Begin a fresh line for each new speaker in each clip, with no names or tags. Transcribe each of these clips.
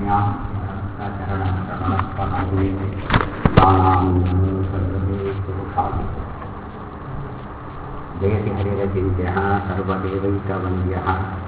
जयति हरिरचिन्त्यः सर्वदेवैकवन्द्यः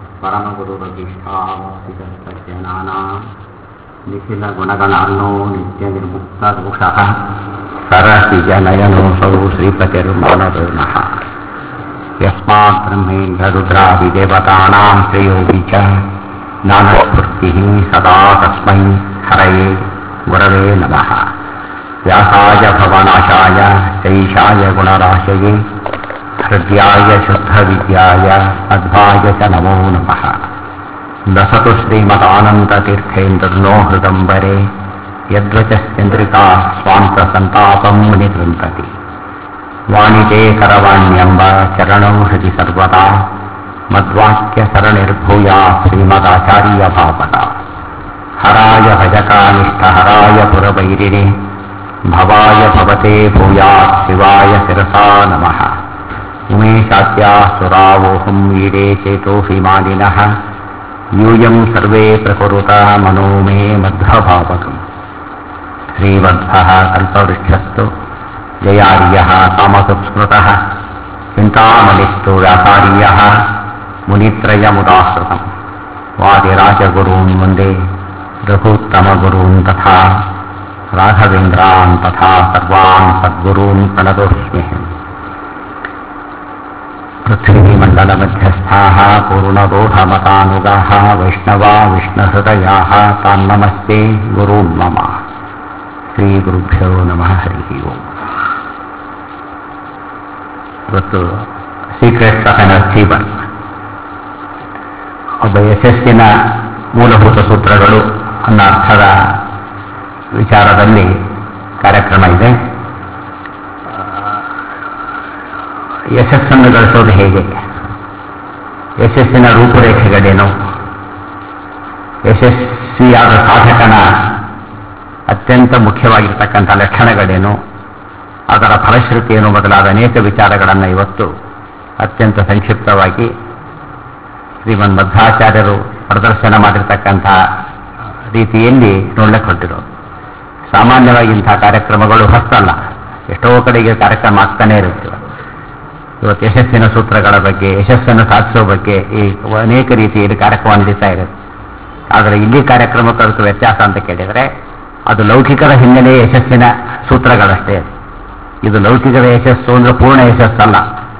परमगुरुरधिष्ठावासितजनानां निखिलगुणगणार्णो नित्यनिर्मुक्तदोषः सरसिजनयनोऽसौ श्रीपतिर्मानदोनः यस्मात् ब्रह्मेन्द्ररुद्रादिदेवतानां श्रेयोऽपि च ज्ञानस्फूर्तिः सदा तस्मै हरये गुरवे नमः व्यासाय भवनाशाय शैषाय गुणराशये हृद्याय शुद्धविद्याय अध्वाय च नमो नमः दसतु श्रीमदानन्दतीर्थेन्द्रनो हृदम्बरे यद्वचश्चन्द्रिका स्वान्तसन्तापं मुनिकृन्तति वाणिते करवाण्यम्ब चरणौ हृदि सर्वदा मद्वाक्यसरणिर्भूया श्रीमदाचार्यभावता हराय भजकानिष्ठहराय पुरवैरिणे भवाय भवते भूयात् शिवाय शिरसा नमः उमेशाद्या सुरावोऽहं वीडे चेतोऽभिमानिनः यूयं सर्वे प्रकुरुता मनो मे मध्वभावकम् श्रीवत्सः कल्पवृक्षस्तु जयार्यः कामसंस्मृतः चिन्तामणिस्तु व्यासार्यः मुनित्रयमुदाश्रितम् वादिराजगुरून् वन्दे रघुत्तमगुरून् तथा राघवेन्द्रान् तथा सर्वान् सद्गुरून् प्रणतोऽस्म्यहम् पृथ्वीमण्डलमध्यस्थाः पूर्णबोधमतानुगाः वैष्णवा विष्णुहृदयाः तान्नमस्ते गुरून् मम ಶ್ರೀಗುರುಭ್ಯೋ ನಮಃ ಹರಿ ಓಂ ಇವತ್ತು ಸೀಕ್ರೆಟ್ಸ್ ಆಫ್ ಎನರ್ಜಿ ಬನ್ ಒಬ್ಬ ಯಶಸ್ಸಿನ ಮೂಲಭೂತ ಸೂತ್ರಗಳು ಅನ್ನೋ ಅರ್ಥದ ವಿಚಾರದಲ್ಲಿ ಕಾರ್ಯಕ್ರಮ ಇದೆ ಯಶಸ್ಸನ್ನು ಗಳಿಸೋದು ಹೇಗೆ ಯಶಸ್ಸಿನ ರೂಪುರೇಖೆಗಳೇನು ಯಶಸ್ವಿಯಾದ ಸಾಧಕನ ಅತ್ಯಂತ ಮುಖ್ಯವಾಗಿರ್ತಕ್ಕಂಥ ಲಕ್ಷಣಗಳೇನು ಅದರ ಫಲಶ್ರುತಿಯನ್ನು ಮೊದಲಾದ ಅನೇಕ ವಿಚಾರಗಳನ್ನು ಇವತ್ತು ಅತ್ಯಂತ ಸಂಕ್ಷಿಪ್ತವಾಗಿ ಶ್ರೀಮನ್ ಮಧ್ವಾಚಾರ್ಯರು ಪ್ರದರ್ಶನ ಮಾಡಿರ್ತಕ್ಕಂಥ ರೀತಿಯಲ್ಲಿ ನೋಡ್ಲಿಕ್ಕೆ ಹೊರಟಿರೋದು ಸಾಮಾನ್ಯವಾಗಿ ಇಂಥ ಕಾರ್ಯಕ್ರಮಗಳು ಹೊಸ್ತಲ್ಲ ಎಷ್ಟೋ ಕಡೆಗೆ ಕಾರ್ಯಕ್ರಮ ಆಗ್ತಾನೆ ಇರುತ್ತೆ ಇವತ್ತು ಯಶಸ್ಸಿನ ಸೂತ್ರಗಳ ಬಗ್ಗೆ ಯಶಸ್ಸನ್ನು ಸಾಧಿಸೋ ಬಗ್ಗೆ ಈ ಅನೇಕ ರೀತಿಯಲ್ಲಿ ಕಾರ್ಯಕ್ರಮ ನಡೀತಾ ಇರುತ್ತೆ ಆದರೆ ಇಲ್ಲಿ ಕಾರ್ಯಕ್ರಮಕ್ಕೂ ವ್ಯತ್ಯಾಸ ಅಂತ ಕೇಳಿದರೆ ಅದು ಲೌಕಿಕದ ಹಿನ್ನೆಲೆ ಯಶಸ್ಸಿನ ಸೂತ್ರಗಳಷ್ಟೇ ಇದು ಲೌಕಿಕದ ಯಶಸ್ಸು ಅಂದ್ರೆ ಪೂರ್ಣ ಯಶಸ್ಸಲ್ಲ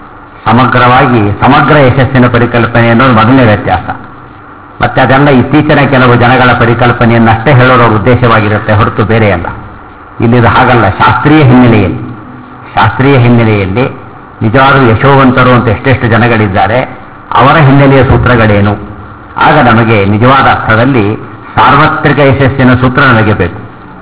ಸಮಗ್ರವಾಗಿ ಸಮಗ್ರ ಯಶಸ್ಸಿನ ಪರಿಕಲ್ಪನೆ ಅನ್ನೋದು ಮೊದಲನೇ ವ್ಯತ್ಯಾಸ ಮತ್ತೆ ಅದೆಲ್ಲ ಇತ್ತೀಚಿನ ಕೆಲವು ಜನಗಳ ಪರಿಕಲ್ಪನೆಯನ್ನಷ್ಟೇ ಹೇಳೋರ ಉದ್ದೇಶವಾಗಿರುತ್ತೆ ಹೊರತು ಬೇರೆ ಅಲ್ಲ ಇಲ್ಲಿದು ಹಾಗಲ್ಲ ಶಾಸ್ತ್ರೀಯ ಹಿನ್ನೆಲೆಯಲ್ಲಿ ಶಾಸ್ತ್ರೀಯ ಹಿನ್ನೆಲೆಯಲ್ಲಿ ನಿಜವಾದ ಯಶೋವಂತರು ಅಂತ ಎಷ್ಟೆಷ್ಟು ಜನಗಳಿದ್ದಾರೆ ಅವರ ಹಿನ್ನೆಲೆಯ ಸೂತ್ರಗಳೇನು ಆಗ ನಮಗೆ ನಿಜವಾದ ಅರ್ಥದಲ್ಲಿ ಸಾರ್ವತ್ರಿಕ ಯಶಸ್ಸಿನ ಸೂತ್ರ ನಮಗೆ ಬೇಕು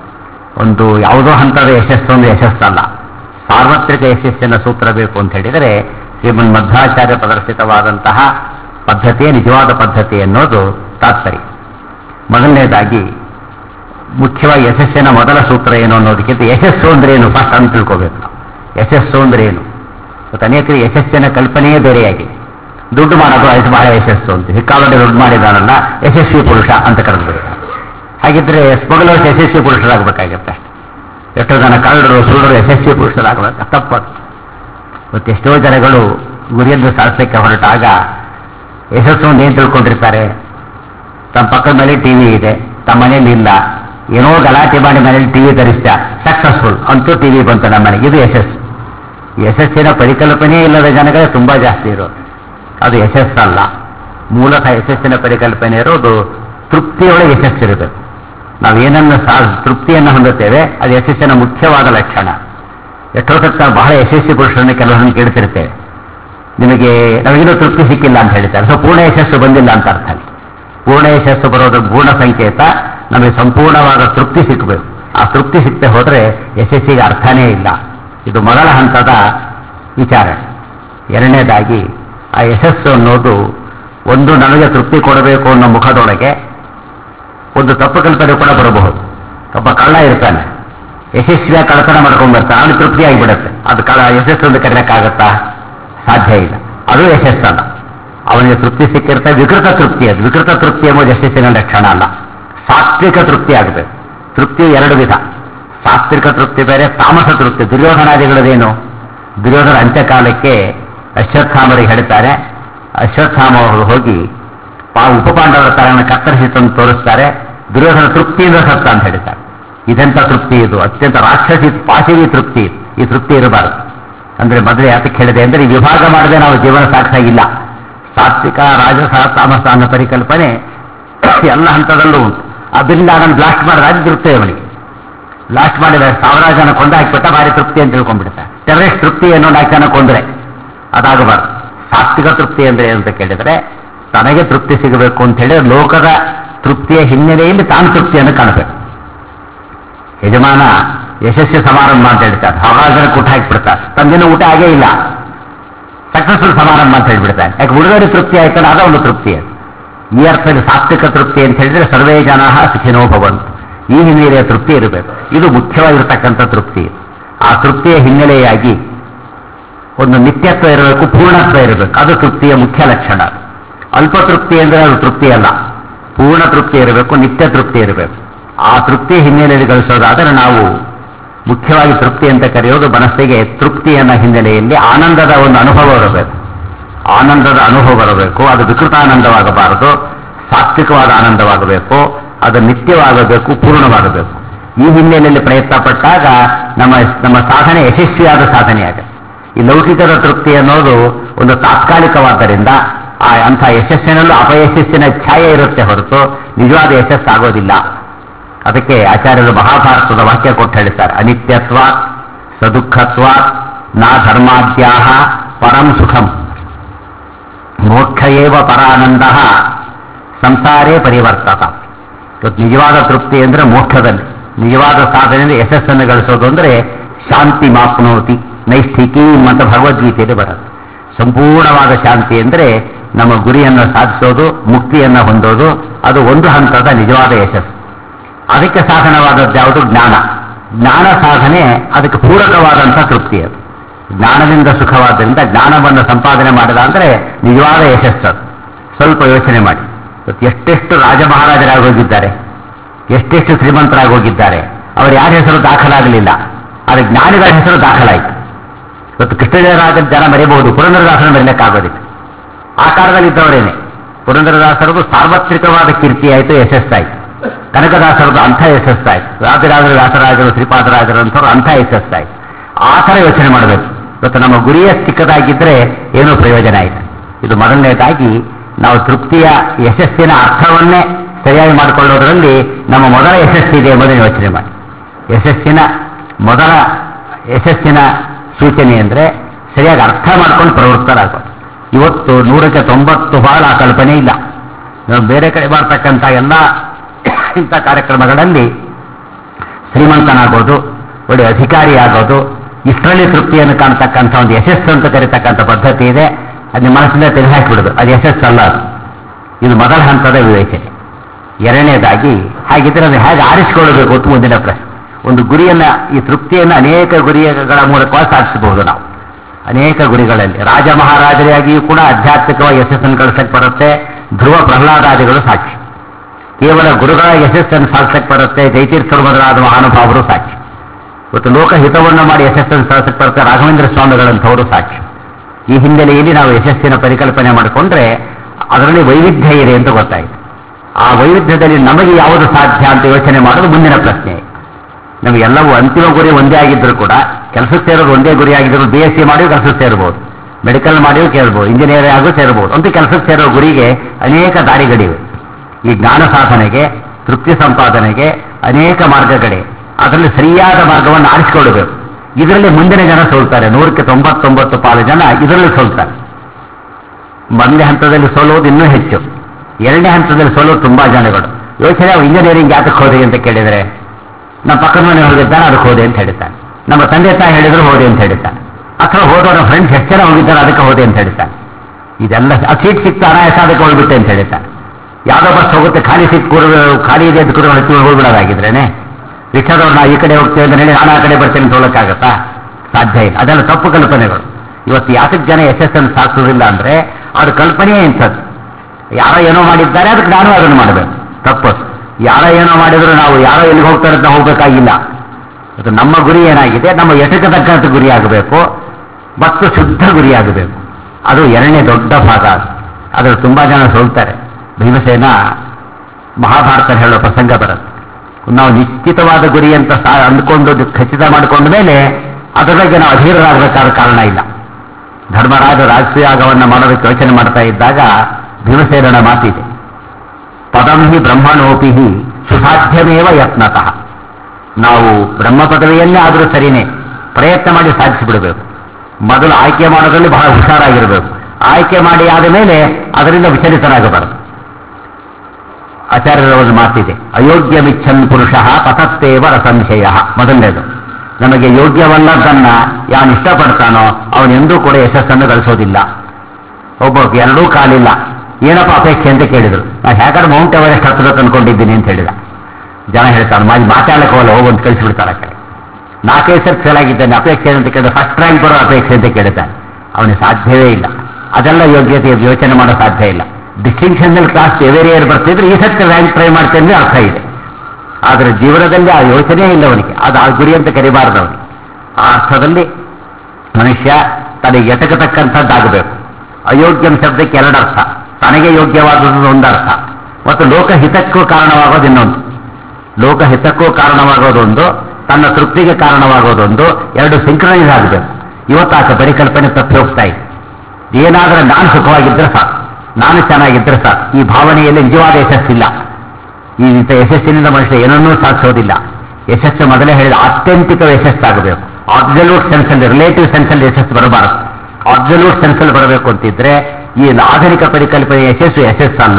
ಒಂದು ಯಾವುದೋ ಹಂತದ ಯಶಸ್ಸು ಒಂದು ಯಶಸ್ಸಲ್ಲ ಸಾರ್ವತ್ರಿಕ ಯಶಸ್ಸಿನ ಸೂತ್ರ ಬೇಕು ಅಂತ ಹೇಳಿದರೆ ಶ್ರೀಮನ್ ಮಧ್ವಾಚಾರ್ಯ ಪ್ರದರ್ಶಿತವಾದಂತಹ ಪದ್ಧತಿಯೇ ನಿಜವಾದ ಪದ್ಧತಿ ಅನ್ನೋದು ತಾತ್ಪರ್ಯ ಮೊದಲನೇದಾಗಿ ಮುಖ್ಯವಾಗಿ ಯಶಸ್ಸಿನ ಮೊದಲ ಸೂತ್ರ ಏನು ಅನ್ನೋದಕ್ಕಿಂತ ಯಶಸ್ಸು ಅಂದ್ರೆ ಏನು ಫಸ್ಟ್ ಅಂತ ತಿಳ್ಕೋಬೇಕು ನಾವು ಯಶಸ್ಸು ಅಂದ್ರೆ ಏನು ಮತ್ತು ಅನೇಕರಿಗೆ ಯಶಸ್ಸಿನ ಕಲ್ಪನೆಯೇ ಬೇರೆಯಾಗಿದೆ ದುಡ್ಡು ಮಾಡೋದು ಅದು ಬಹಳ ಯಶಸ್ಸು ಅಂತ ಸಿಕ್ಕಾಪಟ್ಟೆ ದುಡ್ಡು ಮಾಡಿದಾನಲ್ಲ ಯಶಸ್ವಿ ಪುರುಷ ಅಂತ ಕರೆದ್ಬಿಡಿ ಹಾಗಿದ್ರೆ ಸ್ಮಗ್ಲರ್ಸ್ ಯಶಸ್ವಿ ಪುರುಷರಾಗಬೇಕಾಗತ್ತೆ ಎಷ್ಟೋ ಜನ ಕಳ್ಳರು ಸುಳ್ಳರು ಯಶಸ್ವಿ ಪುರುಷರಾಗಬೇಕು ತಪ್ಪದು ಮತ್ತು ಎಷ್ಟೋ ಜನಗಳು ಗುರಿಯನ್ನು ಸಾಧಿಸಲಿಕ್ಕೆ ಹೊರಟಾಗ ಯಶಸ್ಸು ಒಂದು ಏನು ತಿಳ್ಕೊಂಡಿರ್ತಾರೆ ತಮ್ಮ ಪಕ್ಕದ ಮೇಲೆ ಟಿವಿ ಇದೆ ತಮ್ಮ ಮನೇಲಿ ಇಲ್ಲ ಏನೋ ಗಲಾಟೆ ಮಾಡಿ ಮನೇಲಿ ಟಿವಿ ತರಿಸ್ತ ಸಕ್ಸಸ್ಫುಲ್ ಅಂತೂ ಟಿವಿ ಬಂತು ನಮ್ಮ ಮನೆಗೆ ಇದು ಯಶಸ್ಸು ಯಶಸ್ಸಿನ ಪರಿಕಲ್ಪನೆ ಇಲ್ಲದ ಜನಗಳೇ ತುಂಬಾ ಜಾಸ್ತಿ ಇರೋದು ಅದು ಯಶಸ್ಸಲ್ಲ ಮೂಲತಃ ಯಶಸ್ಸಿನ ಪರಿಕಲ್ಪನೆ ಇರೋದು ತೃಪ್ತಿಯೊಳಗೆ ಯಶಸ್ಸಿರಬೇಕು ನಾವೇನನ್ನು ಸಾ ತೃಪ್ತಿಯನ್ನು ಹೊಂದುತ್ತೇವೆ ಅದು ಯಶಸ್ಸಿನ ಮುಖ್ಯವಾದ ಲಕ್ಷಣ ಎಷ್ಟೋ ತಕ್ಕ ಬಹಳ ಯಶಸ್ವಿ ಪುರುಷರನ್ನು ಕೆಲವರನ್ನು ಕೇಳ್ತಿರ್ತೇವೆ ನಿಮಗೆ ನಮಗಿನ್ನೂ ತೃಪ್ತಿ ಸಿಕ್ಕಿಲ್ಲ ಅಂತ ಹೇಳ್ತಾರೆ ಸೊ ಪೂರ್ಣ ಯಶಸ್ಸು ಬಂದಿಲ್ಲ ಅಂತ ಅರ್ಥ ಪೂರ್ಣ ಯಶಸ್ಸು ಬರೋದ್ರ ಪೂರ್ಣ ಸಂಕೇತ ನಮಗೆ ಸಂಪೂರ್ಣವಾದ ತೃಪ್ತಿ ಸಿಕ್ಕಬೇಕು ಆ ತೃಪ್ತಿ ಸಿಕ್ಕದೆ ಹೋದರೆ ಯಶಸ್ಸಿಗೆ ಅರ್ಥನೇ ಇಲ್ಲ ಇದು ಮೊದಲ ಹಂತದ ವಿಚಾರ ಎರಡನೇದಾಗಿ ಆ ಯಶಸ್ಸು ಅನ್ನೋದು ಒಂದು ನನಗೆ ತೃಪ್ತಿ ಕೊಡಬೇಕು ಅನ್ನೋ ಮುಖದೊಳಗೆ ಒಂದು ತಪ್ಪು ಕಲ್ಪನೆ ಕೂಡ ಬರಬಹುದು ಒಬ್ಬ ಕಳ್ಳ ಇರ್ತಾನೆ ಯಶಸ್ವಿಯಾಗಿ ಕಳ್ತನ ಮಾಡ್ಕೊಂಡು ಬರ್ತಾನೆ ಅವನು ತೃಪ್ತಿ ಆಗಿಬಿಡುತ್ತೆ ಅದು ಕಳ ಯಶಸ್ಸು ಅಂತ ಕರೆಯೋಕ್ಕಾಗತ್ತಾ ಸಾಧ್ಯ ಇಲ್ಲ ಅದು ಯಶಸ್ಸಲ್ಲ ಅವನಿಗೆ ತೃಪ್ತಿ ಸಿಕ್ಕಿರ್ತಾ ವಿಕೃತ ತೃಪ್ತಿ ಅದು ವಿಕೃತ ತೃಪ್ತಿ ಎಂಬುದು ಯಶಸ್ಸಿನ ಲಕ್ಷಣ ಅಲ್ಲ ಸಾತ್ವಿಕ ತೃಪ್ತಿ ಆಗಬೇಕು ತೃಪ್ತಿ ಎರಡು ವಿಧ ಸಾತ್ವಿಕ ತೃಪ್ತಿ ಬೇರೆ ತಾಮಸ ತೃಪ್ತಿ ದುರ್ಯೋಧನಾದಿಗಳದೇನು ದುರ್ಯೋಧನ ಅಂತ್ಯಕಾಲಕ್ಕೆ ಅಶ್ವತ್ಥಾಮರಿಗೆ ಹೇಳ್ತಾರೆ ಅಶ್ವತ್ಥಾಮ ಅವರು ಹೋಗಿ ಪಾ ಉಪಪಾಂಡವರ ತಲೆಯನ್ನು ಕತ್ತರಿಸಿ ತಂದು ತೋರಿಸ್ತಾರೆ ದುರ್ಯೋಧನ ತೃಪ್ತಿಯಿಂದ ಸತ್ತ ಅಂತ ಹೇಳ್ತಾರೆ ಇದೆಂಥ ತೃಪ್ತಿ ಇದು ಅತ್ಯಂತ ರಾಕ್ಷಸಿ ಪಾಶವಿ ತೃಪ್ತಿ ಈ ತೃಪ್ತಿ ಇರಬಾರದು ಅಂದ್ರೆ ಮೊದಲೇ ಯಾತಕ್ಕೆ ಹೇಳಿದೆ ಅಂದ್ರೆ ಈ ವಿಭಾಗ ಮಾಡದೆ ನಾವು ಜೀವನ ಸಾಗಿಲ್ಲ ಸಾತ್ವಿಕ ರಾಜಸ ತಾಮಸ ಅನ್ನೋ ಪರಿಕಲ್ಪನೆ ಎಲ್ಲ ಹಂತದಲ್ಲೂ ಉಂಟು ಅದರಿಂದ ಅದನ್ನು ಬ್ಲಾಸ್ಟ್ ಮಾಡಿದ್ರೆ ಅದು ತೃಪ್ತಿ ಅವನಿಗೆ ಬ್ಲಾಸ್ಟ್ ಮಾಡಿದ್ರೆ ಸಾವಿರಾರು ಜನ ಕೊಂದು ಹಾಕಿಬಿಟ್ಟ ಭಾರಿ ತೃಪ್ತಿ ಅಂತ ತಿಳ್ಕೊಂಡ್ಬಿಡ್ತಾರೆ ಟೆರರಿಸ್ಟ್ ತೃಪ್ತಿ ಅನ್ನೋ ನಾಲ್ಕು ಜನ ಕೊಂದ್ರೆ ಅದಾಗಬಾರ್ದು ಸಾತ್ವಿಕ ತೃಪ್ತಿ ಅಂದ್ರೆ ಅಂತ ಕೇಳಿದ್ರೆ ತನಗೆ ತೃಪ್ತಿ ಸಿಗಬೇಕು ಅಂತ ಹೇಳಿ ಲೋಕದ ತೃಪ್ತಿಯ ಹಿನ್ನೆಲೆಯಲ್ಲಿ ತಾನು ತೃಪ್ತಿಯನ್ನು ಕಾಣಬೇಕು ಯಜಮಾನ ಯಶಸ್ವಿ ಸಮಾರಂಭ ಅಂತ ಹೇಳ್ತಾರೆ ಸಾವಿರಾರು ಜನ ಊಟ ಹಾಕಿಬಿಡ್ತಾರೆ ತಂದಿನ ಊಟ ಆಗೇ ಇಲ್ಲ ಸಕ್ಸಸ್ಫುಲ್ ಸಮಾರಂಭ ಅಂತ ಹೇಳ್ಬಿಡ್ತಾನೆ ಯಾಕೆ ಉಳಿದವರಿಗೆ ತೃಪ್ತಿ ಆಯ್ತಲ್ಲ ಅದ ಒಂದು ತೃಪ್ತಿ ಅದು ಈ ಅರ್ಥದಲ್ಲಿ ಸಾತ್ವಿಕ ತೃಪ್ತಿ ಅಂತ ಹೇಳಿದ್ರೆ ಸರ್ವೇ ಜನ ಸುಖಿನೋ ಭವಂತು ಈ ಹಿನ್ನೆಲೆಯ ತೃಪ್ತಿ ಇರಬೇಕು ಇದು ಮುಖ್ಯವಾಗಿರ್ತಕ್ಕಂಥ ತೃಪ್ತಿ ಆ ತೃಪ್ತಿಯ ಹಿನ್ನೆಲೆಯಾಗಿ ಒಂದು ನಿತ್ಯತ್ವ ಇರಬೇಕು ಪೂರ್ಣತ್ವ ಇರಬೇಕು ಅದು ತೃಪ್ತಿಯ ಮುಖ್ಯ ಲಕ್ಷಣ ಅಲ್ಪ ತೃಪ್ತಿ ಅಂದರೆ ಅದು ತೃಪ್ತಿ ಅಲ್ಲ ಪೂರ್ಣ ತೃಪ್ತಿ ಇರಬೇಕು ನಿತ್ಯ ತೃಪ್ತಿ ಇರಬೇಕು ಆ ತೃಪ್ತಿ ಹಿನ್ನೆಲೆಯಲ್ಲಿ ಗಳಿಸೋದಾದರೆ ನಾವು ಮುಖ್ಯವಾಗಿ ತೃಪ್ತಿ ಅಂತ ಕರೆಯೋದು ಮನಸ್ಸಿಗೆ ತೃಪ್ತಿಯನ್ನ ಹಿನ್ನೆಲೆಯಲ್ಲಿ ಆನಂದದ ಒಂದು ಅನುಭವ ಇರಬೇಕು ಆನಂದದ ಅನುಭವ ಬರಬೇಕು ಅದು ವಿಕೃತಾನಂದವಾಗಬಾರದು ಸಾತ್ವಿಕವಾದ ಆನಂದವಾಗಬೇಕು ಅದು ನಿತ್ಯವಾಗಬೇಕು ಪೂರ್ಣವಾಗಬೇಕು ಈ ಹಿನ್ನೆಲೆಯಲ್ಲಿ ಪ್ರಯತ್ನ ಪಟ್ಟಾಗ ನಮ್ಮ ನಮ್ಮ ಸಾಧನೆ ಯಶಸ್ವಿಯಾದ ಸಾಧನೆಯಾಗುತ್ತೆ ಈ ಲೌಕಿಕದ ತೃಪ್ತಿ ಅನ್ನೋದು ಒಂದು ತಾತ್ಕಾಲಿಕವಾದ್ದರಿಂದ ಆ ಅಂಥ ಯಶಸ್ಸಿನಲ್ಲೂ ಅಪಯಶಸ್ಸಿನ ಛಾಯೆ ಇರುತ್ತೆ ಹೊರತು ನಿಜವಾದ ಯಶಸ್ಸಾಗೋದಿಲ್ಲ ಅದಕ್ಕೆ ಆಚಾರ್ಯರು ಮಹಾಭಾರತದ ವಾಕ್ಯ ಕೊಟ್ಟು ಹೇಳ್ತಾರೆ ಅನಿತ್ಯತ್ವ ಸದುಃಖತ್ವ ನಾ ಧರ್ಮಾದ್ಯಾಹ ಪರಂ ಸುಖಂ ಮೋಕ್ಷ ಏವ ಪರಾನಂದ ಸಂಸಾರೇ ಪರಿವರ್ತತ ಇವತ್ತು ನಿಜವಾದ ತೃಪ್ತಿ ಅಂದರೆ ಮೋಕ್ಷದಲ್ಲಿ ನಿಜವಾದ ಸಾಧನೆಯಿಂದ ಯಶಸ್ಸನ್ನು ಗಳಿಸೋದು ಅಂದರೆ ಶಾಂತಿ ಮಾಪ್ನೋತಿ ನೈಷ್ಠಿಕಿ ಅಂತ ಭಗವದ್ಗೀತೆಯಲ್ಲಿ ಬರುತ್ತೆ ಸಂಪೂರ್ಣವಾದ ಶಾಂತಿ ಅಂದರೆ ನಮ್ಮ ಗುರಿಯನ್ನು ಸಾಧಿಸೋದು ಮುಕ್ತಿಯನ್ನು ಹೊಂದೋದು ಅದು ಒಂದು ಹಂತದ ನಿಜವಾದ ಯಶಸ್ಸು ಅದಕ್ಕೆ ಸಾಧನವಾದದ್ದು ಯಾವುದು ಜ್ಞಾನ ಜ್ಞಾನ ಸಾಧನೆ ಅದಕ್ಕೆ ಪೂರಕವಾದಂಥ ತೃಪ್ತಿ ಅದು ಜ್ಞಾನದಿಂದ ಸುಖವಾದ್ದರಿಂದ ಜ್ಞಾನವನ್ನು ಸಂಪಾದನೆ ಮಾಡಿದ ಅಂದರೆ ನಿಜವಾದ ಯಶಸ್ಸು ಅದು ಸ್ವಲ್ಪ ಯೋಚನೆ ಮಾಡಿ ಇವತ್ತು ಎಷ್ಟೆಷ್ಟು ರಾಜ ಮಹಾರಾಜರಾಗೋಗಿದ್ದಾರೆ ಎಷ್ಟೆಷ್ಟು ಶ್ರೀಮಂತರಾಗೋಗಿದ್ದಾರೆ ಅವರು ಯಾರ ಹೆಸರು ದಾಖಲಾಗಲಿಲ್ಲ ಆದರೆ ಜ್ಞಾನಿಗಳ ಹೆಸರು ದಾಖಲಾಯಿತು ಇವತ್ತು ಕೃಷ್ಣರಾಜ ಜನ ಮರೆಯಬಹುದು ಪುರಂದರದಾಸನ ಮರೆಯಲಿಕ್ಕಾಗೋದಿಲ್ಲ ಆ ಕಾಲದಲ್ಲಿ ಇದ್ದವರೇನೆ ಪುರಂದರದಾಸರದು ಸಾರ್ವತ್ರಿಕವಾದ ಕೀರ್ತಿ ಆಯಿತು ಯಶಸ್ಸಾಯಿತು ಕನಕದಾಸರದು ಅಂಥ ಯಶಸ್ಸಾಯಿತು ರಾಜರಾಜರ ದಾಸರಾಜರು ಶ್ರೀಪಾದರಾಜರು ಅಂಥವ್ರು ಅಂಥ ಯಶಸ್ಸಾಯಿತು ಆ ಥರ ಯೋಚನೆ ಮಾಡಬೇಕು ಇವತ್ತು ನಮ್ಮ ಗುರಿಯ ಚಿಕ್ಕದಾಗಿದ್ದರೆ ಏನೂ ಪ್ರಯೋಜನ ಆಯಿತು ಇದು ಮೊದಲನೇದಾಗಿ ನಾವು ತೃಪ್ತಿಯ ಯಶಸ್ಸಿನ ಅರ್ಥವನ್ನೇ ಸರಿಯಾಗಿ ಮಾಡಿಕೊಳ್ಳೋದರಲ್ಲಿ ನಮ್ಮ ಮೊದಲ ಯಶಸ್ಸಿದೆ ಎಂಬುದನ್ನು ಯೋಚನೆ ಮಾಡಿ ಯಶಸ್ಸಿನ ಮೊದಲ ಯಶಸ್ಸಿನ ಸೂಚನೆ ಅಂದರೆ ಸರಿಯಾಗಿ ಅರ್ಥ ಮಾಡ್ಕೊಂಡು ಪ್ರವೃತ್ತರಾಗೋದು ಇವತ್ತು ನೂರಕ್ಕೆ ತೊಂಬತ್ತು ಭಾಳ ಆ ಕಲ್ಪನೆ ಇಲ್ಲ ನಾವು ಬೇರೆ ಕಡೆ ಮಾಡ್ತಕ್ಕಂಥ ಎಲ್ಲ ಇಂಥ ಕಾರ್ಯಕ್ರಮಗಳಲ್ಲಿ ಶ್ರೀಮಂತನಾಗೋದು ಒಳ್ಳೆ ಅಧಿಕಾರಿ ಆಗೋದು ಇಷ್ಟರಲ್ಲಿ ತೃಪ್ತಿಯನ್ನು ಕಾಣ್ತಕ್ಕಂಥ ಒಂದು ಯಶಸ್ಸು ಅಂತ ಕರೀತಕ್ಕಂಥ ಪದ್ಧತಿ ಇದೆ ಅದನ್ನ ಮನಸ್ಸಿಂದ ತೆಗೆದುಹಾಕಿಬಿಡೋದು ಅದು ಯಶಸ್ಸಲ್ಲ ಅದು ಇದು ಮೊದಲ ಹಂತದ ವಿವೇಚನೆ ಎರಡನೇದಾಗಿ ಹಾಗಿದ್ರೆ ಅದನ್ನು ಹೇಗೆ ಆರಿಸಿಕೊಳ್ಳಬೇಕು ಅಂತ ಮುಂದಿನ ಪ್ರಶ್ನೆ ಒಂದು ಗುರಿಯನ್ನ ಈ ತೃಪ್ತಿಯನ್ನು ಅನೇಕ ಗುರಿಗಳ ಮೂಲಕವಾಗಿ ಸಾಧಿಸಬಹುದು ನಾವು ಅನೇಕ ಗುರಿಗಳಲ್ಲಿ ರಾಜ ಮಹಾರಾಜರಿಗಾಗಿಯೂ ಕೂಡ ಆಧ್ಯಾತ್ಮಿಕವಾಗಿ ಯಶಸ್ಸನ್ನು ಗಳಿಸಕ್ಕೆ ಬರುತ್ತೆ ಧ್ರುವ ಪ್ರಹ್ಲಾದಾದಿಗಳು ಸಾಕ್ಷಿ ಕೇವಲ ಗುರುಗಳ ಯಶಸ್ಸನ್ನು ಸಾಧಿಸಕ್ಕೆ ಬರುತ್ತೆ ಜೈತೀರ್ಥರು ಮೊದಲಾದ ಮಹಾನುಭಾವರು ಸಾಕ್ಷಿ ಇವತ್ತು ಲೋಕಹಿತವನ್ನು ಮಾಡಿ ಯಶಸ್ಸನ್ನು ಸಾಧಿಸಕ್ಕೆ ಬರುತ್ತೆ ರಾಘವೇಂದ್ರ ಸ್ವಾಮಿಗಳಂಥವರು ಸಾಕ್ಷಿ ಈ ಹಿನ್ನೆಲೆಯಲ್ಲಿ ನಾವು ಯಶಸ್ಸಿನ ಪರಿಕಲ್ಪನೆ ಮಾಡಿಕೊಂಡ್ರೆ ಅದರಲ್ಲಿ ವೈವಿಧ್ಯ ಇದೆ ಅಂತ ಗೊತ್ತಾಯಿತು ಆ ವೈವಿಧ್ಯದಲ್ಲಿ ನಮಗೆ ಯಾವುದು ಸಾಧ್ಯ ಅಂತ ಯೋಚನೆ ಮಾಡೋದು ಮುಂದಿನ ಪ್ರಶ್ನೆ ನಮಗೆಲ್ಲವೂ ಅಂತಿಮ ಗುರಿ ಒಂದೇ ಆಗಿದ್ದರೂ ಕೂಡ ಕೆಲಸಕ್ಕೆ ಸೇರೋದು ಒಂದೇ ಗುರಿ ಆಗಿದ್ದರೂ ಬಿ ಎಸ್ ಸಿ ಮಾಡಿಯೂ ಕೆಲಸಕ್ಕೆ ಸೇರ್ಬೋದು ಮೆಡಿಕಲ್ ಮಾಡಿಯೂ ಕೇಳ್ಬೋದು ಇಂಜಿನಿಯರ್ ಆಗೂ ಸೇರ್ಬೋದು ಅಂತ ಕೆಲಸಕ್ಕೆ ಸೇರೋ ಗುರಿಗೆ ಅನೇಕ ದಾರಿಗಳಿವೆ ಈ ಜ್ಞಾನ ಸಾಧನೆಗೆ ತೃಪ್ತಿ ಸಂಪಾದನೆಗೆ ಅನೇಕ ಮಾರ್ಗಗಳಿವೆ ಅದರಲ್ಲಿ ಸರಿಯಾದ ಮಾರ್ಗವನ್ನು ಆರಿಸಿಕೊಳ್ಳಬೇಕು ಇದರಲ್ಲಿ ಮುಂದಿನ ಜನ ಸೋಲ್ತಾರೆ ನೂರಕ್ಕೆ ತೊಂಬತ್ತೊಂಬತ್ತು ಪಾಲು ಜನ ಇದರಲ್ಲಿ ಸೋಲ್ತಾರೆ ಮೊದಲನೇ ಹಂತದಲ್ಲಿ ಸೋಲುವುದು ಇನ್ನೂ ಹೆಚ್ಚು ಎರಡನೇ ಹಂತದಲ್ಲಿ ಸೋಲೋದು ತುಂಬಾ ಜನಗಳು ಯೋಚನೆ ಅವು ಇಂಜಿನಿಯರಿಂಗ್ ಯಾತಕ್ಕೆ ಹೋದೆ ಅಂತ ಕೇಳಿದರೆ ನಮ್ಮ ಪಕ್ಕದ ಮನೆ ಹೋಗಿದ್ದಾನೆ ಅದಕ್ಕೆ ಹೋದೆ ಅಂತ ಹೇಳ್ತಾನೆ ನಮ್ಮ ತಂದೆ ತಾಯಿ ಹೇಳಿದ್ರು ಹೋದೆ ಅಂತ ಹೇಳ್ತಾನೆ ಅಥವಾ ಹೋದವರ ಫ್ರೆಂಡ್ಸ್ ಎಷ್ಟು ಜನ ಹೋಗಿದ್ದಾರೆ ಅದಕ್ಕೆ ಹೋದೆ ಅಂತ ಹೇಳ್ತಾನೆ ಇದೆಲ್ಲ ಆ ಸೀಟ್ ಸಿಕ್ತು ಅನಾಯಾಸ ಅದಕ್ಕೆ ಹೋಗ್ಬಿಟ್ಟೆ ಅಂತ ಹೇಳ್ತಾನೆ ಯಾವುದೋ ಬಸ್ ಹೋಗುತ್ತೆ ಖಾಲಿ ಸೀಟ್ ಕೂಡ ಖಾಲಿ ಇದೆ ಅಂತ ಕೂಡ ಹತ್ತಿ ಹೋಗ್ಬಿಡೋದಾಗಿದ್ರೇನೆ ರಿಕ್ಷಾದವ್ರು ನಾವು ಈ ಕಡೆ ಹೋಗ್ತೇವೆ ಅಂತ ಹೇಳಿ ನಾನು ಆ ಕಡೆ ಬರ್ತೇನೆ ಅಂತ ಹೋಗಕ್ಕಾಗತ್ತಾ ಸಾಧ್ಯ ಇಲ್ಲ ಅದೆಲ್ಲ ತಪ್ಪು ಕಲ್ಪನೆಗಳು ಇವತ್ತು ಯಾತಕ್ಕೆ ಜನ ಯಶಸ್ಸನ್ನು ಸಾಧಿಸೋದಿಲ್ಲ ಅಂದ್ರೆ ಅವ್ರ ಕಲ್ಪನೆಯೇ ಇಂಥದ್ದು ಯಾರೋ ಏನೋ ಮಾಡಿದ್ದಾರೆ ಅದಕ್ಕೆ ನಾನು ಅದನ್ನು ಮಾಡಬೇಕು ತಪ್ಪು ಯಾರೋ ಏನೋ ಮಾಡಿದ್ರು ನಾವು ಯಾರೋ ಎಲ್ಲಿಗೆ ಹೋಗ್ತಾರೆ ಅಂತ ಹೋಗ್ಬೇಕಾಗಿಲ್ಲ ಅದು ನಮ್ಮ ಗುರಿ ಏನಾಗಿದೆ ನಮ್ಮ ಎಟಕ್ಕೆ ತಕ್ಕಂಥ ಗುರಿ ಆಗಬೇಕು ಮತ್ತು ಶುದ್ಧ ಗುರಿ ಆಗಬೇಕು ಅದು ಎರಡನೇ ದೊಡ್ಡ ಭಾಗ ಅದು ಅದ್ರಲ್ಲಿ ತುಂಬಾ ಜನ ಸೋಲ್ತಾರೆ ಭೀಮಸೇನ ಮಹಾಭಾರತ ಹೇಳೋ ಪ್ರಸಂಗ ಬರುತ್ತೆ ನಾವು ನಿಶ್ಚಿತವಾದ ಗುರಿ ಅಂತ ಸಾ ಅಂದ್ಕೊಂಡು ಅದು ಖಚಿತ ಮಾಡಿಕೊಂಡ ಮೇಲೆ ಅದರ ಬಗ್ಗೆ ನಾವು ಅಧೀರರಾಗಬೇಕಾದ ಕಾರಣ ಇಲ್ಲ ಧರ್ಮರಾಜ ರಾಜಸೂಯಾಗವನ್ನು ಮಾಡೋದಕ್ಕೆ ಯೋಚನೆ ಮಾಡ್ತಾ ಇದ್ದಾಗ ಭೀಮಸೇನನ ಮಾತಿದೆ ಪದಂ ಹಿ ಬ್ರಹ್ಮಣೋಪಿ ಹಿ ಸುಸಾಧ್ಯಮೇವ ಯತ್ನತಃ ನಾವು ಬ್ರಹ್ಮ ಪದವಿಯನ್ನೇ ಆದರೂ ಸರಿನೇ ಪ್ರಯತ್ನ ಮಾಡಿ ಸಾಧಿಸಿಬಿಡಬೇಕು ಮೊದಲು ಆಯ್ಕೆ ಮಾಡೋದ್ರಲ್ಲಿ ಬಹಳ ಹುಷಾರಾಗಿರಬೇಕು ಆಯ್ಕೆ ಮಾಡಿ ಆದ ಮೇಲೆ ಅದರಿಂದ ವಿಚಲಿತರಾಗಬಾರದು ಆಚಾರ್ಯರ ಒಂದು ಮಾತಿದೆ ಅಯೋಗ್ಯ ಮಿಚ್ಚನ್ ಪುರುಷ ಪತತ್ತೇವ ರಸಂಶಯ ಮೊದಲನೇದು ನಮಗೆ ಯೋಗ್ಯವಲ್ಲದನ್ನ ಯಾವನು ಇಷ್ಟಪಡ್ತಾನೋ ಅವನೆಂದೂ ಕೂಡ ಯಶಸ್ಸನ್ನು ಗಳಿಸೋದಿಲ್ಲ ಒಬ್ಬ ಎರಡೂ ಕಾಲಿಲ್ಲ ಏನಪ್ಪ ಅಪೇಕ್ಷೆ ಅಂತ ಕೇಳಿದ್ರು ನಾನು ಹೇಗಾದ್ರೆ ಮೌಂಟ್ ಎವರೆಸ್ಟ್ ಹತ್ತಬೇಕು ಅನ್ಕೊಂಡಿದ್ದೀನಿ ಅಂತ ಹೇಳಿದ ಜನ ಹೇಳ್ತಾರೆ ಮಾಜಿ ಮಾತಾಡಕ್ಕೆ ಹೋಗಂತ ಕಳಿಸ್ಬಿಡ್ತಾರೆ ಆ ಕಡೆ ನಾಲ್ಕೈದು ಸರ್ ಫೇಲ್ ಆಗಿದ್ದಾನೆ ಅಪೇಕ್ಷೆ ಅಂತ ಕೇಳಿದ್ರೆ ಫಸ್ಟ್ ರ್ಯಾಂಕ್ ಬರೋ ಅಪೇಕ್ಷೆ ಅಂತ ಕೇಳ್ತಾನೆ ಅವನಿಗೆ ಸಾಧ್ಯವೇ ಇಲ್ಲ ಅದೆಲ್ಲ ಯೋಗ್ಯತೆ ಯೋಚನೆ ಮಾಡೋ ಸಾಧ್ಯ ಇಲ್ಲ ಡಿಸ್ಟಿಂಕ್ಷನ್ನಲ್ಲಿ ಕ್ಲಾಸ್ ಎವರಿ ಇಯರ್ ಬರ್ತಿದ್ರೆ ಈ ಸತ್ಯ ರ್ಯಾಂಕ್ ಟ್ರೈ ಮಾಡ್ತೇನೆ ಅರ್ಥ ಇದೆ ಆದರೆ ಜೀವನದಲ್ಲಿ ಆ ಯೋಚನೆ ಇಲ್ಲ ಅವನಿಗೆ ಅದು ಆ ಗುರಿ ಅಂತ ಕರಿಬಾರದು ಅವನಿಗೆ ಆ ಅರ್ಥದಲ್ಲಿ ಮನುಷ್ಯ ತನಗೆ ಎಟಕತಕ್ಕಂಥದ್ದಾಗಬೇಕು ಅಯೋಗ್ಯಂ ಶಬ್ದಕ್ಕೆ ಎರಡು ಅರ್ಥ ತನಗೆ ಯೋಗ್ಯವಾದದ್ದು ಒಂದು ಅರ್ಥ ಮತ್ತು ಲೋಕಹಿತಕ್ಕೂ ಕಾರಣವಾಗೋದು ಇನ್ನೊಂದು ಲೋಕಹಿತಕ್ಕೂ ಕಾರಣವಾಗೋದೊಂದು ತನ್ನ ತೃಪ್ತಿಗೆ ಕಾರಣವಾಗೋದೊಂದು ಎರಡು ಸಿಂಕ್ರನೈಸ್ ಆಗಬೇಕು ಇವತ್ತು ಆತ ಪರಿಕಲ್ಪನೆ ತಪ್ಪಿ ಹೋಗ್ತಾ ಇದೆ ಏನಾದರೂ ನಾನು ಸುಖವಾಗಿದ್ದರೆ ಸಾಕು ನಾನು ಚೆನ್ನಾಗಿದ್ದರೆ ಸಾಕು ಈ ಭಾವನೆಯಲ್ಲಿ ನಿಜವಾದ ಯಶಸ್ಸಿಲ್ಲ ಈ ಇಂಥ ಯಶಸ್ಸಿನಿಂದ ಮನುಷ್ಯ ಏನನ್ನೂ ಸಾಧಿಸೋದಿಲ್ಲ ಯಶಸ್ಸು ಮೊದಲೇ ಹೇಳಿದ ಆತ್ಯಂತಿಕ ಯಶಸ್ಸಾಗಬೇಕು ಅಬ್ಸಲ್ಯೂಟ್ ಸೆನ್ಸಲ್ಲಿ ರಿಲೇಟಿವ್ ಸೆನ್ಸಲ್ಲಿ ಯಶಸ್ಸು ಬರಬಾರದು ಅಬ್ಸಲ್ಯೂಟ್ ಸೆನ್ಸಲ್ಲಿ ಬರಬೇಕು ಅಂತಿದ್ರೆ ಈ ಆಧುನಿಕ ಪರಿಕಲ್ಪನೆ ಯಶಸ್ಸು ಯಶಸ್ಸಲ್ಲ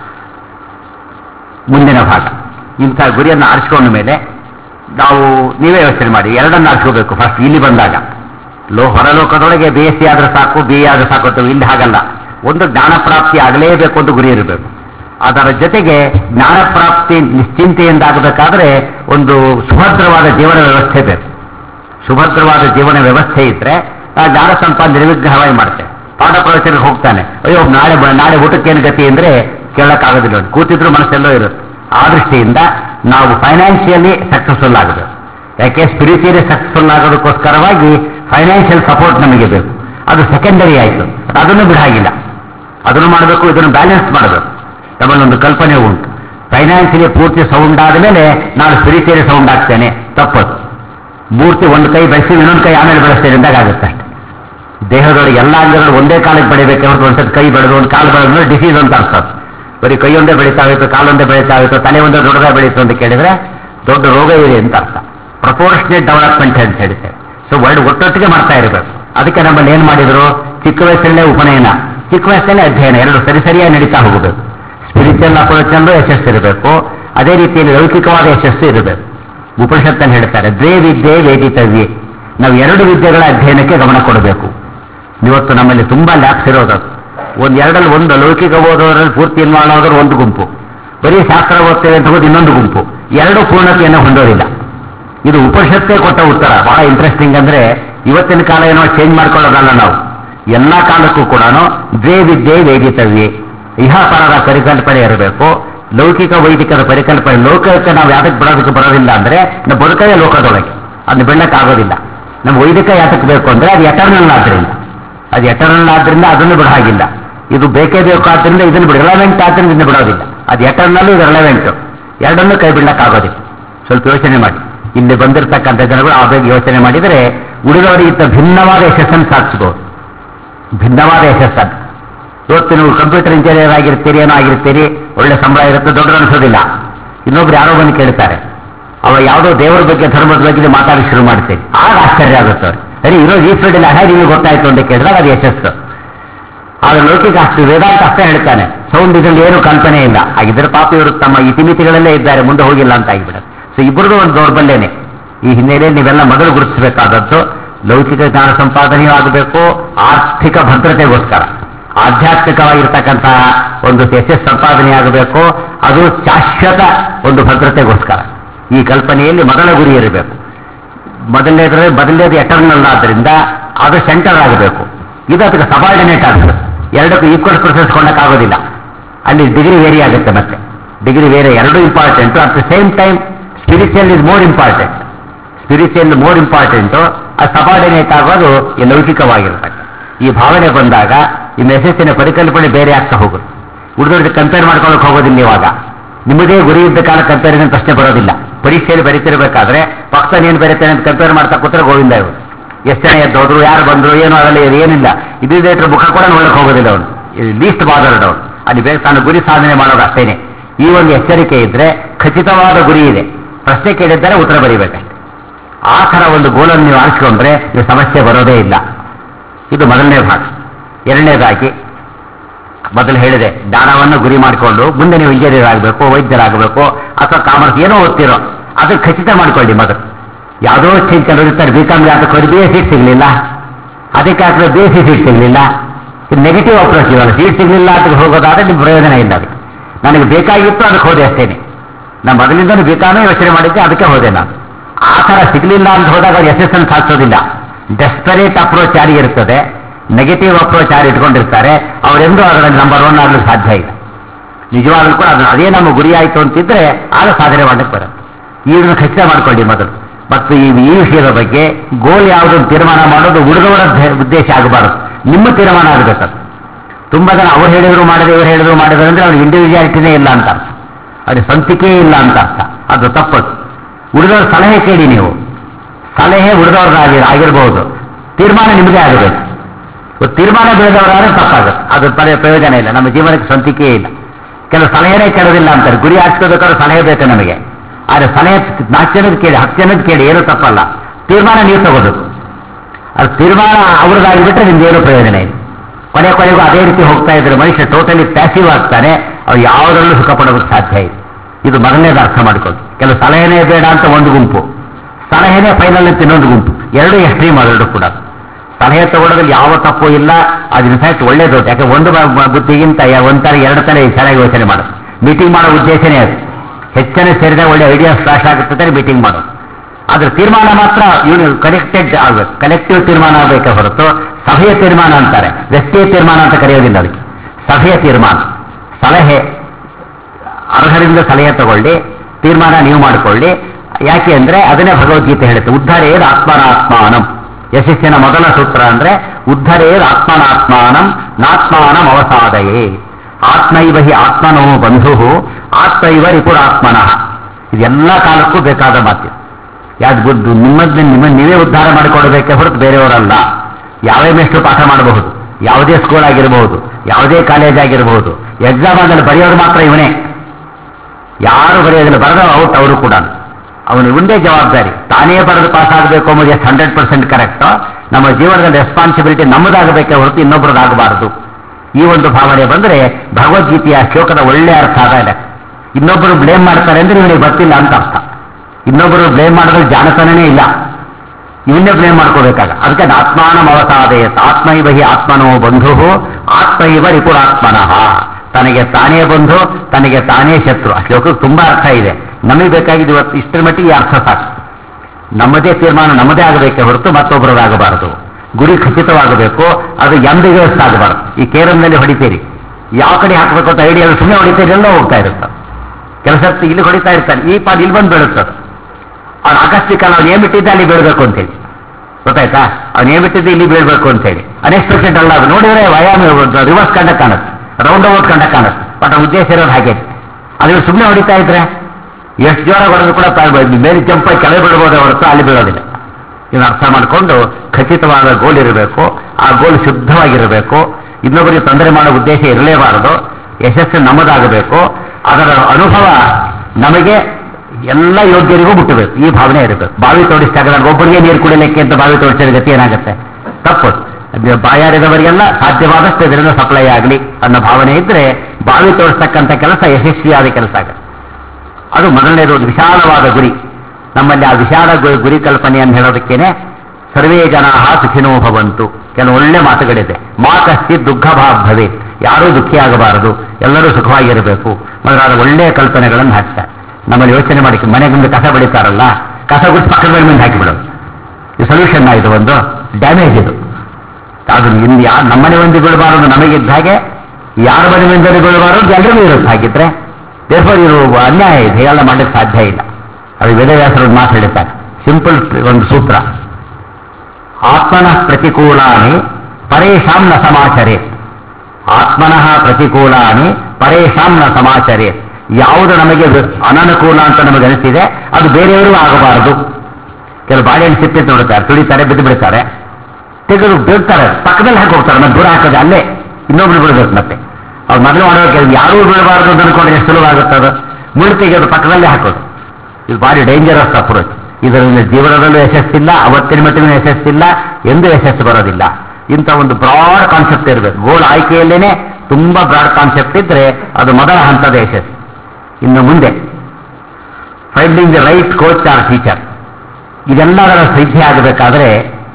ಮುಂದಿನ ಭಾಗ ಇಂಥ ಗುರಿಯನ್ನು ಆರಿಸಿಕೊಂಡ ಮೇಲೆ ನಾವು ನೀವೇ ಯೋಚನೆ ಮಾಡಿ ಎರಡನ್ನು ಆರಿಸ್ಕೋಬೇಕು ಫಸ್ಟ್ ಇಲ್ಲಿ ಬಂದಾಗ ಲೋ ಹೊರಲೋಕದೊಳಗೆ ಬಿ ಎಸ್ ಸಿ ಆದ್ರೆ ಸಾಕು ಬಿ ಎ ಆದ್ರೆ ಸಾಕು ಅಂತ ಇಲ್ಲಿ ಹಾಗಲ್ಲ ಒಂದು ಜ್ಞಾನ ಪ್ರಾಪ್ತಿ ಆಗಲೇಬೇಕು ಅಂತ ಗುರಿ ಇರಬೇಕು ಅದರ ಜೊತೆಗೆ ಜ್ಞಾನ ಪ್ರಾಪ್ತಿ ನಿಶ್ಚಿಂತೆಯಿಂದ ಆಗಬೇಕಾದ್ರೆ ಒಂದು ಸುಭದ್ರವಾದ ಜೀವನ ವ್ಯವಸ್ಥೆ ಬೇಕು ಸುಭದ್ರವಾದ ಜೀವನ ವ್ಯವಸ್ಥೆ ಇದ್ರೆ ಆ ಜ್ಞಾನ ಸಂಪಾದನೆ ನಿರ್ವಿಘ್ನವಾಗಿ ಮಾಡ್ತೇವೆ ಪಾಠ ಪ್ರವಚನಕ್ಕೆ ಹೋಗ್ತಾನೆ ಅಯ್ಯೋ ನಾಳೆ ಬ- ನಾಳೆ ಊಟಕ್ಕೇನು ಗತಿ ಅಂದ್ರೆ ಕೇಳಕ್ಕಾಗೋದಿಲ್ಲ ಕೂತಿದ್ರು ಮನಸ್ಸೆಲ್ಲೋ ಇರುತ್ತೆ ಆ ದೃಷ್ಟಿಯಿಂದ ನಾವು ಫೈನಾನ್ಷಿಯಲಿ ಸಕ್ಸಸ್ಫುಲ್ ಆಗಬೇಕು ಯಾಕೆ ಸ್ಪಿರಿಚುಯಲಿ ಸಕ್ಸಸ್ಫುಲ್ ಆಗೋದಕ್ಕೋಸ್ಕರವಾಗಿ ಫೈನಾನ್ಷಿಯಲ್ ಸಪೋರ್ಟ್ ನಮಗೆ ಬೇಕು ಅದು ಸೆಕೆಂಡರಿ ಆಯಿತು ಅದನ್ನು ಬಿಡಾಗಿಲ್ಲ ಅದನ್ನು ಮಾಡಬೇಕು ಇದನ್ನು ಬ್ಯಾಲೆನ್ಸ್ ಮಾಡಬೇಕು ನಮ್ಮಲ್ಲಿ ಒಂದು ಕಲ್ಪನೆ ಉಂಟು ಫೈನಾನ್ಷಿಯಲಿ ಪೂರ್ತಿ ಸೌಂಡ್ ಆದ ಮೇಲೆ ನಾನು ಸ್ಪಿರಿಚುಯಲಿ ಸೌಂಡ್ ಆಗ್ತೇನೆ ತಪ್ಪದು ಮೂರ್ತಿ ಒಂದು ಕೈ ಬೆಳೆಸಿ ಇನ್ನೊಂದು ಕೈ ಆಮೇಲೆ ಬೆಳೆಸ್ತೇನೆ ಅಂದಾಗ ಆಗುತ್ತೆ ಅಷ್ಟೇ ದೇಹದೊಳಗೆ ಎಲ್ಲ ಅಂಗಗಳು ಒಂದೇ ಕಾಲಕ್ಕೆ ಬೆಳಿಬೇಕು ಹೊರತು ಒಂದ್ಸತಿ ಕೈ ಬೆಳೆದು ಒಂದು ಕಾಲು ಬೆಳೆದ್ರೆ ಡಿಸೀಸ್ ಅಂತ ಅರ್ಥ ಅದು. ಬರೀ ಕೈಯೊಂದೇ ಬೆಳೀತಾ ಹೋಯ್ತು ಕಾಲೊಂದೇ ಬೆಳೀತಾ ಹೋಯ್ತು ತಲೆ ಒಂದೇ ದೊಡ್ಡದಾಗಿ ಬೆಳೀತು ಅಂತ ಕೇಳಿದ್ರೆ ದೊಡ್ಡ ರೋಗ ಇದೆ ಅಂತ ಅರ್ಥ ಪ್ರಪೋರ್ಷನೇಟ್ ಡೆವಲಪ್ಮೆಂಟ್ ಅಂತ ಹೇಳ್ತೇವೆ ಸೊ ವರ್ಲ್ಡ್ ಒಟ್ಟೊಟ್ಟಿಗೆ ಮಾಡ್ತಾ ಇರಬೇಕು ಅದಕ್ಕೆ ನಮ್ಮಲ್ಲಿ ಏನು ಮಾಡಿದ್ರು ಚಿಕ್ಕ ವಯಸ್ಸಲ್ಲೇ ಉಪನಯನ ಚಿಕ್ಕ ವಯಸ್ಸಲ್ಲೇ ಅಧ್ಯಯನ ಎರಡು ಸರಿ ಸರಿಯಾಗಿ ನಡೀತಾ ಹೋಗಬೇಕು ಸ್ಪಿರಿಚುವಲ್ ಅಪ್ರೋಚಲ್ಲೂ ಯಶಸ್ಸಿರಬೇಕು ಅದೇ ರೀತಿಯಲ್ಲಿ ಲೌಕಿಕವಾದ ಯಶಸ್ಸು ಇರಬೇಕು ಉಪನಿಷತ್ತಲ್ಲಿ ಹೇಳ್ತಾರೆ ದ್ವೇ ವಿದ್ಯೆ ವೇದಿತವ್ಯೆ ನಾವು ಎರಡು ವಿದ್ಯೆಗಳ ಅಧ್ಯಯನಕ್ಕೆ ಗಮನ ಕೊಡಬೇಕು ಇವತ್ತು ನಮ್ಮಲ್ಲಿ ತುಂಬಾ ಲ್ಯಾಬ್ಸ್ ಇರೋದು ಒಂದು ಎರಡಲ್ಲಿ ಒಂದು ಲೌಕಿಕ ಓದೋದ್ರಲ್ಲಿ ಪೂರ್ತಿ ಇನ್ವಾಲ್ವ್ ಆದವರು ಒಂದು ಗುಂಪು ಬರೀ ಶಾಸ್ತ್ರ ಓದ್ತೇವೆ ಅಂತ ಹೋಗಿ ಇನ್ನೊಂದು ಗುಂಪು ಎರಡು ಪೂರ್ಣತೆಯನ್ನು ಹೊಂದೋದಿಲ್ಲ ಇದು ಉಪನಿಷತ್ತೇ ಕೊಟ್ಟ ಉತ್ತರ ಬಹಳ ಇಂಟ್ರೆಸ್ಟಿಂಗ್ ಅಂದ್ರೆ ಇವತ್ತಿನ ಕಾಲ ಏನೋ ಚೇಂಜ್ ಮಾಡ್ಕೊಳ್ಳೋದಲ್ಲ ನಾವು ಎಲ್ಲ ಕಾಲಕ್ಕೂ ಕೂಡ ದ್ವೇ ವಿದ್ಯೆ ವೇದಿತವ್ಯೆ ಇಹಪರದ ಪರಿಕಲ್ಪನೆ ಇರಬೇಕು ಲೌಕಿಕ ವೈದಿಕದ ಪರಿಕಲ್ಪನೆ ಲೋಕಕ್ಕೆ ನಾವು ಯಾತಕ್ಕೆ ಬಿಡೋದಕ್ಕೆ ಬರೋದಿಲ್ಲ ಅಂದ್ರೆ ನಾವು ಬದುಕದೇ ಲೋಕದೊಳಗೆ ಅದನ್ನ ಬಿಡಕ್ಕಾಗೋದಿಲ್ಲ ನಮ್ಮ ವೈದಿಕ ಯಾತಕ್ಕೆ ಬೇಕು ಅಂದ್ರೆ ಅದು ಎಟರ್ನಲ್ ಆದ್ರಿಂದ ಅದು ಎಟರ್ನಲ್ ಆದ್ರಿಂದ ಅದನ್ನು ಬಿಡ ಹಾಗಿಲ್ಲ ಇದು ಬೇಕೇ ಬೇಕು ಆದ್ರಿಂದ ಇದನ್ನು ಬಿಡ ರಿಲವೆಂಟ್ ಆದ್ರಿಂದ ಇದನ್ನು ಬಿಡೋದಿಲ್ಲ ಅದು ಎಟರ್ನಲ್ ಇದು ರಿಲವೆಂಟ್ ಎರಡನ್ನೂ ಕೈ ಬಿಡಕ್ಕಾಗೋದಿಲ್ಲ ಸ್ವಲ್ಪ ಯೋಚನೆ ಮಾಡಿ ಇಲ್ಲಿ ಬಂದಿರತಕ್ಕಂಥ ಜನಗಳು ಆ ಬಗ್ಗೆ ಯೋಚನೆ ಮಾಡಿದರೆ ಉಳಿದವರಿಗಿಂತ ಭಿನ್ನವಾದ ಯಶಸ್ಸನ್ನು ಸಾಧಿಸಬಹುದು ಭಿನ್ನವಾದ ಯಶಸ್ಸನ್ನು ಇವತ್ತು ನೀವು ಕಂಪ್ಯೂಟರ್ ಇಂಜಿನಿಯರ್ ಆಗಿರ್ತೀರಿ ಏನೋ ಆಗಿರ್ತೀರಿ ಒಳ್ಳೆ ಸಂಬಳ ಇರುತ್ತೆ ದೊಡ್ಡ ಅನಿಸೋದಿಲ್ಲ ಇನ್ನೊಬ್ರು ಯಾರೋ ಬಂದು ಕೇಳ್ತಾರೆ ಅವ ಯಾವುದೋ ದೇವರ ಬಗ್ಗೆ ಧರ್ಮದ ಬಗ್ಗೆ ಮಾತಾಡಿ ಶುರು ಮಾಡ್ತೀರಿ ಆಗ ಆಶ್ಚರ್ಯ ಆಗುತ್ತೆ ಅವ್ರಿಗೆ ಅರೆ ಇರೋ ಈ ಫೀಲ್ಡ್ ಹೇಗೆ ನಿಮಗೆ ಗೊತ್ತಾಯ್ತು ಅಂತ ಕೇಳಿದಾಗ ಅದು ಯಶಸ್ಸು ಆದ್ರೆ ಲೌಕಿಕ ಅಷ್ಟು ವೇದಾಂತ ಅಷ್ಟೇ ಹೇಳ್ತಾನೆ ಸೌಂಡ್ ಇದರಲ್ಲಿ ಏನು ಕಲ್ಪನೆ ಇಲ್ಲ ಹಾಗಿದ್ರೆ ಪಾಪ ಇವರು ತಮ್ಮ ಇತಿಮಿತಿಗಳಲ್ಲೇ ಇದ್ದಾರೆ ಮುಂದೆ ಹೋಗಿಲ್ಲ ಅಂತ ಆಗಿಬಿಡುತ್ತೆ ಸೊ ಇಬ್ಬರದು ಒಂದು ದೌರ್ಬಲ್ಯನೇ ಈ ಹಿನ್ನೆಲೆಯಲ್ಲಿ ನೀವೆಲ್ಲ ಮೊದಲು ಗುರುತಿಸಬೇಕಾದದ್ದು ಲೌಕಿಕ ಜ್ಞಾನ ಸಂಪಾದನೆಯೂ ಆಗಬೇಕು ಆರ್ಥಿಕ ಭದ್ರತೆಗೋಸ್ಕರ ಆಧ್ಯಾತ್ಮಿಕವಾಗಿರ್ತಕ್ಕಂತಹ ಒಂದು ಯಶಸ್ ಸಂಪಾದನೆ ಆಗಬೇಕು ಅದು ಶಾಶ್ವತ ಒಂದು ಭದ್ರತೆಗೋಸ್ಕರ ಈ ಕಲ್ಪನೆಯಲ್ಲಿ ಮೊದಲ ಗುರಿ ಇರಬೇಕು ಮೊದಲನೇದ್ರೆ ಮೊದಲನೇದು ಎಟರ್ನಲ್ ಆದ್ರಿಂದ ಅದು ಸೆಂಟರ್ ಆಗಬೇಕು ಇದು ಅದಕ್ಕೆ ಸಬಾರ್ಡಿನೇಟ್ ಆಗಬೇಕು ಎರಡಕ್ಕೂ ಈಕ್ವಲ್ ಪ್ರೊಸೆಸ್ ಕೊಂಡಕ್ಕಾಗೋದಿಲ್ಲ ಅಲ್ಲಿ ಡಿಗ್ರಿ ವೇರಿ ಆಗುತ್ತೆ ಮತ್ತೆ ಡಿಗ್ರಿ ಬೇರೆ ಎರಡೂ important at the same time spiritual is more important spiritual more important ಅದು ಸಬಾರ್ಡಿನೇಟ್ ಆಗೋದು ಈ ಲೌಕಿಕವಾಗಿರ್ತಕ್ಕ ಈ ಭಾವನೆ ಬಂದಾಗ ಈ ಮೆಸೇಜಿನ ಪರಿಕಲ್ಪನೆ ಬೇರೆ ಆಗ್ತಾ ಹೋಗುತ್ತೆ ಉಳಿದವ್ರಿಗೆ ಕಂಪೇರ್ ಮಾಡ್ಕೊಳ್ಳೋಕೆ ಹೋಗೋದಿಲ್ಲ ಇವಾಗ ನಿಮ್ಮದೇ ಗುರಿ ಇದ್ದ ಕಾಲ ಕಂಪೇರಿಸನ್ ಪ್ರಶ್ನೆ ಬರೋದಿಲ್ಲ ಪರೀಕ್ಷೆಯಲ್ಲಿ ಬರೀತಿರ್ಬೇಕಾದ್ರೆ ಪಕ್ಷ ನೀನು ಬರೀತೇನೆ ಅಂತ ಕಂಪೇರ್ ಮಾಡ್ತಾ ಕೂತ್ರೆ ಗೋವಿಂದ ಇವರು ಎಷ್ಟು ಜನ ಎದ್ದೋದ್ರು ಯಾರು ಬಂದ್ರು ಏನು ಆಗಲ್ಲ ಇದು ಏನಿಲ್ಲ ಇದ್ದಿದ್ದ ಮುಖ ಕೂಡ ನೋಡಕ್ಕೆ ಹೋಗೋದಿಲ್ಲ ಅವನು ಲೀಸ್ಟ್ ಬಾದರ್ಡ್ ಅವನು ಅಲ್ಲಿ ಬೇಕು ತಾನು ಗುರಿ ಸಾಧನೆ ಮಾಡೋದು ಅಷ್ಟೇನೆ ಈ ಒಂದು ಎಚ್ಚರಿಕೆ ಇದ್ರೆ ಖಚಿತವಾದ ಗುರಿ ಇದೆ ಪ್ರಶ್ನೆ ಕೇಳಿದ್ದಾರೆ ಉತ್ತರ ಬರೀಬೇಕಷ್ಟೆ ಆ ಥರ ಒಂದು ಗೋಲನ್ನು ನೀವು ಆರಿಸಿಕೊಂಡ್ರೆ ನೀವು ಸಮಸ್ಯೆ ಬರೋದೇ ಇಲ್ಲ ಇದು ಮೊದಲನೇ ಭಾಗ ಎರಡನೇದಾಗಿ ಮೊದಲು ಹೇಳಿದೆ ಜ್ಞಾನವನ್ನು ಗುರಿ ಮಾಡಿಕೊಂಡು ಮುಂದೆ ನೀವು ಇಂಜಿನಿಯರ್ ಆಗಬೇಕು ವೈದ್ಯರಾಗಬೇಕು ಅಥವಾ ಕಾಮರ್ಸ್ ಏನೋ ಓದ್ತಿರೋ ಅದಕ್ಕೆ ಖಚಿತ ಮಾಡ್ಕೊಳ್ಳಿ ಮೊದಲು ಯಾವುದೋ ಚಿಂತನೆ ಇರ್ತಾರೆ ಬಿ ಕಾಮ್ಗೆ ಅದಕ್ಕೆ ಬಿ ಎ ಸೀಟ್ ಸಿಗಲಿಲ್ಲ ಅದಕ್ಕೆ ಹಾಕಿದ್ರೆ ಬಿ ಎಸ್ ಸಿ ಸೀಟ್ ಸಿಗಲಿಲ್ಲ ಇದು ನೆಗೆಟಿವ್ ಅಪ್ರೋಚ್ ಇವಲ್ಲ ಸೀಟ್ ಸಿಗಲಿಲ್ಲ ಅದಕ್ಕೆ ಹೋಗೋದಾದ್ರೆ ನಿಮ್ಗೆ ಪ್ರಯೋಜನ ಇಲ್ಲ ಅದಕ್ಕೆ ನನಗೆ ಬೇಕಾಗಿತ್ತು ಅದಕ್ಕೆ ಹೋದೆ ಅಷ್ಟೇನೆ ನಾನು ಮೊದಲಿಂದಲೂ ಬೇಕಾನೂ ಯೋಚನೆ ಮಾಡಿದ್ದೆ ಅದಕ್ಕೆ ಹೋದೆ ನಾನು ಆ ಥರ ಸಿಗಲಿಲ್ಲ ಅಂತ ಹೋದಾಗ ಅವ್ರು ಯಶಸ್ಸನ್ನು ಸಾಧಿಸೋದಿಲ್ಲ ಡೆಸ್ಪರೇಟ್ ಅಪ್ರೋಚ್ ಯಾರಿಗೆ ಇರ್ತದೆ ನೆಗೆಟಿವ್ ಅಪ್ರೋಚ್ ಯಾರು ಇಟ್ಕೊಂಡಿರ್ತಾರೆ ಅವರೆಂದೂ ಅದರಲ್ಲಿ ನಂಬರ್ ಒನ್ ಆಗ್ಲಿಕ್ಕೆ ಸಾಧ್ಯ ಇಲ್ಲ ನಿಜವಾಗ್ಲೂ ಕೂಡ ಅದು ಅದೇ ನಮ್ಮ ಗುರಿ ಆಯಿತು ಅಂತಿದ್ರೆ ಆಗ ಸಾಧನೆ ಮಾಡಕ್ಕೆ ಬರುತ್ತೆ ಈಗನ್ನು ಖಚಿತ ಮಾಡ್ಕೊಳ್ಳಿ ಮೊದಲು ಮತ್ತು ಈ ಈ ವಿಷಯದ ಬಗ್ಗೆ ಗೋಲ್ ಯಾವುದನ್ನು ತೀರ್ಮಾನ ಮಾಡೋದು ಉಳಿದವರ ಧ್ಯ- ಉದ್ದೇಶ ಆಗಬಾರದು ನಿಮ್ಮ ತೀರ್ಮಾನ ಆಗಬೇಕದು ತುಂಬ ಜನ ಅವ್ರು ಹೇಳಿದ್ರು ಮಾಡಿದ್ರೆ ಇವ್ರು ಹೇಳಿದ್ರು ಮಾಡಿದ್ರು ಅಂದ್ರೆ ಅವ್ರಿಗೆ ಇಂಡಿವಿಜುವಾಲಿಟಿನೇ ಇಲ್ಲ ಅಂತ ಅರ್ಥ ಅವ್ರಿಗೆ ಸ್ವಂತಿಕೆ ಇಲ್ಲ ಅಂತ ಅರ್ಥ ಅದು ತಪ್ಪದು ಉಳಿದವ್ರ ಸಲಹೆ ಕೇಳಿ ನೀವು ಸಲಹೆ ಉಳಿದವ್ರದ್ದಾಗಿ ಆಗಿರ್ಬೋದು ತೀರ್ಮಾನ ನಿಮ್ಮದೇ ಆಗಬೇಕು ಇವತ್ತು ತೀರ್ಮಾನ ಬೆಳೆದವರಾದ್ರೆ ತಪ್ಪಾಗುತ್ತೆ ಅದು ಪರ ಪ್ರಯೋಜನ ಇಲ್ಲ ನಮ್ಮ ಜೀವನಕ್ಕೆ ಸ್ವಂತಿಕೆ ಇಲ್ಲ ಕೆಲವು ಸಲಹೆನೇ ಕೇಳೋದಿಲ್ಲ ಅಂತಾರೆ ಗುರಿ ಹಾಕ್ಸ್ಕೋಬೇಕಾದ್ರೆ ಸಲಹೆ ಬೇಕು ನಮಗೆ ಆದರೆ ಸಲಹೆ ನಾಲ್ಕು ಜನದ ಕೇಳಿ ಹತ್ತು ಜನದ ಕೇಳಿ ಏನೂ ತಪ್ಪಲ್ಲ ತೀರ್ಮಾನ ನೀವು ತಗೋಬೇಕು ಅದು ತೀರ್ಮಾನ ಅವ್ರದ್ದಾಗಿಬಿಟ್ರೆ ನಿಮ್ಗೆ ಏನೂ ಪ್ರಯೋಜನ ಇಲ್ಲ ಕೊನೆ ಕೊನೆಗೂ ಅದೇ ರೀತಿ ಹೋಗ್ತಾ ಇದ್ರೆ ಮನುಷ್ಯ ಟೋಟಲಿ ಪ್ಯಾಸಿವ್ ಆಗ್ತಾನೆ ಅವ್ರು ಯಾವುದರಲ್ಲೂ ಸುಖ ಪಡೋದಕ್ಕೆ ಸಾಧ್ಯ ಇಲ್ಲ ಇದು ಮೊದಲನೇದು ಅರ್ಥ ಮಾಡ್ಕೊಳ್ಳಿ ಕೆಲವು ಸಲಹೆನೇ ಬೇಡ ಅಂತ ಒಂದು ಗುಂಪು ಸಲಹೆನೇ ಫೈನಲ್ ಅಂತ ಇನ್ನೊಂದು ಗುಂಪು ಎರಡು ಎಕ್ಸ್ಟ್ರೀಮ್ ಅವೆರಡು ಕೂಡ ಸಲಹೆ ತಗೊಳ್ಳೋದ್ರಲ್ಲಿ ಯಾವ ತಪ್ಪು ಇಲ್ಲ ಅದು ಇನ್ಫ್ಯಾಕ್ಟ್ ಒಳ್ಳೇದು ಯಾಕೆ ಒಂದು ಬ- ಬ- ಬುದ್ಧಿಗಿಂತ ಯ- ಒಂಥರ ಎರಡು ತರ ಚೆನ್ನಾಗಿ ಯೋಚನೆ ಮಾಡೋದು ಮೀಟಿಂಗ್ ಮಾಡೋ ಉದ್ದೇಶನೇ ಅದು ಹೆಚ್ಚಿನ ಸೇರಿದ ಒಳ್ಳೆ ಐಡಿಯಾಸ್ ಫ್ಲಾಶ್ ಆಗುತ್ತೆ ಮೀಟಿಂಗ್ ಮಾಡೋದು ಅದ್ರ ತೀರ್ಮಾನ ಮಾತ್ರ ಇವನು ಕನೆಕ್ಟೆಡ್ ಆಗಬೇಕು ಕಲೆಕ್ಟಿವ್ ತೀರ್ಮಾನ ಆಗಬೇಕೆ ಹೊರತು ಸಭೆಯ ತೀರ್ಮಾನ ಅಂತಾರೆ ವ್ಯಕ್ತಿಯ ತೀರ್ಮಾನ ಅಂತ ಕರೆಯೋದಿಲ್ಲ ಅದಕ್ಕೆ ಸಭೆಯ ತೀರ್ಮಾನ ಸಲಹೆ ಅರ್ಹರಿಂದ ಸಲಹೆ ತಗೊಳ್ಳಿ ತೀರ್ಮಾನ ನೀವು ಮಾಡಿಕೊಳ್ಳಿ ಯಾಕೆ ಅಂದ್ರೆ ಅದನ್ನೇ ಭಗವದ್ಗೀತೆ ಹೇಳುತ್ತೆ ಉದ್ಧರೇದ್ ಆತ್ಮನಾತ್ಮಾನಂ ಯಶಸ್ಸಿನ ಮೊದಲ ಸೂತ್ರ ಅಂದ್ರೆ ಉದ್ಧರೇದ್ ಆತ್ಮನಾತ್ಮಾನಂ ನಾತ್ಮಾನಂ ಅವಸಾದಯೇ ಆತ್ಮೈವ ಹಿ ಆತ್ಮನೋ ಬಂಧು ಆತ್ಮೈವ ರಿಪುರಾತ್ಮನಃ ಇದೆಲ್ಲ ಕಾಲಕ್ಕೂ ಬೇಕಾದ ಮಾತು ಯಾವ್ದು ಬುದ್ಧು ನಿಮ್ಮದ್ನ ನಿಮ್ಮ ನೀವೇ ಉದ್ಧಾರ ಮಾಡಿಕೊಡಬೇಕೆ ಹೊರತು ಬೇರೆಯವರಲ್ಲ ಯಾವೇ ಮೇಷ್ಟು ಪಾಠ ಮಾಡಬಹುದು ಯಾವುದೇ ಸ್ಕೂಲ್ ಆಗಿರಬಹುದು ಯಾವುದೇ ಕಾಲೇಜ್ ಆಗಿರಬಹುದು ಎಕ್ಸಾಮ್ ಆದಲ್ಲಿ ಬರೆಯೋರು ಮಾತ್ರ ಇವನೇ ಯಾರು ಬರೆಯೋದಿಲ್ಲ ಬರೆದ ಔಟ್ ಅವರು ಕೂಡ ಅವನು ಒಂದೇ ಜವಾಬ್ದಾರಿ ತಾನೇ ಬರೆದು ಪಾಸ್ ಆಗಬೇಕು ಅನ್ನೋದು ಎಷ್ಟು ಹಂಡ್ರೆಡ್ ಪರ್ಸೆಂಟ್ ಕರೆಕ್ಟೋ ನಮ್ಮ ಜೀವನದಲ್ಲಿ ರೆಸ್ಪಾನ್ಸಿಬಿಲಿಟಿ ನಮ್ಮದಾಗಬೇಕೆ ಹೊರತು ಇನ್ನೊಬ್ಬರದಾಗಬಾರದು ಈ ಒಂದು ಭಾವನೆ ಬಂದರೆ ಭಗವದ್ಗೀತೆಯ ಶ್ಲೋಕದ ಒಳ್ಳೆ ಅರ್ಥ ಆದಾಗ ಇನ್ನೊಬ್ಬರು ಬ್ಲೇಮ್ ಮಾಡ್ತಾರೆ ಅಂದ್ರೆ ಇವನಿಗೆ ಗೊತ್ತಿಲ್ಲ ಅಂತ ಅರ್ಥ ಇನ್ನೊಬ್ಬರು ಬ್ಲೇಮ್ ಮಾಡೋದ್ರಲ್ಲಿ ಜಾಣತನನೇ ಇಲ್ಲ ಇವನ್ನೇ ಬ್ಲೇಮ್ ಮಾಡ್ಕೋಬೇಕಾಗ ಅದಕ್ಕೆ ಆತ್ಮಾನಂ ಅವಸಾದಯತ್ ಆತ್ಮೈವ ಹಿ ಆತ್ಮನೋ ಬಂಧು ಆತ್ಮೈವ ರಿಪುರಾತ್ಮನಃ ತನಗೆ ತಾನೇ ಬಂಧು ತನಗೆ ತಾನೇ ಶತ್ರು ಆ ಶ್ಲೋಕಕ್ಕೆ ತುಂಬಾ ಅರ್ಥ ಇದೆ ನಮಗೆ ಬೇಕಾಗಿದ್ದು ಇವತ್ತು ಇಷ್ಟರ ಮಟ್ಟಿಗೆ ಈ ಅರ್ಥ ಸಾಕು ನಮ್ಮದೇ ತೀರ್ಮಾನ ನಮ್ಮದೇ ಆಗಬೇಕೆ ಹೊರತು ಮತ್ತೊಬ್ಬರದಾಗಬಾರದು ಗುರಿ ಖಚಿತವಾಗಬೇಕು ಅದು ಎಂಬಿಗಸ್ ಆಗಬಾರದು ಈ ಕೇರಮ್ನಲ್ಲಿ ಹೊಡಿತೀರಿ ಯಾವ ಕಡೆ ಹಾಕಬೇಕು ಅಂತ ಐಡಿಯಾ ಸುಮ್ಮನೆ ಹೊಡಿತೀರಿ ಎಲ್ಲ ಹೋಗ್ತಾ ಇರುತ್ತೆ ಕೆಲಸ ಇಲ್ಲಿ ಹೊಡಿತಾ ಇರ್ತಾನೆ ಈ ಪಾದ ಇಲ್ಲಿ ಬಂದು ಬೀಳುತ್ತದೆ ಅವ್ನು ಆಕಸ್ಮಿಕ ಅವ್ನು ಏಮಿಟ್ಟಿದ್ದೆ ಅಲ್ಲಿ ಬೀಳಬೇಕು ಅಂತೇಳಿ ಗೊತ್ತಾಯ್ತಾ ಅವ್ನು ಏಮಿಟ್ಟಿದ್ದೆ ಇಲ್ಲಿ ಬೀಳಬೇಕು ಅಂತೇಳಿ ಅನ್ಎಕ್ಸ್ಪೆಕ್ಟೆಡ್ ಅಲ್ಲ ಅದು ನೋಡಿದ್ರೆ ವಯಾಮ ರಿವರ್ಸ್ ಕಂಡ ಕಾಣುತ್ತೆ ರೌಂಡ್ ಅಬೌಟ್ ಕಂಡ ಕಾಣುತ್ತೆ ಬಟ್ ಆ ಉದ್ದೇಶ ಇರೋದು ಹಾಗೆ ಅದು ಸುಮ್ಮನೆ ಹೊಡಿತಾ ಇದ್ರೆ ಎಷ್ಟು ಜೋರ ಹೊಡೆದು ಕೂಡ ಪ- ಮೇಲೆ ಜಂಪ್ ಆಗಿ ಕೆಳಗೆ ಬೀಳ್ಬೋದೇ ಹೊರತು ಅಲ್ಲಿ ಬೀಳೋದಿಲ್ಲ ಇದನ್ನು ಅರ್ಥ ಮಾಡಿಕೊಂಡು ಖಚಿತವಾದ ಗೋಲ್ ಇರಬೇಕು ಆ ಗೋಲ್ ಶುದ್ಧವಾಗಿರಬೇಕು ಇನ್ನೊಬ್ಬರಿಗೆ ತೊಂದರೆ ಮಾಡೋ ಉದ್ದೇಶ ಇರಲೇಬಾರದು ಯಶಸ್ಸು ನಮ್ಮದಾಗಬೇಕು ಅದರ ಅನುಭವ ನಮಗೆ ಎಲ್ಲ ಯೋಗ್ಯರಿಗೂ ಮುಟ್ಟಬೇಕು ಈ ಭಾವನೆ ಇರಬೇಕು ಬಾವಿ ತೋಡಿಸಿದಾಗ ನನಗೆ ಒಬ್ಬರಿಗೆ ನೀರು ಕುಡಿಲಿಕ್ಕೆ ಅಂತ ಬಾವಿ ತೋಡಿಸಿದ ಗತಿ ಏನಾಗುತ್ತೆ ತಪ್ಪು ಅದು ಬಾಯಾರಿದವರಿಗೆಲ್ಲ ಸಾಧ್ಯವಾದಷ್ಟು ಇದರಿಂದ ಸಪ್ಲೈ ಆಗಲಿ ಅನ್ನೋ ಭಾವನೆ ಇದ್ರೆ ಬಾವಿ ತೋರಿಸ್ತಕ್ಕಂಥ ಕೆಲಸ ಯಶಸ್ವಿಯಾದ ಕೆಲಸ ಆಗುತ್ತೆ ಅದು ಮೊದಲನೇದು ಒಂದು ವಿಶಾಲವಾದ ಗುರಿ ನಮ್ಮಲ್ಲಿ ಆ ವಿಶಾಲ ಗು- ಗುರಿ ಕಲ್ಪನೆಯನ್ನು ಹೇಳೋದಕ್ಕೇನೆ ಸರ್ವೇ ಜನ ಸುಖಿನೋ ಭವಂತು ಕೆಲವು ಒಳ್ಳೆ ಮಾತುಗಳಿದೆ ಮಾ ಕಶ್ಚಿತ್ ದುಃಖ ಭಾವ್ ಭವೆ ಯಾರೂ ದುಃಖಿಯಾಗಬಾರದು ಎಲ್ಲರೂ ಸುಖವಾಗಿರಬೇಕು ಮೊದಲಾದ ಒಳ್ಳೆಯ ಕಲ್ಪನೆಗಳನ್ನು ಹಾಕ್ತಾರೆ ನಮ್ಮಲ್ಲಿ ಯೋಚನೆ ಮಾಡಿ ಮನೆ ಮುಂದೆ ಕಸ ಬೆಳೀತಾರಲ್ಲ ಕಸ ಗುಡಿಸಿ ಪಕ್ಕದ ಮುಂದೆ ಹಾಕಿಬಿಡೋದು ಈ ಸೊಲ್ಯೂಷನ್ ಇದು ಒಂದು ಡ್ಯಾಮೇಜ್ ಇದು ಅದು ಇನ್ನು ಯಾ ನಮ್ಮನೆ ಒಂದು ಬೀಳಬಾರದು ನಮಗಿದ್ದ ಹಾಗೆ ಯಾರ ಮನೆ ಮುಂದೆ ಬೀಳಬಾರದು ಎಲ್ರಿಗೂ ಇರುತ್ತೆ ಹಾಗಿದ್ರೆ ದೇರ್ಫೋರ್ ಇದು ಅನ್ಯಾಯ ಇದೆ ಹೀಗೆಲ್ಲ ಮಾಡಲಿಕ್ಕೆ ಸಾಧ್ಯ ಇಲ್ಲ ಅದು ವೇದವ್ಯಾಸರು ಮಾತು ಹೇಳ್ತಾರೆ ಸಿಂಪಲ್ ಒಂದು ಸೂತ್ರ ಆತ್ಮನಃ ಪ್ರತಿಕೂಲಾನಿ ಪರೇಶಾಂ ನ ಸಮಾಚರೆ ಆತ್ಮನಃ ಪ್ರತಿಕೂಲಾನಿ ಪರೇಶಾಂ ನ ಸಮಾಚರೆ ಯಾವುದು ನಮಗೆ ವಿ- ಅನನುಕೂಲ ಅಂತ ನಮಗೆ ಅನಿಸಿದೆ ಅದು ಬೇರೆಯವರಿಗೂ ಆಗಬಾರದು ಕೆಲವು ಬಾಳೆಹಣ್ಣು ಸಿಪ್ಪೆ ನೋಡ್ತಾರೆ ತುಳಿತಾರೆ ಬಿದ್ದು ಬಿಡ್ತಾರೆ ತೆಗೆದು ಬೀಳ್ತಾರೆ ಪಕ್ಕದಲ್ಲಿ ಹಾಕಿ ಹೋಗ್ತಾರೆ ಮತ್ತೆ ದೂರ ಹಾಕೋದು ಅಲ್ಲೇ ಇನ್ನೊಬ್ರು ಬಿಡಬೇಕು ಮತ್ತೆ ಅವ್ರು ಮೊದಲು ಮಾಡೋಕೆ ಯಾರೂ ಬೀಳಬಾರ್ದು ಅಂತ ಅನ್ಕೊಂಡ್ರೆ ಎಷ್ಟು ಸುಲಭ ಆಗುತ್ತೆ ಅದು ಮುಳ್ಳು ತೆಗೆಯೋದು ಪಕ್ಕದಲ್ಲೇ ಹಾಕೋದು ಇದು ಭಾರಿ ಡೇಂಜರಸ್ ಅಪ್ರೋಚ್ ಇದರಿಂದ ಜೀವನದಲ್ಲೂ ಯಶಸ್ಸಿಲ್ಲ ಅವತ್ತಿನ ಮಟ್ಟಿನ ಯಶಸ್ಸಿಲ್ಲ ಎಂದು ಯಶಸ್ಸು ಬರೋದಿಲ್ಲ ಇಂಥ ಒಂದು ಬ್ರಾಡ್ ಕಾನ್ಸೆಪ್ಟ್ ಇರಬೇಕು ಗೋಲ್ ಆಯ್ಕೆಯಲ್ಲೇನೆ ತುಂಬಾ ಬ್ರಾಡ್ ಕಾನ್ಸೆಪ್ಟ್ ಇದ್ರೆ ಅದು ಮೊದಲ ಹಂತದ ಯಶಸ್ಸು ಇನ್ನು ಮುಂದೆ finding the right coach or teacher ಇದೆಲ್ಲದರ ಸಿದ್ಧಿ ಆಗಬೇಕಾದ್ರೆ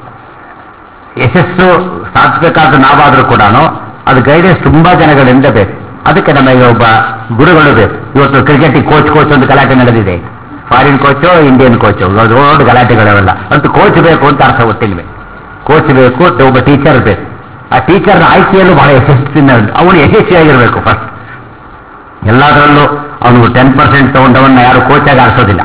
ಯಶಸ್ಸು ಸಾಧಿಸಬೇಕಾದ ನಾವಾದರೂ ಕೂಡ ಅದು ಗೈಡೆನ್ಸ್ ತುಂಬಾ ಜನಗಳಿಂದ ಬೇಕು ಅದಕ್ಕೆ ನಮಗೆ ಒಬ್ಬ ಗುರುಗಳು ಬೇಕು ಇವತ್ತು ಕ್ರಿಕೆಟಿಗೆ ಕೋಚ್ ಕೋಚ್ ಒಂದು ಗಲಾಟೆ ನಡೆದಿದೆ ಫಾರಿನ್ ಕೋಚು ಇಂಡಿಯನ್ ಕೋಚು ದೊಡ್ಡ ಗಲಾಟೆಗಳವೆಲ್ಲ ಅಂತೂ ಕೋಚ್ ಬೇಕು ಅಂತ ಅರ್ಥ ಗೊತ್ತಿಲ್ವೇ ಕೋಚ್ ಬೇಕು ಒಬ್ಬ ಟೀಚರ್ ಬೇಕು ಆ ಟೀಚರ್ನ ಆಯ್ಕೆಯಲ್ಲೂ ಬಹಳ ಯಶಸ್ಸಿನ ಅವನು ಯಶಸ್ವಿಯಾಗಿರಬೇಕು ಫಸ್ಟ್ ಎಲ್ಲದರಲ್ಲೂ ಅವನು ಟೆನ್ ಪರ್ಸೆಂಟ್ ತಗೊಂಡವನ್ನ ಯಾರು ಕೋಚಾಗಿ ಆರಿಸೋದಿಲ್ಲ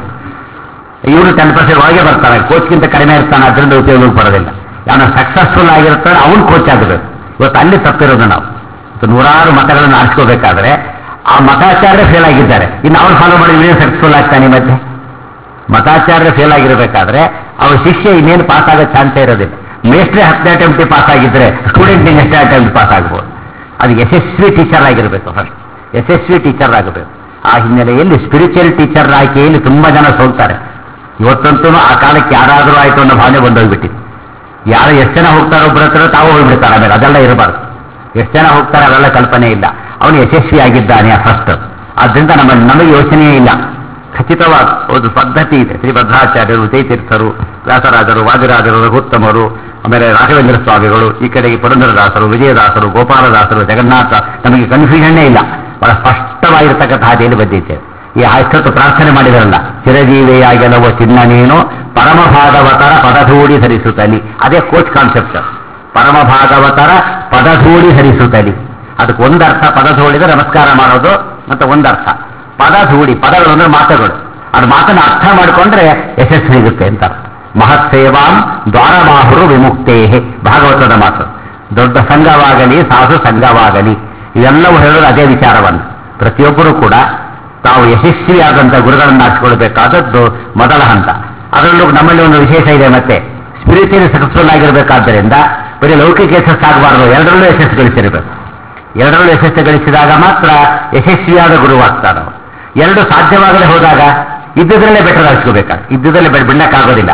ಇವನು ಟೆನ್ ಪರ್ಸೆಂಟ್ ಒಳಗೆ ಬರ್ತಾನೆ ಕೋಚ್ಗಿಂತ ಕಡಿಮೆ ಇರ್ತಾನೆ ಅದರಿಂದ ಉಪಯೋಗಕ್ಕೆ ಬರೋದಿಲ್ಲ ಅವನು ಸಕ್ಸಸ್ಫುಲ್ ಆಗಿರ್ತಾನೆ ಅವನು ಕೋಚ್ ಆಗಬೇಕು ಇವತ್ತು ಅಲ್ಲಿ ತಪ್ಪಿರೋದು ನಾವು ಇವತ್ತು ನೂರಾರು ಮತಗಳನ್ನು ಆರಿಸ್ಕೋಬೇಕಾದ್ರೆ ಆ ಮತಾಚಾರ್ಯ ಫೇಲ್ ಆಗಿದ್ದಾರೆ ಇನ್ನು ಅವ್ರು ಫಾಲೋ ಮಾಡಿ ಇವನೇ ಸಕ್ಸಸ್ಫುಲ್ ಆಗ್ತಾನೆ ಮತ್ತೆ ಮತಾಚಾರ್ಯ ಫೇಲ್ ಆಗಿರಬೇಕಾದ್ರೆ ಅವ್ರ ಶಿಷ್ಯ ಇನ್ನೇನು ಪಾಸ್ ಆಗೋ ಚಾನ್ಸೇ ಇರೋದಿಲ್ಲ ಮೇಸ್ಟ್ರೆ ಹತ್ತನೇ ಅಟೆಂಪ್ಟ್ ಪಾಸ್ ಆಗಿದ್ರೆ ಸ್ಟೂಡೆಂಟ್ ಎಷ್ಟೇ ಅಟೆಂಪ್ಟ್ ಪಾಸ್ ಆಗ್ಬೋದು ಅದು ಯಶಸ್ವಿ ಟೀಚರ್ ಆಗಿರಬೇಕು ಫಸ್ಟ್ ಯಶಸ್ವಿ ಟೀಚರ್ ಆಗಬೇಕು ಆ ಹಿನ್ನೆಲೆಯಲ್ಲಿ ಸ್ಪಿರಿಚುವಲ್ ಟೀಚರ್ ಆಯ್ಕೆಯಲ್ಲಿ ತುಂಬಾ ಜನ ಸೋಲ್ತಾರೆ ಇವತ್ತಂತೂ ಆ ಕಾಲಕ್ಕೆ ಯಾರಾದರೂ ಆಯ್ತು ಅನ್ನೋ ಭಾವನೆ ಬಂದೋಗ್ಬಿಟ್ಟಿದೆ ಯಾರು ಎಷ್ಟು ಜನ ಹೋಗ್ತಾರೋ ಒಬ್ಬರ ಹತ್ರ ತಾವು ಹೋಗ್ಬಿಡ್ತಾರೆ ಆಮೇಲೆ ಅದೆಲ್ಲ ಇರಬಾರ್ದು ಎಷ್ಟು ಜನ ಹೋಗ್ತಾರೆ ಅವೆಲ್ಲ ಕಲ್ಪನೆ ಇಲ್ಲ ಅವನು ಯಶಸ್ವಿ ಆಗಿದ್ದಾನೆ ಫಸ್ಟ್ ಆದ್ರಿಂದ ನಮ್ಮ ನಮಗೆ ಯೋಚನೆಯೇ ಇಲ್ಲ ಖಚಿತವಾದ ಒಂದು ಪದ್ಧತಿ ಇದೆ ಶ್ರೀ ಭದ್ರಾಚಾರ್ಯರು ಜಯತೀರ್ಥರು ವ್ಯಾಸರಾಜರು ವಾದಿರಾಜರು ರಘುತ್ತಮರು ಆಮೇಲೆ ರಾಘವೇಂದ್ರ ಸ್ವಾಮಿಗಳು ಈ ಕಡೆಗೆ ಪುರಂದರದಾಸರು ವಿಜಯದಾಸರು ಗೋಪಾಲದಾಸರು ಜಗನ್ನಾಥ ನಮಗೆ ಕನ್ಫ್ಯೂಷನ್ನೇ ಇಲ್ಲ ಬಹಳ ಸ್ಪಷ್ಟವಾಗಿರ್ತಕ್ಕಂಥ ಹಾದಿಯಲ್ಲಿ ಬಂದಿದ್ದೇವೆ ಈ ಅಷ್ಟೊತ್ತು ಪ್ರಾರ್ಥನೆ ಮಾಡಿದಾರಲ್ಲ ಚಿರಜೀವಿಯಾಗೆಲವ ಚಿನ್ನ ನೀನು ಪರಮ ಭಾಗವತರ ಪದಧೂಡಿ ಧರಿಸುತ್ತಲಿ ಅದೇ ಕೋಚ್ ಕಾನ್ಸೆಪ್ಟ್ ಪರಮ ಭಾಗವತರ ಪದಧೂಡಿ ಧರಿಸುತ್ತಲಿ ಅದಕ್ಕೆ ಒಂದರ್ಥ ಪದಧೂಳಿದ್ರೆ ನಮಸ್ಕಾರ ಮಾಡೋದು ಮತ್ತೆ ಒಂದರ್ಥ ಪದಧೂಡಿ ಪದಗಳು ಅಂದ್ರೆ ಮಾತುಗಳು ಅದು ಮಾತನ್ನು ಅರ್ಥ ಮಾಡಿಕೊಂಡ್ರೆ ಯಶಸ್ಸು ಸಿಗುತ್ತೆ ಅಂತ ಅರ್ಥ. ಮಹತ್ ಸೇವಾಂ ದ್ವಾರಮಾಹುರು ವಿಮುಕ್ತೇಹೆ ಭಾಗವತದ ಮಾತು ದೊಡ್ಡ ಸಂಘವಾಗಲಿ ಸಾಧು ಸಂಘವಾಗಲಿ ಇವೆಲ್ಲವೂ ಹೇಳೋದು ಅದೇ ವಿಚಾರವನ್ನು ಪ್ರತಿಯೊಬ್ಬರೂ ಕೂಡ ತಾವು ಯಶಸ್ವಿಯಾದಂಥ ಗುರುಗಳನ್ನು ಆರಿಸಿಕೊಳ್ಬೇಕಾದದ್ದು ಮೊದಲ ಹಂತ ಅದರಲ್ಲೂ ನಮ್ಮಲ್ಲಿ ಒಂದು ವಿಶೇಷ ಇದೆ ಮತ್ತೆ ಸ್ಪಿರಿಚುವಲಿ ಸಕ್ಸಸ್ಫುಲ್ ಆಗಿರಬೇಕಾದ್ದರಿಂದ ಬರೀ ಲೌಕಿಕ ಯಶಸ್ಸು ಆಗಬಾರ್ದು ಎರಡರಲ್ಲೂ ಯಶಸ್ಸು ಗಳಿಸಿರಬೇಕು ಎರಡರಲ್ಲೂ ಯಶಸ್ಸು ಗಳಿಸಿದಾಗ ಮಾತ್ರ ಯಶಸ್ವಿಯಾದ ಗುರುವಾಗ್ತಾನೆ ಅವನು. ಎರಡು ಸಾಧ್ಯವಾಗದೆ ಹೋದಾಗ ಇದ್ದುದರಲ್ಲೇ ಬೆಟರ್ ಆಗಿಸ್ಕೋಬೇಕಾಗ ಇದ್ದುದರಲ್ಲೇ ಬೆ- ಬಿಡಕ್ಕಾಗೋದಿಲ್ಲ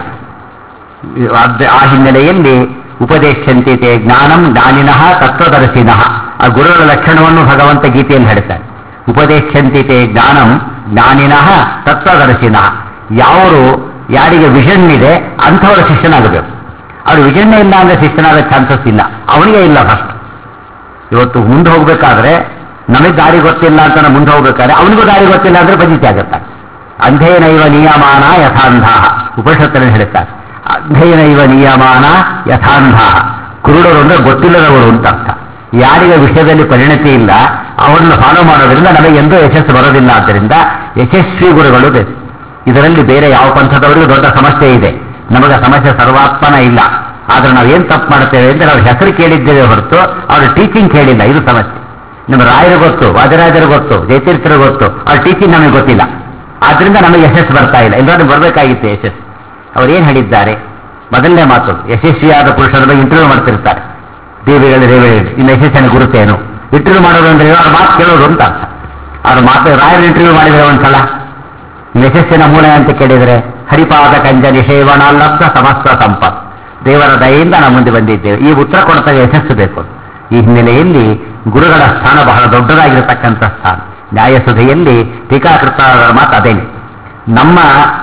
ಅದ್- ಆ ಹಿನ್ನೆಲೆಯಲ್ಲಿ ಉಪದೇಶಂತಿತೆ ಜ್ಞಾನಂ ಜ್ಞಾನಿನಃ ತತ್ವದರ್ಶಿನಃ ಆ ಗುರುಗಳ ಲಕ್ಷಣವನ್ನು ಭಗವಂತ ಗೀತೆಯಲ್ಲಿ ಹೇಳ್ತಾನೆ ಉಪದೇಶಂತಿತೆ ಜ್ಞಾನಂ ಜ್ಞಾನಿನಃ ತತ್ವದರ್ಶಿನಃ ಯಾವರು ಯಾರಿಗೆ ವಿಷನ್ ಇದೆ ಅಂಥವರ ಶಿಷ್ಯನಾಗಬೇಕು ಅವ್ರು ವಿಷನ್ನೇ ಇಲ್ಲ ಅಂದ್ರೆ ಶಿಷ್ಯನಾದ ಚಾನ್ಸಸ್ ಇಲ್ಲ ಅವನಿಗೆ ಇಲ್ಲ ಫಸ್ಟ್ ಇವತ್ತು ಮುಂದೆ ಹೋಗ್ಬೇಕಾದ್ರೆ ನಮಗೆ ದಾರಿ ಗೊತ್ತಿಲ್ಲ ಅಂತ ನಾವು ಮುಂದೆ ಹೋಗ್ಬೇಕಾದ್ರೆ ಅವನಿಗೂ ದಾರಿ ಗೊತ್ತಿಲ್ಲ ಅಂದ್ರೆ ಬಂದಿತಿ ಆಗುತ್ತಾನೆ ಅಂಧೇನೈವ ನಿಯಮಾನ ಯಥಾಂಧಾಹ ಉಪನಿಷತ್ತಲ್ಲಿ ಹೇಳ್ತಾರೆ ಅಂಧೇನೈವ ನಿಯಮಾನ ಯಥಾಂಧಾಹ ಕುರುಡರು ಅಂದ್ರೆ ಗೊತ್ತಿಲ್ಲದವರು ಅಂತ ಅರ್ಥ ಯಾರಿಗೆ ವಿಷಯದಲ್ಲಿ ಪರಿಣತಿ ಇಲ್ಲ ಅವರನ್ನು ಫಾಲೋ ಮಾಡೋದ್ರಿಂದ ನಮಗೆ ಎಂದೂ ಯಶಸ್ಸು ಬರೋದಿಲ್ಲ ಆದ್ದರಿಂದ ಯಶಸ್ವಿ ಗುರುಗಳು ಬೇಕು ಇದರಲ್ಲಿ ಬೇರೆ ಯಾವ ಪಂಥದವರಿಗೂ ದೊಡ್ಡ ಸಮಸ್ಯೆ ಇದೆ ನಮಗೆ ಸಮಸ್ಯೆ ಸರ್ವಾತ್ಮನ ಇಲ್ಲ ಆದ್ರೆ ನಾವು ಏನ್ ತಪ್ಪು ಮಾಡ್ತೇವೆ ಅಂದ್ರೆ ಅವ್ರ ಹೆಸರು ಕೇಳಿದ್ದೇವೆ ಹೊರತು ಅವ್ರ ಟೀಚಿಂಗ್ ಕೇಳಿಲ್ಲ ಇದು ಸಮಸ್ಯೆ ನಿಮ್ಮ ರಾಯರು ಗೊತ್ತು ವಾದಿರಾಜರು ಗೊತ್ತು ಜಯತೀರ್ಥರು ಗೊತ್ತು ಅವ್ರ ಟೀಚಿಂಗ್ ನಮಗೆ ಗೊತ್ತಿಲ್ಲ ಆದ್ರಿಂದ ನಮಗೆ ಯಶಸ್ಸು ಬರ್ತಾ ಇಲ್ಲ ಇಲ್ಲಾಂದ್ರೆ ಬರಬೇಕಾಗಿತ್ತು ಯಶಸ್ಸು ಅವ್ರು ಏನ್ ಹೇಳಿದ್ದಾರೆ ಮೊದಲನೇ ಮಾತು ಯಶಸ್ವಿಯಾದ ಪುರುಷರ ಬಗ್ಗೆ ಇಂಟರ್ವ್ಯೂ ಮಾಡ್ತಿರ್ತಾರೆ ದೇವಿಗಳು ದೇವಿಗಳು ಇನ್ನು ಯಶಸ್ಸಿನ ಗುರುತೇನು ಇಂಟರ್ವ್ಯೂ ಮಾಡೋದು ಅಂದ್ರೆ ಅವ್ರ ಮಾತು ಕೇಳೋದು ಅಂತ ಅರ್ಥ ಅವ್ರ ಮಾತು ರಾಯರು ಇಂಟರ್ವ್ಯೂ ಮಾಡಿದ್ರೆ ಒಂದ್ಸಲ ಯಶಸ್ಸಿನ ಮೂಲ ಅಂತ ಕೇಳಿದರೆ ಹರಿಪಾದ ಕಂಜಲಿ ಸೇವನ ಲಬ್ಧ ಸಮಸ್ತ ಸಂಪತ್ ದೇವರ ದಯೆಯಿಂದ ನಾವು ಮುಂದೆ ಬಂದಿದ್ದೇವೆ ಈ ಉತ್ತರ ಕೊಡ್ತಾ ಯಶಸ್ಸು ಬೇಕು ಈ ಹಿನ್ನೆಲೆಯಲ್ಲಿ ಗುರುಗಳ ಸ್ಥಾನ ಬಹಳ ದೊಡ್ಡದಾಗಿರತಕ್ಕಂಥ ಸ್ಥಾನ ನ್ಯಾಯಸುಧೆಯಲ್ಲಿ ಟೀಕಾಕೃತರ ಮಾತು ಅದೇನೆ ನಮ್ಮ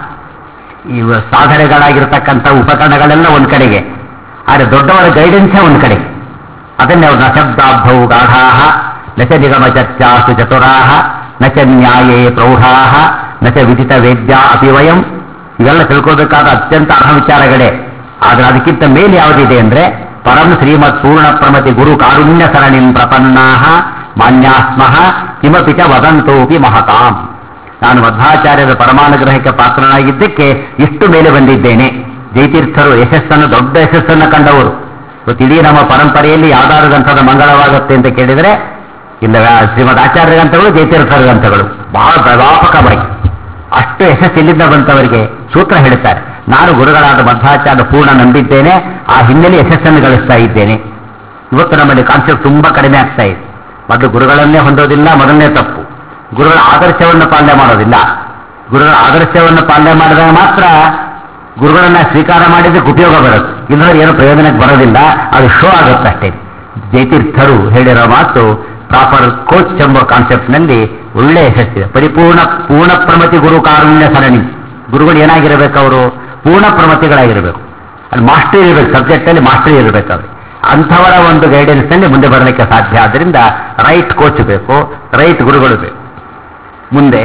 ಇವ ಸಾಧನೆಗಳಾಗಿರ್ತಕ್ಕಂಥ ಉಪಕರಣಗಳೆಲ್ಲ ಒಂದ್ ಕಡೆಗೆ ಆದರೆ ದೊಡ್ಡವರ ಗೈಡೆನ್ಸೇ ಒಂದ್ ಕಡೆ ಅದನ್ನೇ ಅವ್ರು ನ ಶಬ್ದಾಬ್ಧೌ ಗಾಢಾಹ ನ ಚ ನಿಗಮ ಚರ್ಚಾಸು ಚತುರಾಹ ನ ಚ ನ್ಯಾಯೇ ಪ್ರೌಢಾಹ ನ ಚ ವಿದಿತ ವೇದ್ಯ ಅಪಿ ವಯಂ ಇವೆಲ್ಲ ತಿಳ್ಕೋಬೇಕಾದ ಅತ್ಯಂತ ಅರ್ಹ ವಿಚಾರಗಳೇ ಆದ್ರೆ ಅದಕ್ಕಿಂತ ಮೇಲೆ ಯಾವುದಿದೆ ಅಂದ್ರೆ ಪರಂ ಶ್ರೀಮತ್ ಪೂರ್ಣ ಪ್ರಮತಿ ಗುರು ಕಾರುಣ್ಯ ಸರಣಿಂ ಪ್ರಪನ್ನಾಹ ಮಾನ್ಯಾಸ್ಮಃ ಕಿಮಪಿ ಚ ವದಂತೋಪಿ ಮಹತಾಂ ನಾನು ಮಧ್ವಾಚಾರ್ಯರ ಪರಮಾನುಗ್ರಹಕ್ಕೆ ಪಾತ್ರನಾಗಿದ್ದಕ್ಕೆ ಇಷ್ಟು ಮೇಲೆ ಬಂದಿದ್ದೇನೆ ಜೈತೀರ್ಥರು ಯಶಸ್ಸನ್ನು ದೊಡ್ಡ ಯಶಸ್ಸನ್ನು ಕಂಡವರು ಇವತ್ತು ಇಡೀ ನಮ್ಮ ಪರಂಪರೆಯಲ್ಲಿ ಯಾವ್ದಾದ್ರು ಗ್ರಂಥದ ಮಂಗಳವಾಗುತ್ತೆ ಅಂತ ಕೇಳಿದರೆ ಇಲ್ಲ ಶ್ರೀಮದ್ ಆಚಾರ್ಯ ಗ್ರಂಥಗಳು ಜೈತೀರ್ಥರ ಗ್ರಂಥಗಳು ಬಹಳ ವ್ಯಾಪಕವಾಗಿ ಅಷ್ಟು ಯಶಸ್ಸು ಇಲ್ಲಿಂದ ಬಂತವರಿಗೆ ಸೂತ್ರ ಹೇಳುತ್ತಾರೆ ನಾನು ಗುರುಗಳಾದ ಮಧ್ವಾಚಾರ್ಯ ಪೂರ್ಣ ನಂಬಿದ್ದೇನೆ ಆ ಹಿನ್ನೆಲೆ ಯಶಸ್ಸನ್ನು ಗಳಿಸ್ತಾ ಇದ್ದೇನೆ ಇವತ್ತು ನಮ್ಮಲ್ಲಿ ಕಾನ್ಸೆಪ್ಟ್ ತುಂಬಾ ಕಡಿಮೆ ಆಗ್ತಾ ಇದೆ ಮೊದಲು ಗುರುಗಳನ್ನೇ ಹೊಂದೋದಿಲ್ಲ ಮೊದಲನೇ ತಪ್ಪು ಗುರುಗಳ ಆದರ್ಶವನ್ನು ಪಾಲನೆ ಮಾಡೋದಿಲ್ಲ ಗುರುಗಳ ಆದರ್ಶವನ್ನು ಪಾಲನೆ ಮಾಡಿದಾಗ ಮಾತ್ರ ಗುರುಗಳನ್ನ ಸ್ವೀಕಾರ ಮಾಡಿದ್ದಕ್ಕೆ ಉಪಯೋಗ ಬರುತ್ತೆ ಇಲ್ಲದ್ರೆ ಏನು ಪ್ರಯೋಜನಕ್ಕೆ ಬರೋದಿಲ್ಲ ಅದು ಶೋ ಆಗುತ್ತೆ ಅಷ್ಟೇ ಜಯತೀರ್ಥರು ಹೇಳಿರೋ ಮಾತು ಪ್ರಾಪರ್ ಕೋಚ್ ಎಂಬ ಕಾನ್ಸೆಪ್ಟ್ನಲ್ಲಿ ಒಳ್ಳೆ ಯಶಸ್ಸಿದೆ ಪರಿಪೂರ್ಣ ಪೂರ್ಣ ಪ್ರಮತಿ ಗುರು ಕಾರುಣ್ಯ ಸರಣಿ ಗುರುಗಳು ಏನಾಗಿರಬೇಕು ಅವರು ಪೂರ್ಣ ಪ್ರಮತಿಗಳಾಗಿರಬೇಕು ಅಲ್ಲಿ ಮಾಸ್ಟರಿ ಇರಬೇಕು ಸಬ್ಜೆಕ್ಟಲ್ಲಿ ಮಾಸ್ಟರಿ ಇರಬೇಕು ಅವ್ರಿಗೆ ಅಂಥವರ ಒಂದು ಗೈಡೆನ್ಸ್ನಲ್ಲಿ ಮುಂದೆ ಬರಲಿಕ್ಕೆ ಸಾಧ್ಯ ಆದ್ದರಿಂದ ರೈಟ್ ಕೋಚ್ ಬೇಕು ರೈಟ್ ಗುರುಗಳು ಬೇಕು ಮುಂದೆ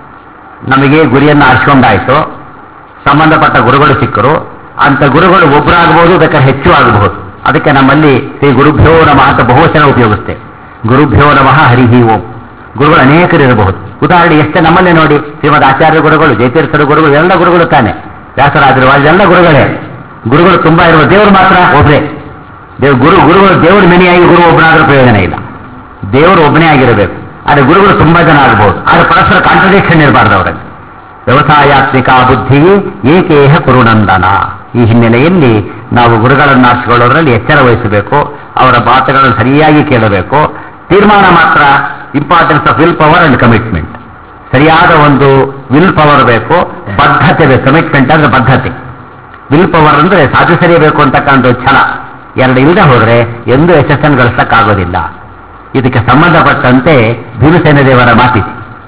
ನಮಗೆ ಗುರಿಯನ್ನು ಆರಿಸ್ಕೊಂಡಾಯ್ತು ಸಂಬಂಧಪಟ್ಟ ಗುರುಗಳು ಸಿಕ್ಕರು ಅಂತ ಗುರುಗಳು ಒಬ್ಬರಾಗಬಹುದು ಬೇಕಾದ್ರೆ ಹೆಚ್ಚು ಆಗಬಹುದು ಅದಕ್ಕೆ ನಮ್ಮಲ್ಲಿ ಶ್ರೀ ಗುರುಭ್ಯೋ ನಮಃ ಅಂತ ಬಹುವಚನ ಉಪಯೋಗಿಸ್ತೇವೆ ಗುರುಭ್ಯೋ ನಮಃ ಹರಿಹಿ ಓಂ ಗುರುಗಳು ಅನೇಕರಿರಬಹುದು ಉದಾಹರಣೆ ಎಷ್ಟೇ ನಮ್ಮಲ್ಲೇ ನೋಡಿ ಶ್ರೀಮದ್ ಆಚಾರ್ಯ ಗುರುಗಳು ಜಯತೀರ್ಥರ ಗುರುಗಳು ಎಲ್ಲ ಗುರುಗಳು ತಾನೆ ವ್ಯಾಸರಾಜರು ಎಲ್ಲ ಗುರುಗಳೇ ಗುರುಗಳು ತುಂಬಾ ಇರುವ ದೇವರು ಮಾತ್ರ ಒಬ್ಬರೇ ದೇವ್ ಗುರು ಗುರುಗಳು ದೇವರು ಮೆನಿಯಾಗಿ ಗುರು ಒಬ್ಬನಾದ್ರೂ ಪ್ರಯೋಜನ ಇಲ್ಲ ದೇವರು ಒಬ್ಬನೇ ಆಗಿರಬೇಕು ಆದರೆ ಗುರುಗಳು ತುಂಬಾ ಜನ ಆಗಬಹುದು ಆದರೆ ಪರಸ್ಪರ ಕಾಂಟ್ರಡಿಕ್ಷನ್ ಇರಬಾರ್ದು ಅವರಲ್ಲಿ ವ್ಯವಸಾಯಾತ್ಮಿಕ ಬುದ್ಧಿ ಏಕೇಹ ಕುರುನಂದನ ಈ ಹಿನ್ನೆಲೆಯಲ್ಲಿ ನಾವು ಗುರುಗಳನ್ನು ಆರಿಸಿಕೊಳ್ಳೋದ್ರಲ್ಲಿ ಎಚ್ಚರ ವಹಿಸಬೇಕು ಅವರ ಮಾತುಗಳನ್ನು ಸರಿಯಾಗಿ ಕೇಳಬೇಕು ತೀರ್ಮಾನ ಮಾತ್ರ importance of will power and commitment ಸರಿಯಾದ ಒಂದು ವಿಲ್ ಪವರ್ ಬೇಕು ಬದ್ಧತೆ ಬೇಕು ಕಮಿಟ್ಮೆಂಟ್ ಅಂದ್ರೆ ಬದ್ಧತೆ ವಿಲ್ ಪವರ್ ಅಂದ್ರೆ ಸಾಧಿಸಲೇಬೇಕು ಅಂತಕ್ಕಂಥ ಛಲ ಎರಡು ಇಲ್ಲದೆ ಹೋದ್ರೆ ಎಂದೂ ಯಶಸ್ಸನ್ನು ಗಳಿಸಕ್ಕಾಗೋದಿಲ್ಲ ಇದಕ್ಕೆ ಸಂಬಂಧಪಟ್ಟಂತೆ ಭೀಮಸೇನ ದೇವರ ಮಾತಿದೆ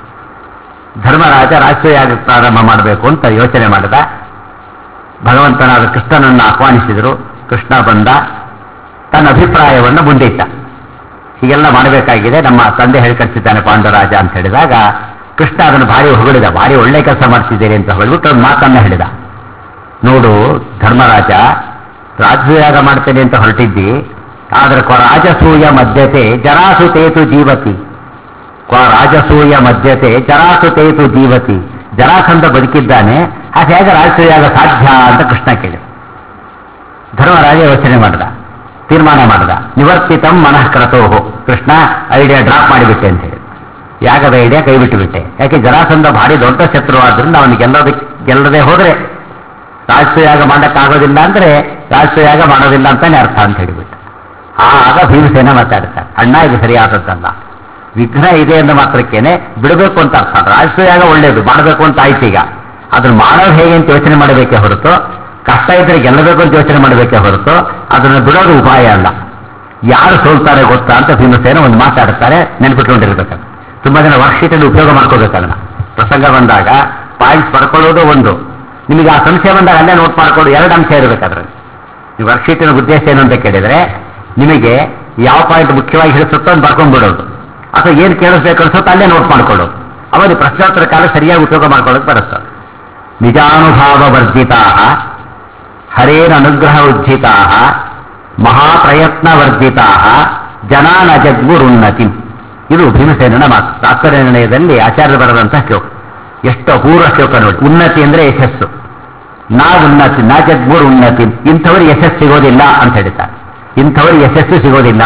ಧರ್ಮರಾಜ ರಾಷ್ಟ್ರೀಯಾಗ ಪ್ರಾರಂಭ ಮಾಡಬೇಕು ಅಂತ ಯೋಚನೆ ಮಾಡಿದ ಭಗವಂತನಾದ ಕೃಷ್ಣನನ್ನು ಆಹ್ವಾನಿಸಿದರು ಕೃಷ್ಣ ಬಂದ ತನ್ನ ಅಭಿಪ್ರಾಯವನ್ನು ಮುಂದಿಟ್ಟ ಹೀಗೆಲ್ಲ ಮಾಡಬೇಕಾಗಿದೆ ನಮ್ಮ ತಂದೆ ಹೇಳ್ಕಳಿಸಿದ್ದಾನೆ ಪಾಂಡವರಾಜ ಅಂತ ಹೇಳಿದಾಗ ಕೃಷ್ಣ ಅದನ್ನು ಭಾರಿ ಹೊಗಳಿದ ಭಾರಿ ಒಳ್ಳೆ ಕೆಲಸ ಮಾಡ್ತಿದ್ದೀರಿ ಅಂತ ಹೊಗಳಿಬಿಟ್ಟು ಒಂದು ಮಾತನ್ನ ಹೇಳಿದ ನೋಡು ಧರ್ಮರಾಜ ರಾಜಯಾಗ ಮಾಡ್ತೇನೆ ಅಂತ ಹೊರಟಿದ್ದಿ ಆದರೆ ಕ್ವ ರಾಜಸೂಯ ಮಧ್ಯತೆ ಜರಾಸುತೇತು ಜೀವತಿ ಕ್ವ ರಾಜಸೂಯ ಮಧ್ಯತೆ ಜರಾಸುತೇತು ಜೀವತಿ ಜರಾಸಂಧ ಬದುಕಿದ್ದಾನೆ ಹಾಗೆ ಹೇಗೆ ರಾಜಸೂಯಾಗ ಸಾಧ್ಯ ಅಂತ ಕೃಷ್ಣ ಕೇಳಿದ ಧರ್ಮರಾಜ ಯೋಚನೆ ಮಾಡಿದ ತೀರ್ಮಾನ ಮಾಡಿದ ನಿವರ್ತಿತಂ ಮನಃ ಕ್ರತೋಹೋ ಕೃಷ್ಣ ಐಡಿಯಾ ಡ್ರಾಪ್ ಮಾಡಿಬಿಟ್ಟೆ ಅಂತ ಹೇಳಿ ಯಾಗದ ಐಡಿಯಾ ಕೈ ಬಿಟ್ಟು ಬಿಟ್ಟೆ ಯಾಕೆ ಜರಾಸಂಧ ಭಾರಿ ದೊಡ್ಡ ಶತ್ರು ಆದ್ರಿಂದ ಅವನಿಗೆ ಗೆಲ್ಲೋದಕ್ಕೆ ಗೆಲ್ಲದೆ ಹೋದ್ರೆ ರಾಜಸೂಯಾಗ ಮಾಡಕ್ಕಾಗೋದಿಲ್ಲ ಅಂದ್ರೆ ರಾಜಸೂಯಾಗ ಮಾಡೋದಿಲ್ಲ ಅಂತಾನೆ ಅರ್ಥ ಅಂತ ಹೇಳಿಬಿಟ್ಟು ಆಗ ಭೀಮಸೇನ ಮಾತಾಡ್ತಾರೆ ಅಣ್ಣ ಇದು ಸರಿಯಾದದ್ದಲ್ಲ ವಿಘ್ನ ಇದೆ ಎಂದ ಮಾತ್ರಕ್ಕೇನೆ ಬಿಡಬೇಕು ಅಂತ ಅರ್ಥ ರಾಜಸೂಯಾಗ ಒಳ್ಳೇದು ಮಾಡಬೇಕು ಅಂತ ಆಯ್ತು ಈಗ ಅದನ್ನ ಮಾಡೋದು ಹೇಗೆ ಅಂತ ಯೋಚನೆ ಮಾಡಬೇಕೇ ಹೊರತು ಕಷ್ಟ ಇದ್ರೆ ಗೆಲ್ಲಬೇಕು ಅಂತ ಯೋಚನೆ ಮಾಡಬೇಕೇ ಹೊರತು ಅದನ್ನು ಬಿಡೋದು ಉಪಾಯ ಅಲ್ಲ ಯಾರು ಸೋಲ್ತಾರೆ ಗೊತ್ತಾ ಅಂತ ಭೀಮಸೇನ ಒಂದು ಮಾತಾಡ್ತಾರೆ ನೆನ್ಪಿಟ್ಕೊಂಡಿರ್ಬೇಕಂತ ತುಂಬಾ ಜನ ವರ್ಕ್ಶೀಟಲ್ಲಿ ಉಪಯೋಗ ಮಾಡ್ಕೋಬೇಕಲ್ಲ ಪ್ರಸಂಗ ಬಂದಾಗ ಪಾಯಿಂಟ್ಸ್ ಬರ್ಕೊಳ್ಳೋದು ಒಂದು ನಿಮಗೆ ಆ ಸಂಶಯ ಬಂದಾಗ ಅಲ್ಲೇ ನೋಟ್ ಮಾಡ್ಕೊಂಡು ಎರಡು ಅಂಶ ಇರಬೇಕಾದ್ರೆ ನೀವು ವರ್ಕ್ಶೀಟಿನ ಉದ್ದೇಶ ಏನು ಅಂತ ಕೇಳಿದ್ರೆ ನಿಮಗೆ ಯಾವ ಪಾಯಿಂಟ್ ಮುಖ್ಯವಾಗಿ ಹಿಡಿಸುತ್ತೋ ಅಂತ ಬರ್ಕೊಂಡ್ಬಿಡೋದು ಅಥವಾ ಏನು ಕೇಳಿಸ್ಬೇಕು ಅನ್ಸುತ್ತೋ ಅಲ್ಲೇ ನೋಟ್ ಮಾಡ್ಕೊಳ್ಳೋದು ಅವಾಗ ಪ್ರಶ್ನೋತ್ತರ ಕಾಲ ಸರಿಯಾಗಿ ಉಪಯೋಗ ಮಾಡ್ಕೊಳ್ಳೋಕೆ ಬರುತ್ತೆ ನಿಜಾನುಭಾವ ವರ್ಜಿತಾ ಹರೇನ ಅನುಗ್ರಹ ಉಜ್ಜಿತಾ ಮಹಾಪ್ರಯತ್ನ ವರ್ಜಿತಾ ಜನಾನ ಜಗ್ಗುರುನ್ನತಿ ಇದು ಭೀಮಸೇನನ ಮಾತು ತಾತ್ಪರ್ಯ ನಿರ್ಣಯದಲ್ಲಿ ಆಚಾರ್ಯ ಬರೆದಂತಹ ಶ್ಲೋಕ ಎಷ್ಟು ಅಪೂರ್ವ ಶ್ಲೋಕ ನೋಡಿ ಉನ್ನತಿ ಅಂದ್ರೆ ಯಶಸ್ಸು ನಾ ಉನ್ನತಿ ನಾ ಜಗ್ಗುರು ಉನ್ನತಿ ಇಂಥವ್ರಿಗೆ ಯಶಸ್ಸು ಸಿಗೋದಿಲ್ಲ ಅಂತ ಹೇಳ್ತಾರೆ ಇಂಥವ್ರಿಗೆ ಯಶಸ್ಸು ಸಿಗೋದಿಲ್ಲ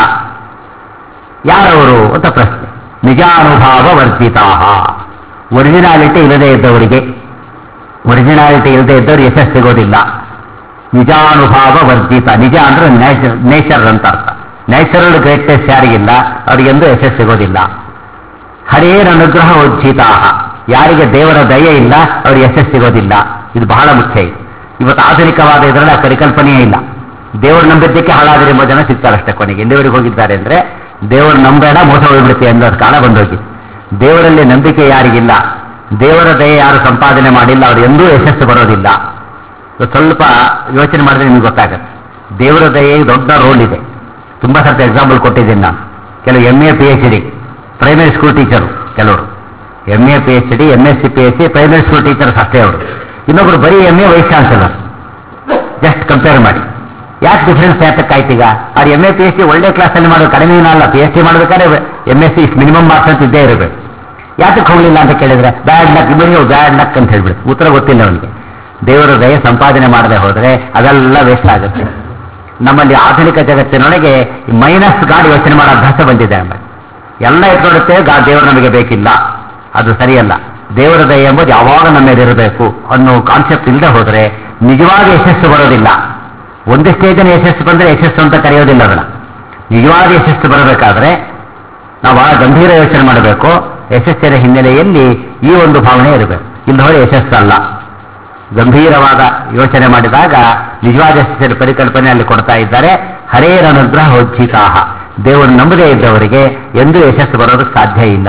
ಯಾರವರು ಅಂತ ಪ್ರಶ್ನೆ ನಿಜಾನುಭಾವ ವರ್ಜಿತಾ ಒರಿಜಿನಾಲಿಟಿ ಇಲ್ಲದೆ ಇದ್ದವರಿಗೆ ಒರಿಜಿನಾಲಿಟಿ ಇಲ್ಲದೆ ಇದ್ದವ್ರು ಯಶಸ್ಸು ಸಿಗೋದಿಲ್ಲ ನಿಜಾನುಭಾವ ವರ್ಜಿತ ನಿಜ ಅಂದ್ರೆ ನೇಚರ್ ಅಂತ ಅರ್ಥ ನ್ಯಾಚುರಲ್ ಗ್ರೇಟ್ನೆಸ್ ಯಾರಿಗಿಲ್ಲ ಅವರಿಗೆಂದು ಯಶಸ್ಸು ಸಿಗೋದಿಲ್ಲ ಹರೇನ ಅನುಗ್ರಹ ಉಜ್ಜಿತಾ ಯಾರಿಗೆ ದೇವರ ದಯೆ ಇಲ್ಲ ಅವ್ರಿಗೆ ಯಶಸ್ಸು ಸಿಗೋದಿಲ್ಲ ಇದು ಬಹಳ ಮುಖ್ಯ ಇದೆ ಇವತ್ತು ಆಧುನಿಕವಾದ ಇದರಲ್ಲಿ ಆ ಪರಿಕಲ್ಪನೆಯೇ ಇಲ್ಲ ದೇವರು ನಂಬಿದ್ದಕ್ಕೆ ಹಾಳಾದರೆ ಎಂಬ ಜನ ಸಿಗ್ತಾರಷ್ಟೇ ಕೊನೆಗೆ ಎಲ್ಲಿವರೆಗೆ ಹೋಗಿದ್ದಾರೆ ಅಂದ್ರೆ ದೇವರು ನಂಬೇಡ ಮೋಸ ಹೋಗ್ಬಿಡುತ್ತೆ ಅನ್ನೋದು ಕಾಲ ಬಂದೋಗಿದೆ ದೇವರಲ್ಲಿ ನಂಬಿಕೆ ಯಾರಿಗಿಲ್ಲ ದೇವರ ದಯೆ ಯಾರು ಸಂಪಾದನೆ ಮಾಡಿಲ್ಲ ಅವ್ರು ಎಂದೂ ಯಶಸ್ಸು ಬರೋದಿಲ್ಲ ಸ್ವಲ್ಪ ಯೋಚನೆ ಮಾಡಿದ್ರೆ ನಿಮ್ಗೆ ಗೊತ್ತಾಗುತ್ತೆ ದೇವರ ದಯೆ ದೊಡ್ಡ ರೋಲ್ ಇದೆ ತುಂಬಾ ಸರ್ತಿ ಎಕ್ಸಾಂಪಲ್ ಕೊಟ್ಟಿದ್ದೀನಿ ನಾನು ಕೆಲವು M A P H D primary school teacher ಕೆಲವರು M A P H D M S C P H D primary school teachers ಅಷ್ಟೇ ಅವರು ಇನ್ನೊಬ್ರು ಬರೀ M A vice chancellor just compare ಮಾಡಿ ಯಾಕೆ ಡಿಫರೆನ್ಸ್ ಯಾತಕ್ಕಾಯ್ತು ಈಗ ಅವ್ರು M A P H D ಒಳ್ಳೆ ಕ್ಲಾಸಲ್ಲಿ ಮಾಡೋದು ಕಡಿಮೆ ಏನಲ್ಲ ಪಿ ಎಚ್ ಡಿ ಮಾಡ್ಬೇಕಾದ್ರೆ M S C minimum marks ಅಂತ ಇದ್ದೇ ಇರಬೇಕು ಯಾತಕ್ಕೆ ಹೋಗಲಿಲ್ಲ ಅಂತ ಕೇಳಿದ್ರೆ ಬ್ಯಾಡ್ ಲಕ್ ಇವರಿಗೆ ಬ್ಯಾಡ್ ಲಕ್ ಅಂತ ಹೇಳ್ಬಿಟ್ಟು ಉತ್ತರ ಗೊತ್ತಿಲ್ಲ ಅವನಿಗೆ ದೇವರ ದಯ ಸಂಪಾದನೆ ಮಾಡದೆ ಹೋದರೆ ಅದೆಲ್ಲ ವೇಸ್ಟ್ ಆಗುತ್ತೆ ನಮ್ಮಲ್ಲಿ ಆಧುನಿಕ ಜಗತ್ತಿನೊಳಗೆ ಮೈನಸ್ ಗಾಡಿ ಯೋಚನೆ ಮಾಡೋ ಅಭ್ಯಾಸ ಬಂದಿದೆ ಆಮೇಲೆ ಎಲ್ಲ ಇಟ್ಕೊಡುತ್ತೆ ಗಾ ದೇವರು ನಮಗೆ ಬೇಕಿಲ್ಲ ಅದು ಸರಿಯಲ್ಲ ದೇವರ ದಯ ಎಂಬುದು ಯಾವಾಗ ನಮ್ಮ ಮೇಲೆ ಇರಬೇಕು ಅನ್ನೋ ಕಾನ್ಸೆಪ್ಟ್ ಇಲ್ಲದೆ ಹೋದರೆ ನಿಜವಾದ ಯಶಸ್ಸು ಬರೋದಿಲ್ಲ ಒಂದು ಸ್ಟೇಜಿನ ಯಶಸ್ಸು ಬಂದರೆ ಯಶಸ್ಸು ಅಂತ ಕರೆಯೋದಿಲ್ಲ ಅದನ್ನ ನಿಜವಾದ ಯಶಸ್ಸು ಬರಬೇಕಾದ್ರೆ ನಾವು ಬಹಳ ಗಂಭೀರ ಯೋಚನೆ ಮಾಡಬೇಕು ಯಶಸ್ಸಿನ ಹಿನ್ನೆಲೆಯಲ್ಲಿ ಈ ಒಂದು ಭಾವನೆ ಇರಬೇಕು ಇಲ್ಲದವರೆ ಯಶಸ್ಸಲ್ಲ ಗಂಭೀರವಾದ ಯೋಚನೆ ಮಾಡಿದಾಗ ನಿಜವಾದ ಯಶಸ್ಸಿನ ಪರಿಕಲ್ಪನೆ ಅಲ್ಲಿ ಕೊಡ್ತಾ ಇದ್ದಾರೆ ಹರೇರ ಅನುಗ್ರಹ ಉಜ್ಜಿತಾಹ ದೇವರು ನಂಬದೇ ಇದ್ದವರಿಗೆ ಎಂದೂ ಯಶಸ್ಸು ಬರೋದಕ್ಕೆ ಸಾಧ್ಯ ಇಲ್ಲ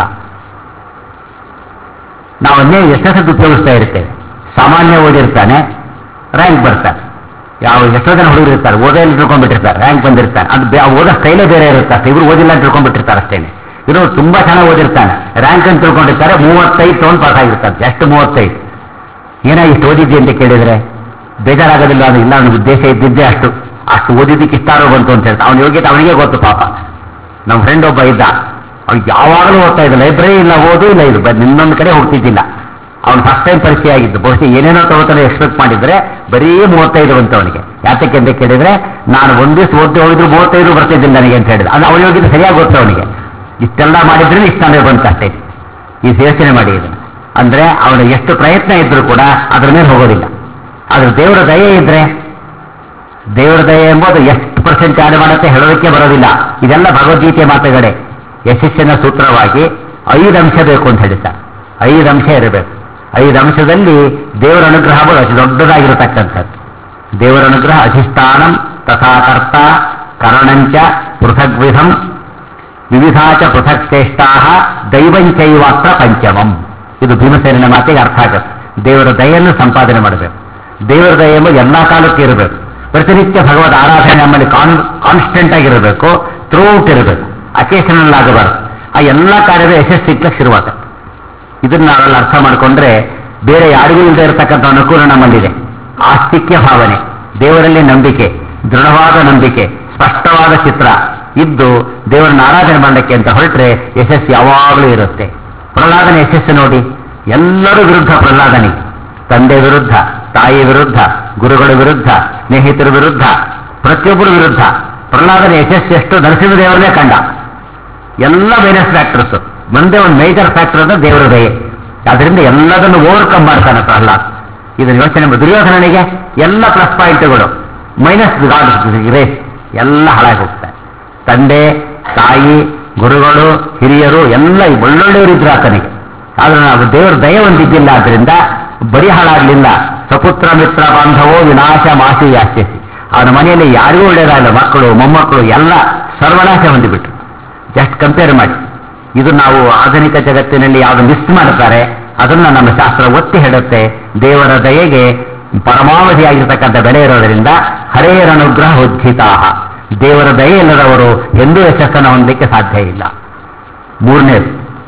ನಾವು ಅನ್ನೇ ಯಶಸ್ಸು ಉಪಯೋಗಿಸ್ತಾ ಇರ್ತೇವೆ ಸಾಮಾನ್ಯ ಓದಿರ್ತಾನೆ ರ್ಯಾಂಕ್ ಬರ್ತಾನೆ ಯಾವ ಎಷ್ಟೋ ಜನ ಹುಡುಗರು ಇರ್ತಾರೆ ಓದೇ ತಿಳ್ಕೊಂಡ್ಬಿಟ್ಟಿರ್ತಾರೆ ರ್ಯಾಂಕ್ ಬಂದಿರ್ತಾನೆ ಅದು ಬೇ- ಆ ಓದೋ ಸ್ಟೈಲೇ ಬೇರೆ ಇರುತ್ತೆ ಅಷ್ಟೇ ಇವರು ಓದಿಲ್ಲ ಅಂತ ತಿಳ್ಕೊಂಡ್ಬಿಟ್ಟಿರ್ತಾರೆ ಅಷ್ಟೇನೆ ಇವರು ತುಂಬಾ ಚೆನ್ನಾಗಿ ಓದಿರ್ತಾನೆ ರ್ಯಾಂಕ್ ಅಂತ ತಿಳ್ಕೊಂಡಿರ್ತಾರೆ ಮೂವತ್ತೈದು ತೊಗೊಂಡು ಪಾಸ್ ಆಗಿರ್ತಾರೆ ಎಷ್ಟು ಮೂವತ್ತೈದು ಏನೋ ಇಷ್ಟು ಓದಿದ್ದಿ ಅಂತ ಕೇಳಿದ್ರೆ ಬೇಜಾರಾಗೋದಿಲ್ಲ ಅದು ಇಲ್ಲ ಅವನಿಗೆ ಉದ್ದೇಶ ಇದ್ದಿದ್ದೇ ಅಷ್ಟು ಅಷ್ಟು ಓದಿದ್ದಕ್ಕೆ ಇಷ್ಟಾರೋ ಬಂತು ಅಂತ ಹೇಳ್ತಾ ಅವನ ಯೋಗ್ಯತೆ ಅವನಿಗೆ ಗೊತ್ತು ಪಾಪ ನಮ್ಮ ಫ್ರೆಂಡ್ ಒಬ್ಬ ಇದ್ದ ಅವ್ನು ಯಾವಾಗಲೂ ಓದ್ತಾ ಇದ್ದ ಲೈಬ್ರರಿ ಇಲ್ಲ ಓದು ಇಲ್ಲ ಇದು ಬ- ಇನ್ನೊಂದು ಕಡೆ ಹೋಗ್ತಿದ್ದಿಲ್ಲ ಅವ್ನು ಫಸ್ಟ್ ಟೈಮ್ ಪರಿಚಯ ಆಗಿದ್ದು ಬಹುಶಃ ಏನೇನೋ ತಗೋತಾನೆ ಎಕ್ಸ್ಪೆಕ್ಟ್ ಮಾಡಿದ್ರೆ ಬರೀ ಮೂವತ್ತೈದು ಬಂತು ಅವನಿಗೆ ಯಾತಕ್ಕೆ ಅಂತ ಕೇಳಿದ್ರೆ ನಾನು ಒಂದು ದಿವಸ ಓದಿ ಹೋಗಿದ್ರು ಮೂವತ್ತೈದು ಬರ್ತಿದ್ದಿಲ್ಲ ನನಗೆ ಅಂತ ಹೇಳಿದ ಅದು ಅವನ ಯೋಗ್ಯತೆ ಸರಿಯಾಗಿ ಗೊತ್ತು ಅವನಿಗೆ ಇಷ್ಟೆಲ್ಲ ಮಾಡಿದ್ರೆ ಇಷ್ಟ ಅಂದ್ರೆ ಬಂತು ಅಷ್ಟೇ ಈ ಯೋಚನೆ ಮಾಡಿ ಇದನ್ನು ಅಂದ್ರೆ ಅವನ ಎಷ್ಟು ಪ್ರಯತ್ನ ಇದ್ರೂ ಕೂಡ ಅದ್ರ ಮೇಲೆ ಹೋಗೋದಿಲ್ಲ ಆದ್ರೆ ದೇವರ ದಯೆ ಇದ್ರೆ ದೇವರ ದಯೆ ಎಂಬುದು ಎಷ್ಟು ಪರ್ಸೆಂಟ್ ಆಡ್ ಮಾಡುತ್ತೆ ಹೇಳೋದಕ್ಕೆ ಬರೋದಿಲ್ಲ ಇದೆಲ್ಲ ಭಗವದ್ಗೀತೆ ಮಾತುಗಳೇ ಯಶಸ್ಸಿನ ಸೂತ್ರವಾಗಿ ಐದು ಅಂಶ ಬೇಕು ಅಂತ ಹೇಳ್ತಾರೆ ಐದು ಅಂಶ ಇರಬೇಕು ಐದು ಅಂಶದಲ್ಲಿ ದೇವರ ಅನುಗ್ರಹ ಎಂಬುದು ಅತಿ ದೊಡ್ಡದಾಗಿರತಕ್ಕಂಥದ್ದು ದೇವರ ಅನುಗ್ರಹ ಅಧಿಷ್ಠಾನಂ ತಥಾಕರ್ತ ಕರಣಂಚ ಪೃಥಗ್ವಿಧಂ ವಿವಿಧಾಚ ಪೃಥಕ್ ಚೇಷ್ಟಾ ದೈವಂಚೈವಾತ್ರ ಪಂಚಮಂ ಇದು ಭೀಮಸೇನ ಮಾತಿಗೆ ಅರ್ಥ ಆಗುತ್ತೆ ದೇವರ ದಯೆಯನ್ನು ಸಂಪಾದನೆ ಮಾಡಬೇಕು ದೇವರ ದಯೆ ಎಂಬುದು ಎಲ್ಲ ಕಾಲಕ್ಕೆ ಇರಬೇಕು ಪ್ರತಿನಿತ್ಯ ಭಗವದ್ ಆರಾಧನೆ ನಮ್ಮಲ್ಲಿ ಕಾನ್ ಕಾನ್ಸ್ಟೆಂಟ್ ಆಗಿರಬೇಕು ಥ್ರೂಔಟ್ ಇರಬೇಕು ಅಕೇಶನಲ್ ಆಗಬಾರದು ಆ ಎಲ್ಲ ಕಾರ್ಯದ ಯಶಸ್ಸು ಸಿಗ್ಲಿಕ್ಕೆ ಶುರುವಾಗುತ್ತೆ ಇದನ್ನ ನಾವೆಲ್ಲ ಅರ್ಥ ಮಾಡಿಕೊಂಡ್ರೆ ಬೇರೆ ಯಾರಿಗೂ ಇಲ್ಲದೆ ಇರತಕ್ಕಂಥ ಅನುಕೂಲ ನಮ್ಮಲ್ಲಿದೆ ಆಸ್ತಿಕ್ಯ ಭಾವನೆ ದೇವರಲ್ಲಿ ನಂಬಿಕೆ ದೃಢವಾದ ನಂಬಿಕೆ ಸ್ಪಷ್ಟವಾದ ಚಿತ್ರ ಇದ್ದು ದೇವರನ್ನ ಆರಾಧನೆ ಮಾಡಲಿಕ್ಕೆ ಅಂತ ಹೊರಟ್ರೆ ಯಶಸ್ಸು ಯಾವಾಗಲೂ ಇರುತ್ತೆ ಪ್ರಹ್ಲಾದನ ಯಶಸ್ಸು ನೋಡಿ ಎಲ್ಲರೂ ವಿರುದ್ಧ ಪ್ರಹ್ಲಾದನಿಗೆ ತಂದೆ ವಿರುದ್ಧ ತಾಯಿ ವಿರುದ್ಧ ಗುರುಗಳ ವಿರುದ್ಧ ಸ್ನೇಹಿತರ ವಿರುದ್ಧ ಪ್ರತಿಯೊಬ್ಬರು ವಿರುದ್ಧ ಪ್ರಹ್ಲಾದನ ಯಶಸ್ಸು ಎಷ್ಟು ನರಸಿಂಹದೇವರನ್ನೇ ಕಂಡ ಎಲ್ಲ ಮೈನಸ್ ಫ್ಯಾಕ್ಟರ್ಸ್ ಒಂದೇ ಒಂದು ಮೇಜರ್ ಫ್ಯಾಕ್ಟರ್ ಅಂದ್ರೆ ದೇವರ ದಯೆ ಅದರಿಂದ ಎಲ್ಲದನ್ನು ಓವರ್ಕಮ್ ಮಾಡ್ತಾನೆ ಪ್ರಹ್ಲಾದ್ ಇದನ್ನು ಯೋಚನೆ ಮಾಡಿ ದುರ್ಯೋಧನನಿಗೆ ಎಲ್ಲ ಪ್ಲಸ್ ಪಾಯಿಂಟ್ಗಳು ಮೈನಸ್ ರೇಸ್ ಎಲ್ಲ ಹಾಳಾಗಿ ಹೋಗ್ತಾರೆ ತಂದೆ ತಾಯಿ ಗುರುಗಳು ಹಿರಿಯರು ಎಲ್ಲ ಒಳ್ಳೊಳ್ಳೆಯವರಿದ್ರು ಆತನಿಗೆ ಆದ್ರೆ ನಾವು ದೇವರ ದಯ ಒಂದಿದ್ದಿಲ್ಲ ಆದ್ರಿಂದ ಬರೀ ಹಾಳಾಗ್ಲಿಲ್ಲ ಸಪುತ್ರ ಮಿತ್ರ ಬಾಂಧವೋ ವಿನಾಶ ಮಾಸಿ ಯಾಸ್ಯಸಿ ಅವನ ಮನೆಯಲ್ಲಿ ಯಾರಿಗೂ ಒಳ್ಳೇದಾಗಲ್ಲ ಮಕ್ಕಳು ಮೊಮ್ಮಕ್ಕಳು ಎಲ್ಲ ಸರ್ವನಾಶ ಹೊಂದಿಬಿಟ್ರು ಜಸ್ಟ್ ಕಂಪೇರ್ ಮಾಡಿ ಇದು ನಾವು ಆಧುನಿಕ ಜಗತ್ತಿನಲ್ಲಿ ಯಾವುದು ಮಿಸ್ ಮಾಡ್ತಾರೆ ಅದನ್ನ ನಮ್ಮ ಶಾಸ್ತ್ರ ಒತ್ತಿ ಹೇಳುತ್ತೆ ದೇವರ ದಯೆಗೆ ಪರಮಾವಧಿಯಾಗಿರ್ತಕ್ಕಂಥ ಬೆಲೆ ಇರೋದರಿಂದ ಹರೇರ ಅನುಗ್ರಹ ಉಜ್ಜಿತಾಹ ದೇವರ ದಯೆ ಇಲ್ಲದವರು ಎಂದೂ ಯಶಸ್ಸನ್ನು ಹೊಂದಲಿಕ್ಕೆ ಸಾಧ್ಯ ಇಲ್ಲ ಮೂರನೇದು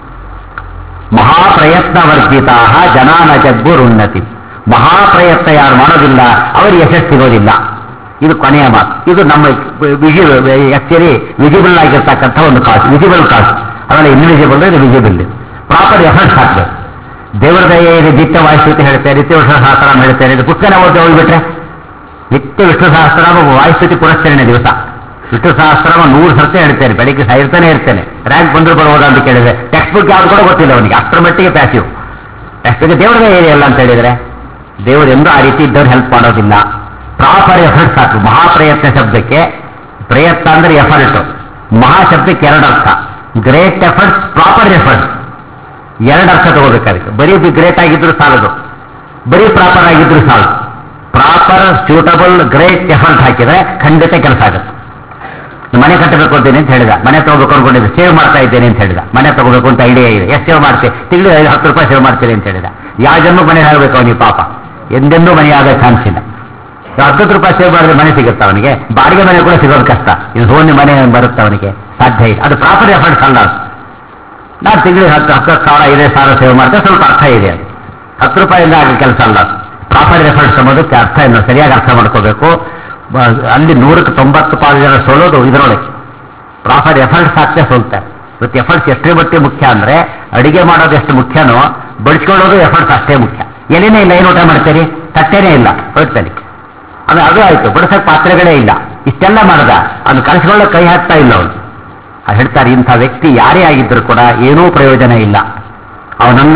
ಮಹಾಪ್ರಯತ್ನ ವರ್ಜಿತಾ ಜನಾನ ಜಗ್ಗುರುನ್ನತಿ ಮಹಾಪ್ರಯತ್ನ ಯಾರು ಮಾಡೋದಿಲ್ಲ ಅವರಿಗೆ ಯಶಸ್ಸು ಸಿಗೋದಿಲ್ಲ ಇದು ಕೊನೆಯ ಮಾತು ಇದು ನಮ್ಮ ವಿಜಿಬಲ್ ಆಕ್ಚುಲಿ ವಿಜಿಬಲ್ ಆಗಿರ್ತಕ್ಕಂಥ ಒಂದು ಕಾಸ್ಟ್ ವಿಜಿಬಲ್ ಕಾಸ್ಟ್ ಅದರಲ್ಲಿ ಇನ್ವಿಜಿಬಲ್ ಇದು ವಿಜಿಬಲ್ ಪ್ರಾಪರ್ ಎಫರ್ಟ್ಸ್ ಹಾಕ್ಬೇಕು ದೇವರ ದಯೆ ಇದೆ ನಿತ್ಯ ವಾಯುಸ್ತುತಿ ಹೇಳ್ತೇನೆ ನಿತ್ಯ ವಿಷ್ಣು ಸಹಸ್ರನಾಮ ಹೇಳ್ತೇನೆ ಇದು ಪುಸ್ತಕ ಓದಿ ಹೋಗ್ಬಿಟ್ರೆ ನಿತ್ಯ ವಿಷ್ಣು ಸಹಸ್ರನಾಮ ವಾಯುಸ್ತುತಿ ಪುರಸ್ಕರಣೆ ದಿವಸ ವಿಷ್ಣು ಸಹಸ್ರನಾಮ ನೂರು ಸರ್ತಿ ಹೇಳ್ತೇನೆ ಬೆಳಿಗ್ಗೆ ಇರ್ತಾನೆ ಇರ್ತೇನೆ ರ್ಯಾಂಕ್ ಬಂದ್ರು ಬರ್ಬೋದಾ ಅಂತ ಕೇಳಿದ್ರೆ ಟೆಕ್ಸ್ಟ್ ಬುಕ್ ಯಾವ್ದು ಕೂಡ ಗೊತ್ತಿಲ್ಲ ಅವನಿಗೆ ಅಷ್ಟರ ಮಟ್ಟಿಗೆ ಪ್ಯಾಸಿವ್ ಟೆಕ್ಸ್ಟ್ ದೇವರ ದಯೆ ಇದೆಯಲ್ಲ ಅಂತ ಹೇಳಿದ್ರೆ ದೇವರು ಎಂದೂ ಆ ರೀತಿ ಇದ್ದವ್ರು ಹೆಲ್ಪ್ ಮಾಡೋದಿಲ್ಲ ಪ್ರಾಪರ್ ಎಫರ್ಟ್ ಸಾಕು ಮಹಾಪ್ರಯತ್ನ ಶಬ್ದಕ್ಕೆ ಪ್ರಯತ್ನ ಅಂದ್ರೆ ಎಫರ್ಟ್ ಮಹಾ ಶಬ್ದಕ್ಕೆ ಎರಡು ಅರ್ಥ ಗ್ರೇಟ್ ಎಫರ್ಟ್ಸ್ ಪ್ರಾಪರ್ ಎಫರ್ಟ್ಸ್ ಎರಡು ಅರ್ಥ ತಗೋಬೇಕಾಗುತ್ತೆ ಬರೀ ಗ್ರೇಟ್ ಆಗಿದ್ರು ಸಾಲದು ಬರೀ ಪ್ರಾಪರ್ ಆಗಿದ್ರು ಸಾಲದು ಪ್ರಾಪರ್ ಸೂಟಬಲ್ ಗ್ರೇಟ್ ಎಫರ್ಟ್ ಹಾಕಿದ್ರೆ ಖಂಡಿತ ಕೆಲಸ ಆಗುತ್ತೆ ಮನೆ ಕಟ್ಟಬೇಕು ಅಂತೇನೆ ಅಂತ ಹೇಳಿದ ಮನೆ ತಗೋಬೇಕು ಅನ್ಕೊಂಡಿದ್ದೆ ಸೇವ್ ಮಾಡ್ತಾ ಇದ್ದೇನೆ ಅಂತ ಹೇಳಿದ ಮನೆ ತಗೋಬೇಕು ಅಂತ ಐಡಿಯಾ ಇದೆ ಎಷ್ಟು ಸೇವ್ ಮಾಡ್ತೀವಿ ತಿಂಗಳು ಹತ್ತು ರೂಪಾಯಿ ಸೇವ್ ಮಾಡ್ತೀರಿ ಅಂತ ಹೇಳಿದ ಯಾವ ಜನ್ಮ ಮನೆ ಆಗಬೇಕು ಅವನಿಗೆ ಪಾಪ ಎಂದೆಂದೂ ಮನೆ ಆಗೋ ಚಾನ್ಸ್ ಇಲ್ಲ ಹತ್ತು ರೂಪಾಯಿ ಸೇವ್ ಮಾಡಿದ್ರೆ ಮನೆ ಸಿಗುತ್ತೆ ಅವನಿಗೆ ಬಾಡಿಗೆ ಮನೆ ಕೂಡ ಸಿಗೋದು ಕಷ್ಟ ಇದು ಸೋನಿ ಮನೆ ಬರುತ್ತೆ ಅವನಿಗೆ ಸಾಧ್ಯ ಇಲ್ಲ ಅದು ಪ್ರಾಪರ್ ಎಫರ್ಟ್ಸ್ ಅಲ್ಲ ಅದು ನಾನು ತಿಂಗಳಿಗೆ ಹತ್ತು ಹತ್ತು ಸಾವಿರ ಐದೈದು ಸಾವಿರ ಸೇವ್ ಮಾಡಿದ್ರೆ ಸ್ವಲ್ಪ ಅರ್ಥ ಇದೆ ಅದು ಹತ್ತು ರೂಪಾಯಿಂದ ಆಗೋ ಕೆಲಸ ಅಲ್ಲ ಪ್ರಾಪರ್ ಎಫರ್ಟ್ಸ್ ಅನ್ನೋದಕ್ಕೆ ಅರ್ಥ ಇಲ್ಲ ಸರಿಯಾಗಿ ಅರ್ಥ ಮಾಡ್ಕೋಬೇಕು ಬ- ಅಲ್ಲಿ ನೂರಕ್ಕೆ ತೊಂಬತ್ತು ಪಾಲು ಜನ ಸೋಲೋದು ಇದರೊಳಗೆ ಪ್ರಾಪರ್ ಎಫರ್ಟ್ಸ್ ಹಾಕ್ತೆ ಸೋಲ್ತಾರೆ ಇವತ್ತು ಎಫರ್ಟ್ಸ್ ಎಷ್ಟೇ ಮಟ್ಟಿಗೆ ಮುಖ್ಯ ಅಂದ್ರೆ ಅಡಿಗೆ ಮಾಡೋದು ಎಷ್ಟು ಮುಖ್ಯನೋ ಬಡಿಸ್ಕೊಳ್ಳೋದು ಎಫರ್ಟ್ಸ್ ಅಷ್ಟೇ ಮುಖ್ಯ ಎಲೆನೇ ಇಲ್ಲ ಏನು ಊಟ ಮಾಡ್ತೀರಿ ತಟ್ಟೆನೇ ಇಲ್ಲ ಹೊರಡ್ತಾನೆ ಅದು ಅದು ಆಯ್ತು ಬಡಿಸೋಕೆ ಪಾತ್ರೆಗಳೇ ಇಲ್ಲ ಇಷ್ಟೆಲ್ಲ ಮಾಡ್ದ ಅದು ಕಲಿಸ್ಕೊಳ್ಳೋ ಕೈ ಹಾಕ್ತಾ ಇಲ್ಲ ಅವನು ಅದು ಹೇಳ್ತಾರೆ ಇಂಥ ವ್ಯಕ್ತಿ ಯಾರೇ ಆಗಿದ್ದರೂ ಕೂಡ ಏನೂ ಪ್ರಯೋಜನ ಇಲ್ಲ ಅವನನ್ನ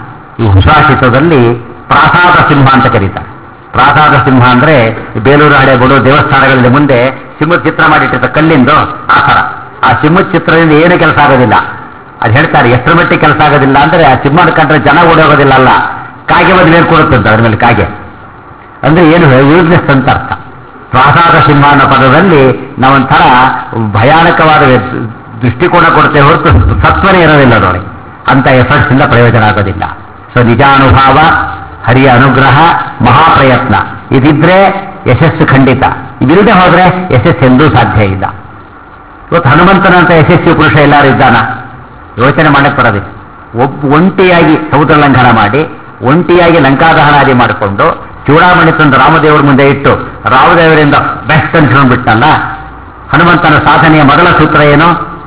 ಈ ಹುಷಾಶಿತದಲ್ಲಿ ಪ್ರಾಸಾದ ಸಿಂಹ ಅಂತ ಕರೀತಾರೆ ಪ್ರಾಸಾದ ಸಿಂಹ ಅಂದ್ರೆ ಈ ಬೇಲೂರು ಹಳೆಗಳು ದೇವಸ್ಥಾನಗಳಲ್ಲಿ ಮುಂದೆ ಸಿಂಹದ ಚಿತ್ರ ಮಾಡಿಟ್ಟಿರ್ತ ಕಲ್ಲಿಂದು ಆ ಥರ ಆ ಸಿಂಹದ ಚಿತ್ರದಿಂದ ಏನು ಕೆಲಸ ಆಗೋದಿಲ್ಲ ಅದು ಹೇಳ್ತಾರೆ ಎಷ್ಟರ ಮಟ್ಟಿಗೆ ಕೆಲಸ ಆಗೋದಿಲ್ಲ ಅಂದ್ರೆ ಆ ಸಿಂಹನ ಕಂಡ್ರೆ ಜನ ಓಡೋಗೋದಿಲ್ಲ ಅಲ್ಲ ಕಾಗೆ ಬಂದು ಮೇಲೆ ಕೊಡುತ್ತಂತ ಅದ್ರ ಮೇಲೆ ಕಾಗೆ ಅಂದ್ರೆ ಏನು ವೀಕ್ನೆಸ್ ಅಂತ ಅರ್ಥ ಪ್ರಾಸಾದ ಸಿಂಹ ಅನ್ನೋ ಪದದಲ್ಲಿ ನಾವೊಂಥರ ಭಯಾನಕವಾದ ವ್ಯ- ದೃಷ್ಟಿಕೋನ ಕೊಡ್ತೇವೆ ಹೊರತು ಸತ್ವನೇ ಇರೋದಿಲ್ಲ ಅದರೊಳಗೆ ಅಂತ ಎಫರ್ಟ್ಸ್ ಇಂದ ಪ್ರಯೋಜನ ಆಗೋದಿಲ್ಲ ಸೊ ನಿಜಾನುಭಾವ ಹರಿಯ ಅನುಗ್ರಹ ಮಹಾಪ್ರಯತ್ನ ಇದಿದ್ರೆ ಯಶಸ್ಸು ಖಂಡಿತ ಇದಿಲ್ಲದೆ ಹೋದ್ರೆ ಯಶಸ್ಸು ಎಂದೂ ಸಾಧ್ಯ ಇಲ್ಲ ಇವತ್ತು ಹನುಮಂತನಂತ ಯಶಸ್ವಿ ಪುರುಷ ಎಲ್ಲರೂ ಇದ್ದಾನ ಯೋಚನೆ ಮಾಡಕ್ಕೆ ಬರೋದಿಲ್ಲ ಒಬ್ಬ ಒಂಟಿಯಾಗಿ ಸಮುದ್ರ ಲಂಘನ ಮಾಡಿ ಒಂಟಿಯಾಗಿ ಲಂಕಾದಹನಾದಿ ಮಾಡಿಕೊಂಡು ಚೂಡಾಮಣಿ ತಂದು ರಾಮದೇವರ ಮುಂದೆ ಇಟ್ಟು ರಾಮದೇವರಿಂದ ಬೆಸ್ಟ್ ಅನ್ಸ್ಕೊಂಡ್ಬಿಟ್ಟಲ್ಲ ಹನುಮಂತನ ಸಾಧನೆಯ ಮೊದಲ ಸೂತ್ರ ಏನು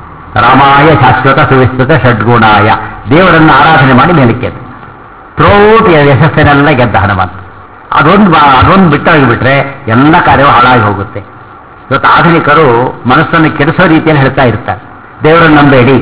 ರಾಮಾಯ ಶಾಶ್ವತ ಸುವಿಸ್ತೃತ ಷಡ್ಗುಣಾಯ ದೇವರನ್ನು ಆರಾಧನೆ ಮಾಡಿ ಮೇಲಕ್ಕೆ ಥ್ರೋಟ್ ಯಶಸ್ಸಿನೆಲ್ಲ ಗೆದ್ದ ಹನುಮಂತ ಅದೊಂದು ಬಾ- ಅದೊಂದು ಬಿಟ್ಟೋಗಿಬಿಟ್ರೆ ಎಲ್ಲ ಕಾರ್ಯವೂ ಹಾಳಾಗಿ ಹೋಗುತ್ತೆ ಇವತ್ತು ಆಧುನಿಕರು ಮನಸ್ಸನ್ನು ಕೆಡಿಸೋ ರೀತಿಯಲ್ಲಿ ಹೇಳ್ತಾ ಇರ್ತಾರೆ ದೇವರನ್ನು ನಂಬೇಡಿ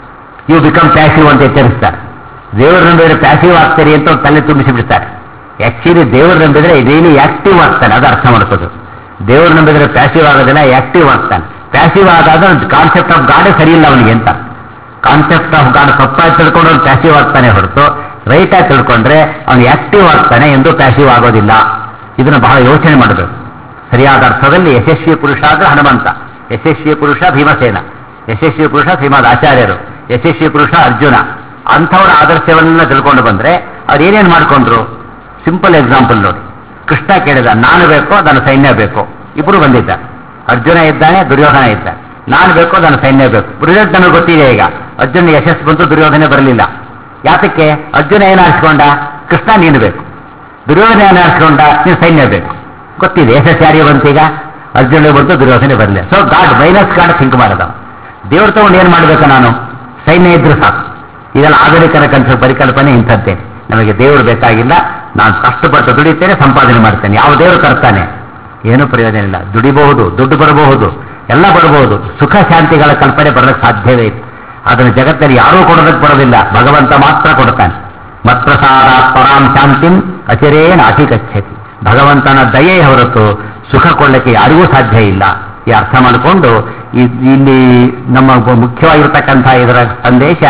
ಯು ಬಿಕಮ್ ಪ್ಯಾಸಿವ್ ಅಂತ ಎಚ್ಚರಿಸ್ತಾರೆ ದೇವರು ನಂಬಿದ್ರೆ ಪ್ಯಾಸಿವ್ ಆಗ್ತಾರೆ ಅಂತ ಅವ್ರು ತಲೆ ತುಂಬಿಸಿ ಬಿಡ್ತಾರೆ ಆಕ್ಚುಲಿ ದೇವರು ನಂಬಿದ್ರೆ ಡೈಲಿ ಆಕ್ಟಿವ್ ಆಗ್ತಾನೆ ಅದು ಅರ್ಥ ಮಾಡ್ಕೋದು ದೇವರು ನಂಬಿದ್ರೆ ಪ್ಯಾಸಿವ್ ಆಗೋದಿಲ್ಲ ಆಕ್ಟಿವ್ ಆಗ್ತಾನೆ ಪ್ಯಾಸಿವ್ ಆದಾಗ ಕಾನ್ಸೆಪ್ಟ್ ಆಫ್ ಗಾಡೇ ಸರಿ ಇಲ್ಲ ಅವನಿಗೆ ಅಂತ ಕಾನ್ಸೆಪ್ಟ್ ಆಫ್ ಗಾಡ್ ತಪ್ಪಾಗಿ ತಿಳ್ಕೊಂಡು ಅವ್ನು ಪ್ಯಾಸಿವ್ ಆಗ್ತಾನೆ ಹೊರತು ರೈಟ್ ಆಗಿ ತಿಳ್ಕೊಂಡ್ರೆ ಅವನು ಆಕ್ಟಿವ್ ಆಗ್ತಾನೆ ಎಂದು ಪ್ಯಾಸಿವ್ ಆಗೋದಿಲ್ಲ ಇದನ್ನು ಬಹಳ ಯೋಚನೆ ಮಾಡಬೇಕು ಸರಿಯಾದ ಅರ್ಥದಲ್ಲಿ ಯಶಸ್ವಿ ಪುರುಷ ಆದ್ರೆ ಹನುಮಂತ ಯಶಸ್ವಿ ಪುರುಷ ಭೀಮಸೇನ ಯಶಸ್ವಿ ಪುರುಷ ಶ್ರೀಮದ್ ಆಚಾರ್ಯರು ಯಶಸ್ವಿ ಪುರುಷ ಅರ್ಜುನ ಅಂಥವರ ಆದರ್ಶವನ್ನ ತಿಳ್ಕೊಂಡು ಬಂದ್ರೆ ಅವ್ರು ಏನೇನು ಮಾಡ್ಕೊಂಡ್ರು ಸಿಂಪಲ್ ಎಕ್ಸಾಂಪಲ್ ನೋಡಿ ಕೃಷ್ಣ ಕೇಳಿದ ನಾನು ಬೇಕೋ ನನ್ನ ಸೈನ್ಯ ಬೇಕು ಇಬ್ಬರು ಬಂದಿದ್ದಾರೆ ಅರ್ಜುನ ಇದ್ದಾನೆ ದುರ್ಯೋಧನ ಇದ್ದಾನೆ ನಾನು ಬೇಕೋ ನನ್ನ ಸೈನ್ಯ ಬೇಕು ರಿಸಲ್ಟ್ ನನಗೆ ಗೊತ್ತಿದೆ ಈಗ ಅರ್ಜುನ ಯಶಸ್ಸು ಬಂತು ದುರ್ಯೋಧನೆ ಬರಲಿಲ್ಲ ಯಾತಕ್ಕೆ ಅರ್ಜುನ ಏನು ಆರಿಸ್ಕೊಂಡ ಕೃಷ್ಣ ನೀನು ಬೇಕು ದುರ್ಯೋಧನ ಏನು ಆರಿಸ್ಕೊಂಡ ನೀನು ಸೈನ್ಯ ಬೇಕು ಗೊತ್ತಿದೆ ಯಶಸ್ಸು ಯಾರಿಗೆ ಬಂತೀಗ ಅರ್ಜುನ ಬಂತು ದುರ್ಯೋಧನೆ ಬರಲಿಲ್ಲ so God minus God think ಮಾಡದ ದೇವ್ರ ತಗೊಂಡು ಏನು ಮಾಡಬೇಕು ನಾನು ಸೈನ್ಯ ಇದ್ರು ಸಾಕು ಇದೆಲ್ಲ ಆಧುನಿಕರ ಕನಸು ಪರಿಕಲ್ಪನೆ ಇಂಥದ್ದೇ ನಮಗೆ ದೇವರು ಬೇಕಾಗಿಲ್ಲ ನಾನು ಕಷ್ಟಪಟ್ಟು ದುಡಿತೇನೆ ಸಂಪಾದನೆ ಮಾಡ್ತೇನೆ ಯಾವ ದೇವರು ತರ್ತಾನೆ ಏನೂ ಪ್ರಯೋಜನ ಇಲ್ಲ ದುಡಿಬಹುದು ದುಡ್ಡು ಬರಬಹುದು ಎಲ್ಲ ಬರಬಹುದು ಸುಖ ಶಾಂತಿಗಳ ಕಲ್ಪನೆ ಬರಲಿಕ್ಕೆ ಸಾಧ್ಯವೇ ಇಲ್ಲ ಅದನ್ನು ಜಗತ್ತಲ್ಲಿ ಯಾರೂ ಕೊಡೋದಕ್ಕೆ ಬರೋದಿಲ್ಲ ಭಗವಂತ ಮಾತ್ರ ಕೊಡ್ತಾನೆ ಮತ್ಪ್ರಸಾದ ಪರಾಂ ಶಾಂತಿಂ ಅಚಿರೇಣ ಅತಿಗಚ್ಚತಿ ಭಗವಂತನ ದಯೆ ಹೊರತು ಸುಖ ಕೊಳ್ಳಕ್ಕೆ ಯಾರಿಗೂ ಸಾಧ್ಯ ಇಲ್ಲ ಈ ಅರ್ಥ ಮಾಡಿಕೊಂಡು ಇ- ಇಲ್ಲಿ ನಮ್ಮ ಮುಖ್ಯವಾಗಿರ್ತಕ್ಕಂಥ ಇದರ ಸಂದೇಶ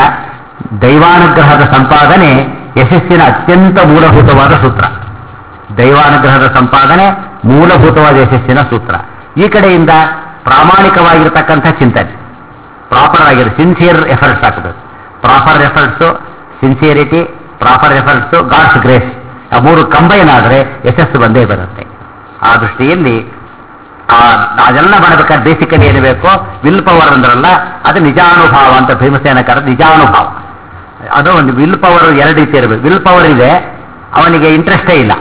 ದೈವಾನುಗ್ರಹದ ಸಂಪಾದನೆ ಯಶಸ್ಸಿನ ಅತ್ಯಂತ ಮೂಲಭೂತವಾದ ಸೂತ್ರ ದೈವಾನುಗ್ರಹದ ಸಂಪಾದನೆ ಮೂಲಭೂತವಾದ ಯಶಸ್ಸಿನ ಸೂತ್ರ ಈ ಕಡೆಯಿಂದ ಪ್ರಾಮಾಣಿಕವಾಗಿರ್ತಕ್ಕಂಥ ಚಿಂತನೆ ಪ್ರಾಪರ್ ಆಗಿರೋ ಸಿನ್ಸಿಯರ್ ಎಫರ್ಟ್ಸ್ ಹಾಕಬೇಕು proper efforts sincerity proper efforts god's grace ಆ ಮೂರು ಕಂಬೈನ್ ಆದರೆ ಯಶಸ್ಸು ಬಂದೇ ಬರುತ್ತೆ ಆ ದೃಷ್ಟಿಯಲ್ಲಿ ಆ ಅದೆಲ್ಲ ಮಾಡಬೇಕಾದ್ರೆ ಬೇಸಿಕಲಿ ಏನು ಬೇಕು ವಿಲ್ ಪವರ್ ಅಂದ್ರಲ್ಲ ಅದು ನಿಜಾನುಭಾವ ಅಂತ ಭೀಮಸೇನ ಕರೆದ ನಿಜಾನುಭಾವ ಅದು ಒಂದು ವಿಲ್ ಪವರ್ ಎರಡು ರೀತಿ ಇರಬೇಕು ವಿಲ್ ಪವರ್ ಇದೆ ಅವನಿಗೆ ಇಂಟ್ರೆಸ್ಟೇ ಇಲ್ಲ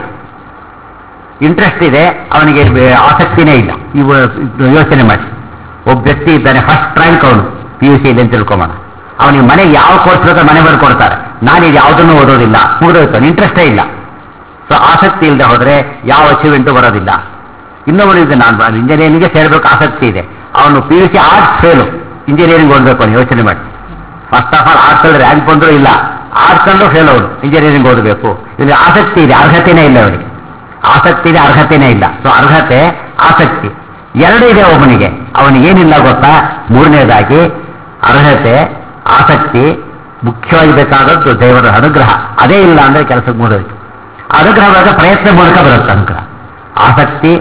ಇಂಟ್ರೆಸ್ಟ್ ಇದೆ ಅವನಿಗೆ ಬೆ- ಆಸಕ್ತಿನೇ ಇಲ್ಲ ಇವ ಇದು ಯೋಚನೆ ಮಾಡಿ ಒಬ್ಬ ವ್ಯಕ್ತಿ ಇದ್ದಾನೆ ಫಸ್ಟ್ ರ್ಯಾಂಕ್ ಅವನು ಪಿ ಯು ಸಿ ಅಂತ ತಿಳ್ಕೊಂಬೋಣ ಅವನಿಗೆ ಮನೆ ಯಾವ ಕೋರ್ಸ್ ಬೇಕಾದ್ರೆ ಮನೆ ಬರ್ಕೊಡ್ತಾರೆ ನಾನು ಇದು ಯಾವುದನ್ನು ಓದೋದಿಲ್ಲ ಮುಗಿದೋಯ್ತು ಅವನು ಇಂಟ್ರೆಸ್ಟೇ ಇಲ್ಲ ಸೊ ಆಸಕ್ತಿ ಇಲ್ಲದೆ ಹೋದ್ರೆ ಯಾವ ಅಚೀವ್ಮೆಂಟು ಬರೋದಿಲ್ಲ ಇನ್ನೊಬ್ಬರು ಇದೆ ನಾನು ಇಂಜಿನಿಯರಿಂಗ್ಗೆ ಸೇರಬೇಕು ಆಸಕ್ತಿ ಇದೆ ಅವನು P U C arts fail engineering ಓದಬೇಕು ಅವನು ಯೋಚನೆ ಮಾಡಿ ಫಸ್ಟ್ ಆಫ್ ಆಲ್ ಆರ್ಟ್ಸ್ ಅಲ್ಲಿ ರ್ಯಾಂಕ್ ಬಂದರೂ ಇಲ್ಲ ಆರ್ಟ್ಸ್ ಅಲ್ಲೂ ಫೇಲ್ ಅವನು ಇಂಜಿನಿಯರಿಂಗ್ ಓದಬೇಕು ಇಲ್ಲಿ ಆಸಕ್ತಿ ಇದೆ ಅರ್ಹತೆನೇ ಇಲ್ಲ ಅವನಿಗೆ ಆಸಕ್ತಿ ಇದೆ ಅರ್ಹತೆನೇ ಇಲ್ಲ ಸೊ ಅರ್ಹತೆ ಆಸಕ್ತಿ ಎರಡು ಇದೆ ಒಬ್ಬನಿಗೆ ಅವನಿಗೆ ಏನಿಲ್ಲ ಗೊತ್ತಾ ಮೂರನೇದಾಗಿ ಅರ್ಹತೆ ಆಸಕ್ತಿ ಮುಖ್ಯವಾಗಿ ಬೇಕಾದದ್ದು ದೇವರ ಅನುಗ್ರಹ ಅದೇ ಇಲ್ಲ ಅಂದ್ರೆ ಕೆಲಸಕ್ಕೆ ಮುಗಿದೋಯ್ತು ಅನುಗ್ರಹ ಬರೋದು ಪ್ರಯತ್ನ ಮೂಲಕ ಬರುತ್ತೆ ಅನುಗ್ರಹ ಆಸಕ್ತಿ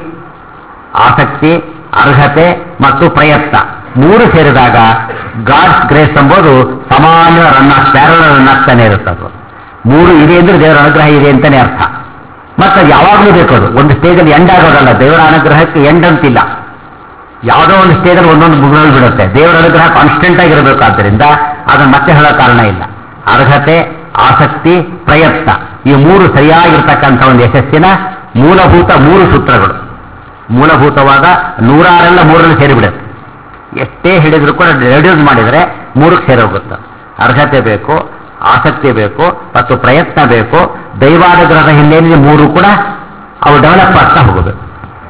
ಆಸಕ್ತಿ ಅರ್ಹತೆ ಮತ್ತು ಪ್ರಯತ್ನ ಮೂರು ಸೇರಿದಾಗ ಗಾಡ್ಸ್ ಗ್ರೇಸ್ ಎಂಬುದು ಸಮಾನ ರನ್ ಪ್ಯಾರಲ ರನ್ ಆಗ್ತಾನೆ ಇರುತ್ತೆ ಅದು ಮೂರು ಇದೆ ಅಂದ್ರೆ ದೇವರ ಅನುಗ್ರಹ ಇದೆ ಅಂತಾನೆ ಅರ್ಥ ಮತ್ತೆ ಅದು ಯಾವಾಗಲೂ ಬೇಕು ಅದು ಒಂದು ಸ್ಟೇಜಲ್ಲಿ ಎಂಡ್ ಆಗೋದಲ್ಲ ದೇವರ ಅನುಗ್ರಹಕ್ಕೆ ಎಂಡ್ ಅಂತಿಲ್ಲ ಯಾವುದೋ ಒಂದು ಸ್ಟೇಜಲ್ಲಿ ಒಂದೊಂದು ಮುಗಿದಲ್ಲಿ ಬಿಡುತ್ತೆ ದೇವರ ಅನುಗ್ರಹ ಕಾನ್ಸ್ಟೆಂಟ್ ಆಗಿರಬೇಕಾದ್ದರಿಂದ ಅದನ್ನು ಮತ್ತೆ ಹೇಳೋ ಕಾರಣ ಇಲ್ಲ ಅರ್ಹತೆ ಆಸಕ್ತಿ ಪ್ರಯತ್ನ ಈ ಮೂರು ಸರಿಯಾಗಿರ್ತಕ್ಕಂಥ ಒಂದು ಯಶಸ್ಸಿನ ಮೂಲಭೂತ ಮೂರು ಸೂತ್ರಗಳು ಮೂಲಭೂತವಾದ ನೂರಾರೆಲ್ಲ ಮೂರಲ್ಲಿ ಸೇರಿಬಿಡುತ್ತೆ ಎಷ್ಟೇ ಹಿಡಿದ್ರು ಕೂಡ ರೆಡ್ಯೂಸ್ ಮಾಡಿದರೆ ಮೂರಕ್ಕೆ ಸೇರೋಗುತ್ತೆ ಅರ್ಹತೆ ಬೇಕು ಆಸಕ್ತಿ ಬೇಕು ಮತ್ತು ಪ್ರಯತ್ನ ಬೇಕು ದೈವಾನುಗ್ರಹದ ಹಿನ್ನೆಲೆಯಲ್ಲಿ ಮೂರು ಕೂಡ ಅವು ಡೆವಲಪ್ ಆಗ್ತಾ ಹೋಗಬೇಕು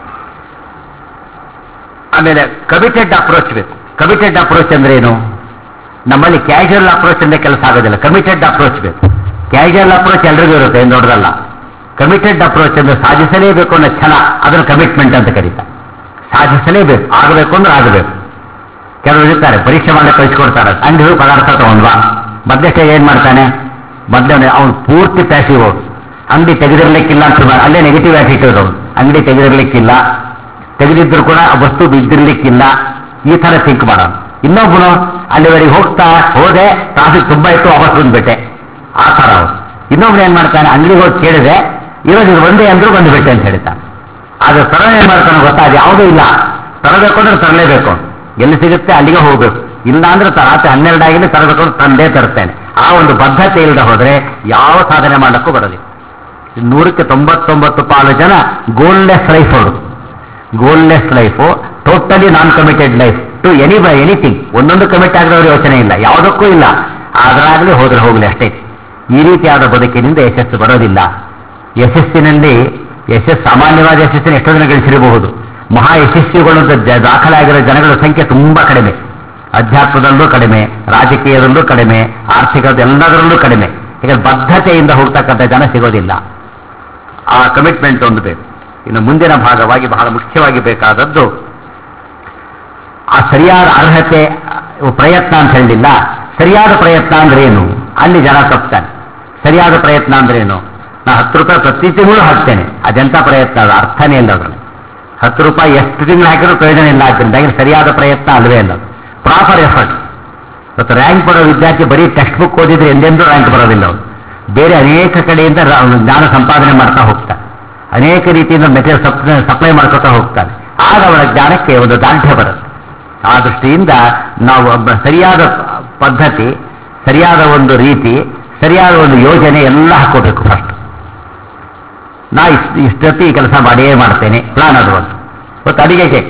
ಆಮೇಲೆ ಕಮಿಟೆಡ್ ಅಪ್ರೋಚ್ ಬೇಕು ಕಮಿಟೆಡ್ ಅಪ್ರೋಚ್ ಅಂದ್ರೆ ಏನು ನಮ್ಮಲ್ಲಿ ಕ್ಯಾಶುವಲ್ ಅಪ್ರೋಚ್ ಅಂದ್ರೆ ಕೆಲಸ ಆಗೋದಿಲ್ಲ ಕಮಿಟೆಡ್ ಅಪ್ರೋಚ್ ಬೇಕು ಕ್ಯಾಶುವಲ್ ಅಪ್ರೋಚ್ ಎಲ್ರಿಗೂ ಇರುತ್ತೆ ಏನು ದೊಡ್ಡದಲ್ಲ ಕಮಿಟೆಡ್ ಅಪ್ರೋಚ್ ಅಂದ್ರೆ ಸಾಧಿಸಲೇಬೇಕು ಅನ್ನೋ ಛಲ ಅದನ್ನು ಕಮಿಟ್ಮೆಂಟ್ ಅಂತ ಕರೀತಾರೆ ಸಾಧಿಸಲೇಬೇಕು ಆಗಬೇಕು ಅಂದ್ರೆ ಆಗಬೇಕು ಕೆಲವರು ಇರ್ತಾರೆ ಪರೀಕ್ಷೆ ಮಾಡಿ ಕಳಿಸ್ಕೊಡ್ತಾರೆ ಅಂಗಡಿ ಹೋಗಿ ಪದಾರ್ಥ ತಗೊಂಡ್ವಾ ಮೊದಲೇ ಏನ್ ಮಾಡ್ತಾನೆ ಮೊದಲೇ ಅವ್ನು ಪೂರ್ತಿ ಪ್ಯಾಸಿವ್ ಅಂಗಡಿ ತೆಗೆದಿರ್ಲಿಕ್ಕಿಲ್ಲ ಅಂತ ಮಾಡ್- ಅಲ್ಲೇ ನೆಗೆಟಿವ್ ಆಟಿಟ್ಯೂಡ್ ಅವನು ಅಂಗಡಿ ತೆಗೆದಿರ್ಲಿಕ್ಕಿಲ್ಲ ತೆಗೆದಿದ್ರು ಕೂಡ ಆ ವಸ್ತು ಬಿದ್ದಿರ್ಲಿಕ್ಕಿಲ್ಲ ಈ ತರ ಥಿಂಕ್ ಮಾಡೋನು ಇನ್ನೊಬ್ಬನು ಅಲ್ಲಿವರೆಗೆ ಹೋಗ್ತಾ ಹೋದೆ ಟ್ರಾಫಿಕ್ ತುಂಬಾ ಇತ್ತು ವಾಪಸ್ ಬಂದ್ಬಿಟ್ಟೆ ಆ ಥರ ಅವನು ಇನ್ನೊಬ್ನು ಏನ್ ಮಾಡ್ತಾನೆ ಅಂಗಡಿಗೆ ಹೋಗಿ ಕೇಳಿದೆ ಇರೋದು ಇದು ಒಂದೇ ಅಂದ್ರೂ ಬಂದ್ಬಿಟ್ಟೆ ಅಂತ ಹೇಳ್ತಾನೆ ಆದ್ರೆ ತರಣ ಏನ್ ಮಾಡ್ತಾನೆ ಗೊತ್ತಾ ಅದು ಯಾವುದೂ ಇಲ್ಲ ತರಬೇಕು ಅಂದ್ರೆ ತರಲೇಬೇಕು ಎಲ್ಲಿ ಸಿಗುತ್ತೆ ಅಲ್ಲಿಗೆ ಹೋಗ್ಬೇಕು ಇಲ್ಲ ಅಂದ್ರೆ ತ- ರಾತ್ರಿ ಹನ್ನೆರಡಾಗಿಲ್ಲ ತರಬೇಕು ಅಂದ್ರೆ ತಂದೇ ತರ್ತೇನೆ ಆ ಒಂದು ಬದ್ಧತೆ ಇಲ್ಲದೆ ಹೋದ್ರೆ ಯಾವ ಸಾಧನೆ ಮಾಡಕ್ಕೂ ಬರೋದಿಲ್ಲ ನೂರಕ್ಕೆ ತೊಂಬತ್ತೊಂಬತ್ತು ಪಾಲು ಜನ ಗೋಲ್ಲೆಸ್ ಲೈಫ್ ಅವರು goalless life totally non committed life to any by anything ಒಂದೊಂದು ಕಮಿಟ್ ಆಗಿರೋರು ಯೋಚನೆ ಇಲ್ಲ ಯಾವುದಕ್ಕೂ ಇಲ್ಲ ಆದ್ರಾಗಲೇ ಹೋದ್ರೆ ಹೋಗ್ಲಿ ಅಷ್ಟೇ ಈ ರೀತಿಯಾದ ಬದುಕಿನಿಂದ ಯಶಸ್ಸು ಬರೋದಿಲ್ಲ ಯಶಸ್ಸಿನಲ್ಲಿ ಯಶಸ್ಸು ಸಾಮಾನ್ಯವಾದ ಯಶಸ್ಸಿನ ಎಷ್ಟೋ ಜನ ಗಳಿಸಿರಬಹುದು ಮಹಾ ಯಶಸ್ವಿಗಳು ಅಂತ ಜ- ದಾಖಲಾಗಿರೋ ಜನಗಳ ಸಂಖ್ಯೆ ತುಂಬಾ ಕಡಿಮೆ ಅಧ್ಯಾತ್ಮದಲ್ಲೂ ಕಡಿಮೆ ರಾಜಕೀಯದಲ್ಲೂ ಕಡಿಮೆ ಆರ್ಥಿಕದ ಎಲ್ಲದರಲ್ಲೂ ಕಡಿಮೆ ಈಗ ಬದ್ಧತೆಯಿಂದ ಹೋಗ್ತಕ್ಕಂಥ ಜನ ಸಿಗೋದಿಲ್ಲ ಆ ಕಮಿಟ್ಮೆಂಟ್ ಒಂದು ಬೇಕು ಇನ್ನು ಮುಂದಿನ ಭಾಗವಾಗಿ ಬಹಳ ಮುಖ್ಯವಾಗಿ ಬೇಕಾದದ್ದು ಆ ಸರಿಯಾದ ಅರ್ಹತೆ ಅಹ್, ಪ್ರಯತ್ನ ಅಂತ ಹೇಳಿಲ್ಲ ಸರಿಯಾದ ಪ್ರಯತ್ನ ಅಂದ್ರೆ ಏನು ಅಲ್ಲಿ ಜನ ತಪ್ತಾನೆ ಸರಿಯಾದ ಪ್ರಯತ್ನ ಅಂದ್ರೆ ಏನು ನಾ ಹತ್ತು ರೂಪಾಯಿ ಪ್ರತಿ ತಿಂಗಳು ಹಾಕ್ತೇನೆ ಅದೆಂತ ಪ್ರಯತ್ನ ಅದು ಅರ್ಥನೇ ಇಲ್ಲ ಅದರಲ್ಲಿ ಹತ್ತು ರೂಪಾಯಿ ಎಷ್ಟು ತಿಂಗಳು ಹಾಕಿದ್ರು ಪ್ರಯೋಜನ ಇಲ್ಲ ಆದ್ದರಿಂದ ಹಾಗೆ ಸರಿಯಾದ ಪ್ರಯತ್ನ ಅಲ್ವೇ ಅಲ್ಲ ಪ್ರಾಪರ್ ಎಫರ್ಟ್ ಇವತ್ತು ರ್ಯಾಂಕ್ ಬರೋ ವಿದ್ಯಾರ್ಥಿ ಬರೀ ಟೆಕ್ಸ್ಟ್ ಬುಕ್ ಓದಿದ್ರೆ ಎಂದೆಂದೂ ರ್ಯಾಂಕ್ ಬರೋದಿಲ್ಲ ಅವನು ಬೇರೆ ಅನೇಕ ಕಡೆಯಿಂದ ರ- ಅವ್ನು ಜ್ಞಾನ ಸಂಪಾದನೆ ಮಾಡ್ತಾ ಹೋಗ್ತಾನೆ ಅನೇಕ ರೀತಿಯಿಂದ ಮೆಟೀರಿಯಲ್ ಸಪ್ಲೈ ಮಾಡ್ಕೊತಾ ಹೋಗ್ತಾನೆ ಆಗ ಅವರ ಜ್ಞಾನಕ್ಕೆ ಒಂದು ದಾರ್ಢ್ಯ ಬರುತ್ತೆ ಆ ದೃಷ್ಟಿಯಿಂದ ನಾವು ಒಬ್ಬ ಸರಿಯಾದ ಪದ್ಧತಿ ಸರಿಯಾದ ಒಂದು ರೀತಿ ಸರಿಯಾದ ಒಂದು ಯೋಜನೆ ಎಲ್ಲ ಹಾಕೋಬೇಕು ಫಸ್ಟ್ ನಾ ಇಷ್ಟು ಇಷ್ಟೊತ್ತಿ ಈ ಕೆಲಸ ಮಾಡಿಯೇ ಮಾಡ್ತೇನೆ ಪ್ಲಾನ್ ಅದು ಒಂದು ಇವತ್ತು ಅಡಿಗೆಗೆ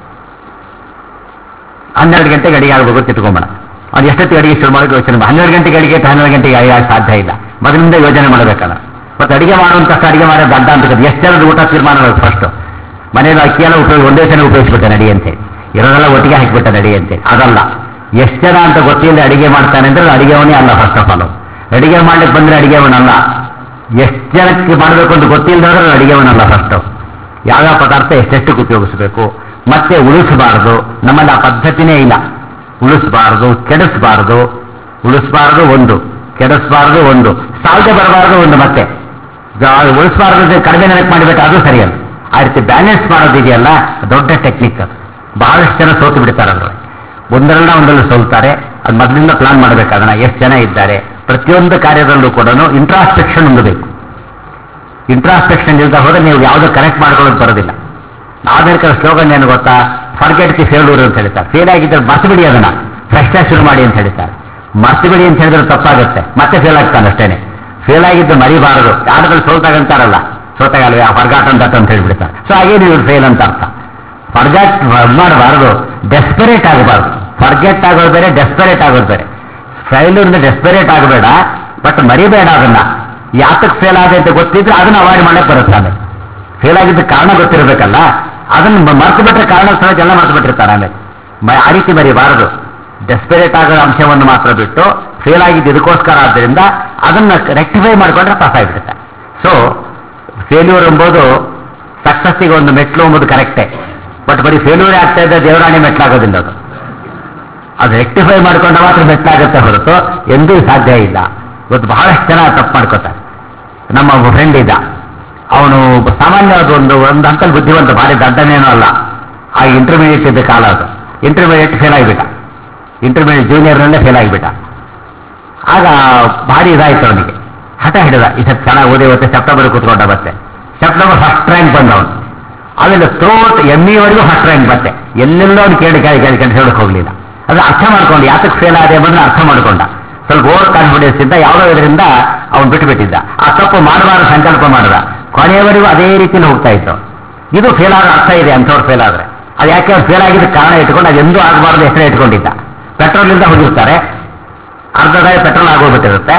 ಹನ್ನೆರಡು ಗಂಟೆಗೆ ಅಡಿಗೆ ಆಗಬೇಕು ತಿಟ್ಕೊಂಬೇಡ ಅವ್ನು ಎಷ್ಟೊತ್ತಿಗೆ ಅಡಿಗೆ ಶುರು ಮಾಡೋಕೆ ಯೋಚನೆ ಮಾಡಿ ಹನ್ನೆರಡು ಗಂಟೆಗೆ ಅಡಿಗೆ ಇಟ್ಟು ಹನ್ನೆರಡು ಗಂಟೆಗೆ ಅಡಿಗೆ ಆಗಕ್ಕೆ ಸಾಧ್ಯ ಇಲ್ಲ ಮೊದಲಿಂದ ಯೋಜನೆ ಮಾಡಬೇಕಲ್ಲ ಮತ್ತೆ ಅಡಿಗೆ ಮಾಡುವಂತಷ್ಟು ಅಡಿಗೆ ಮಾಡೋದು ದಡ್ಡ ಅಂತ ಕರೀತಾರೆ. ಎಷ್ಟು ಜನದ ಊಟ ತೀರ್ಮಾನ ಮಾಡಬೇಕು ಫಸ್ಟ್ ಮನೇಲಿ ಅಕ್ಕಿಯೆಲ್ಲ ಉಪಯೋಗ ಒಂದೇ ಸಲ ಉಪಯೋಗಿಸ್ಬಿಟ್ಟೆ ನಡಿ ಅಂತೇಳಿ ಇರೋದೆಲ್ಲ ಒಟ್ಟಿಗೆ ಹಾಕಿಬಿಟ್ಟ ನಡಿ ಅಂತೇಳಿ ಅದಲ್ಲ ಎಷ್ಟು ಜನ ಅಂತ ಗೊತ್ತಿಲ್ಲದೆ ಅಡಿಗೆ ಮಾಡ್ತಾನೆ ಅಂದ್ರೆ ಅದು ಅಡಿಗೆವನೇ ಅಲ್ಲ ಫಸ್ಟ್ ಆಫ್ ಆಲ್ ಅಡಿಗೆ ಮಾಡ್ಲಿಕ್ಕೆ ಬಂದ್ರೆ ಅಡಿಗೆವನಲ್ಲ ಎಷ್ಟು ಜನಕ್ಕೆ ಮಾಡಬೇಕು ಅಂತ ಗೊತ್ತಿಲ್ಲದವ್ರೆ ಅದು ಅಡಿಗೆವನಲ್ಲ ಫಸ್ಟ್ ಯಾವ್ಯಾವ ಪದಾರ್ಥ ಎಷ್ಟೆಷ್ಟಕ್ಕೆ ಉಪಯೋಗಿಸಬೇಕು ಮತ್ತೆ ಉಳಿಸಬಾರದು ನಮ್ಮಲ್ಲಿ ಆ ಪದ್ಧತಿನೇ ಇಲ್ಲ ಉಳಿಸಬಾರದು ಕೆಡಿಸಬಾರದು ಉಳಿಸಬಾರದು ಒಂದು ಕೆಡಿಸಬಾರದು ಒಂದು ಸಾಲದೆ ಬರಬಾರದು ಒಂದು ಮತ್ತೆ ಜಾ- ಉಳಿಸಬಾರದು ಅಂದ್ರೆ ಕಡಿಮೆ ನೆನಪು ಮಾಡಿಬಿಟ್ಟು ಅದು ಸರಿಯಲ್ಲ ಆ ರೀತಿ ಬ್ಯಾಲೆನ್ಸ್ ಮಾಡೋದಿದೆಯಲ್ಲ ದೊಡ್ಡ ಟೆಕ್ನಿಕ್ ಅದು ಬಹಳಷ್ಟು ಜನ ಸೋತು ಬಿಡ್ತಾರೆ ಅದ್ರೊಳಗೆ ಒಂದರಲ್ಲ ಒಂದರಲ್ಲಿ ಸೋಲ್ತಾರೆ ಅದು ಮೊದಲಿಂದ ಪ್ಲಾನ್ ಮಾಡಬೇಕು ಅದನ್ನ ಎಷ್ಟು ಜನ ಇದ್ದಾರೆ ಪ್ರತಿಯೊಂದು ಕಾರ್ಯದಲ್ಲೂ ಕೂಡ ಇಂಟ್ರಾಸ್ಪೆಕ್ಷನ್ ಒಂದು ಬೇಕು ಇಂಟ್ರಾಸ್ಪೆಕ್ಷನ್ ಇಲ್ಲದ ಹೋದ್ರೆ ನೀವು ಯಾವುದು ಕನೆಕ್ಟ್ ಮಾಡ್ಕೊಳ್ಳೋದು ಬರೋದಿಲ್ಲ ಆಧುನಿಕ ಸ್ಲೋಗನ್ ಏನು ಗೊತ್ತಾ ಫರ್ಗೆಟ್ ದಿ ಫೇಲ್ಯೂರ್ ಅಂತ ಹೇಳ್ತಾರೆ ಫೇಲ್ ಆಗಿದ್ರೆ ಮರ್ತು ಬಿಡಿ ಅದನ್ನ ಫ್ರೆಶ್ ಶುರು ಮಾಡಿ ಅಂತ ಹೇಳ್ತಾರೆ ಮರ್ತು ಬಿಡಿ ಅಂತ ಹೇಳಿದ್ರೆ ತಪ್ಪಾಗುತ್ತೆ ಮತ್ತೆ ಫೇಲ್ ಆಗ್ತಾನೆ ಅಷ್ಟೇನೆ ಫೇಲ್ ಆಗಿದ್ದು ಮರಿಬಾರದು ಯಾರು ಸೋಲ್ತಾಗಂತಾರಲ್ಲ ಸೋತಾಗಲ್ವೇ ಆ ಫರ್ಗಾಟ್ ಅಂತ ಅಂತ ಹೇಳ್ಬಿಡ್ತಾರೆ ಸೊ ಹಾಗೇನು ಇವ್ರು ಫೇಲ್ ಅಂತ ಅರ್ಥ ಫರ್ಗಾಟ್ ಮಾಡಬಾರದು ಡೆಸ್ಪರೇಟ್ ಆಗಬಾರ್ದು ಫರ್ಗೆಟ್ ಆಗೋದು ಬೇರೆ ಡೆಸ್ಪರೇಟ್ ಆಗೋದು ಬೇರೆ ಫೈಲ್ಯೂರಿಂದ ಡೆಸ್ಪರೇಟ್ ಆಗಬೇಡ ಬಟ್ ಮರಿಬೇಡ ಅದನ್ನ ಯಾತಕ್ಕೆ ಫೇಲ್ ಆದ ಅಂತ ಗೊತ್ತಿದ್ರೆ ಅದನ್ನ ಅವಾಯ್ಡ್ ಮಾಡಕ್ಕೆ ಬರುತ್ತೆ ಆಮೇಲೆ ಫೇಲ್ ಆಗಿದ್ದ ಕಾರಣ ಗೊತ್ತಿರಬೇಕಲ್ಲ ಅದನ್ನ ಮರ್ತು ಬಿಟ್ರೆ ಕಾರಣ ಸಹ ಎಲ್ಲ ಮರ್ತು ಬಿಟ್ಟಿರ್ತಾರೆ ಆಮೇಲೆ ಮ- ಆ ರೀತಿ ಮರಿಬಾರದು ಡೆಸ್ಪರೇಟ್ ಆಗೋ ಅಂಶವನ್ನು ಮಾತ್ರ ಬಿಟ್ಟು ಫೇಲ್ ಆಗಿದ್ದು ಇದಕ್ಕೋಸ್ಕರ ಆದ್ದರಿಂದ ಅದನ್ನ ರೆಕ್ಟಿಫೈ ಮಾಡಿಕೊಂಡ್ರೆ ಪಾಸ್ ಆಗಿಬಿಡುತ್ತೆ ಸೊ ಫೇಲ್ಯೂರ್ ಎಂಬುದು ಸಕ್ಸಸ್ಸಿಗೆ ಒಂದು ಮೆಟ್ಲು ಎಂಬುದು ಕರೆಕ್ಟೇ ಬಟ್ ಬರೀ ಫೇಲ್ಯೂರೇ ಆಗ್ತಾ ಇದ್ದ ದೇವರಾಣಿ ಮೆಟ್ಲಾಗೋದಿಲ್ಲ ಅದು ಅದು ರೆಕ್ಟಿಫೈ ಮಾಡ್ಕೊಂಡ ಮಾತ್ರ ಮೆಟ್ಲಾಗುತ್ತೆ ಹೊರತು ಎಂದೂ ಸಾಧ್ಯ ಇಲ್ಲ ಇವತ್ತು ಬಹಳಷ್ಟು ಜನ ತಪ್ಪು ಮಾಡ್ಕೋತಾರೆ ನಮ್ಮ ಒಬ್ಬ ಫ್ರೆಂಡ್ ಇದ್ದ ಅವನು ಸಾಮಾನ್ಯವಾದ ಒಂದು ಒಂದು ಅಂಕಲ್ ಬುದ್ಧಿವಂತ ಭಾರಿ ದಡ್ಡನೇನೂ ಅಲ್ಲ ಆ ಇಂಟರ್ಮೀಡಿಯೇಟ್ ಇದ್ದ ಕಾಲ ಅದು ಇಂಟರ್ಮೀಡಿಯೇಟ್ ಫೇಲ್ ಆಗಿಬಿಟ್ಟ ಇಂಟರ್ಮೀಡಿಯೇಟ್ ಜೂನಿಯರ್ನಲ್ಲೇ ಫೇಲ್ ಆಗಿಬಿಟ್ಟ ಆಗ ಭಾರಿ ಇದಾಯ್ತು ಅವನಿಗೆ ಹಠ ಹಿಡಿದ ಈ ಸತ್ ಚೆನ್ನಾಗಿ ಓದಿ ಇವತ್ತು ಸೆಪ್ಟೆಂಬರ್ ಕೂತ್ಕೊಂಡ ಮತ್ತೆ ಸೆಪ್ಟೆಂಬರ್ ಫಸ್ಟ್ ರ್ಯಾಂಕ್ ಬಂದ ಅವನು ಆಮೇಲೆ ಥ್ರೋಟ್ ಎಮ್ ವರೆಗೂ ಫಸ್ಟ್ ರ್ಯಾಂಕ್ ಮತ್ತೆ ಎಲ್ಲೆಲ್ಲೋ ಅವ್ನು ಕೇಳಿ ಕೇಳಿ ಕೇಳಿ ಕೇಳಿ ಹೇಳಕ್ ಹೋಗ್ಲಿಲ್ಲ ಅದು ಅರ್ಥ ಮಾಡ್ಕೊಂಡು ಯಾತಕ್ಕೆ ಫೇಲ್ ಆದೆ ಬಂದ್ರೆ ಅರ್ಥ ಮಾಡ್ಕೊಂಡ ಸ್ವಲ್ಪ ಓವರ್ ಕಾನ್ಫಿಡೆನ್ಸ್ ಇಂದ ಯಾವುದೋ ಇದರಿಂದ ಅವನು ಬಿಟ್ಟುಬಿಟ್ಟಿದ್ದ ಆ ತಪ್ಪು ಮಾಡಬಾರ್ದು ಸಂಕಲ್ಪ ಮಾಡಿದ ಕೊನೆಯವರೆಗೂ ಅದೇ ರೀತಿಯಲ್ಲಿ ಹೋಗ್ತಾ ಇತ್ತು ಇದು ಫೇಲ್ ಆಗೋ ಅರ್ಥ ಇದೆ ಅಂಥವ್ರು ಫೇಲ್ ಆದ್ರೆ ಅದು ಯಾಕೆ ಅವ್ರು ಫೇಲ್ ಆಗಿದ್ದ ಕಾರಣ ಇಟ್ಕೊಂಡು ಅದೆಂದೂ ಆಗಬಾರ್ದು ಹೆಸರು ಇಟ್ಕೊಂಡಿದ್ದ ಪೆಟ್ರೋಲಿಂದ ಹೋಗಿರ್ತಾರೆ ಅರ್ಧ ದಾರಿ ಪೆಟ್ರೋಲ್ ಆಗೋಗ್ಬಿಟ್ಟಿರುತ್ತೆ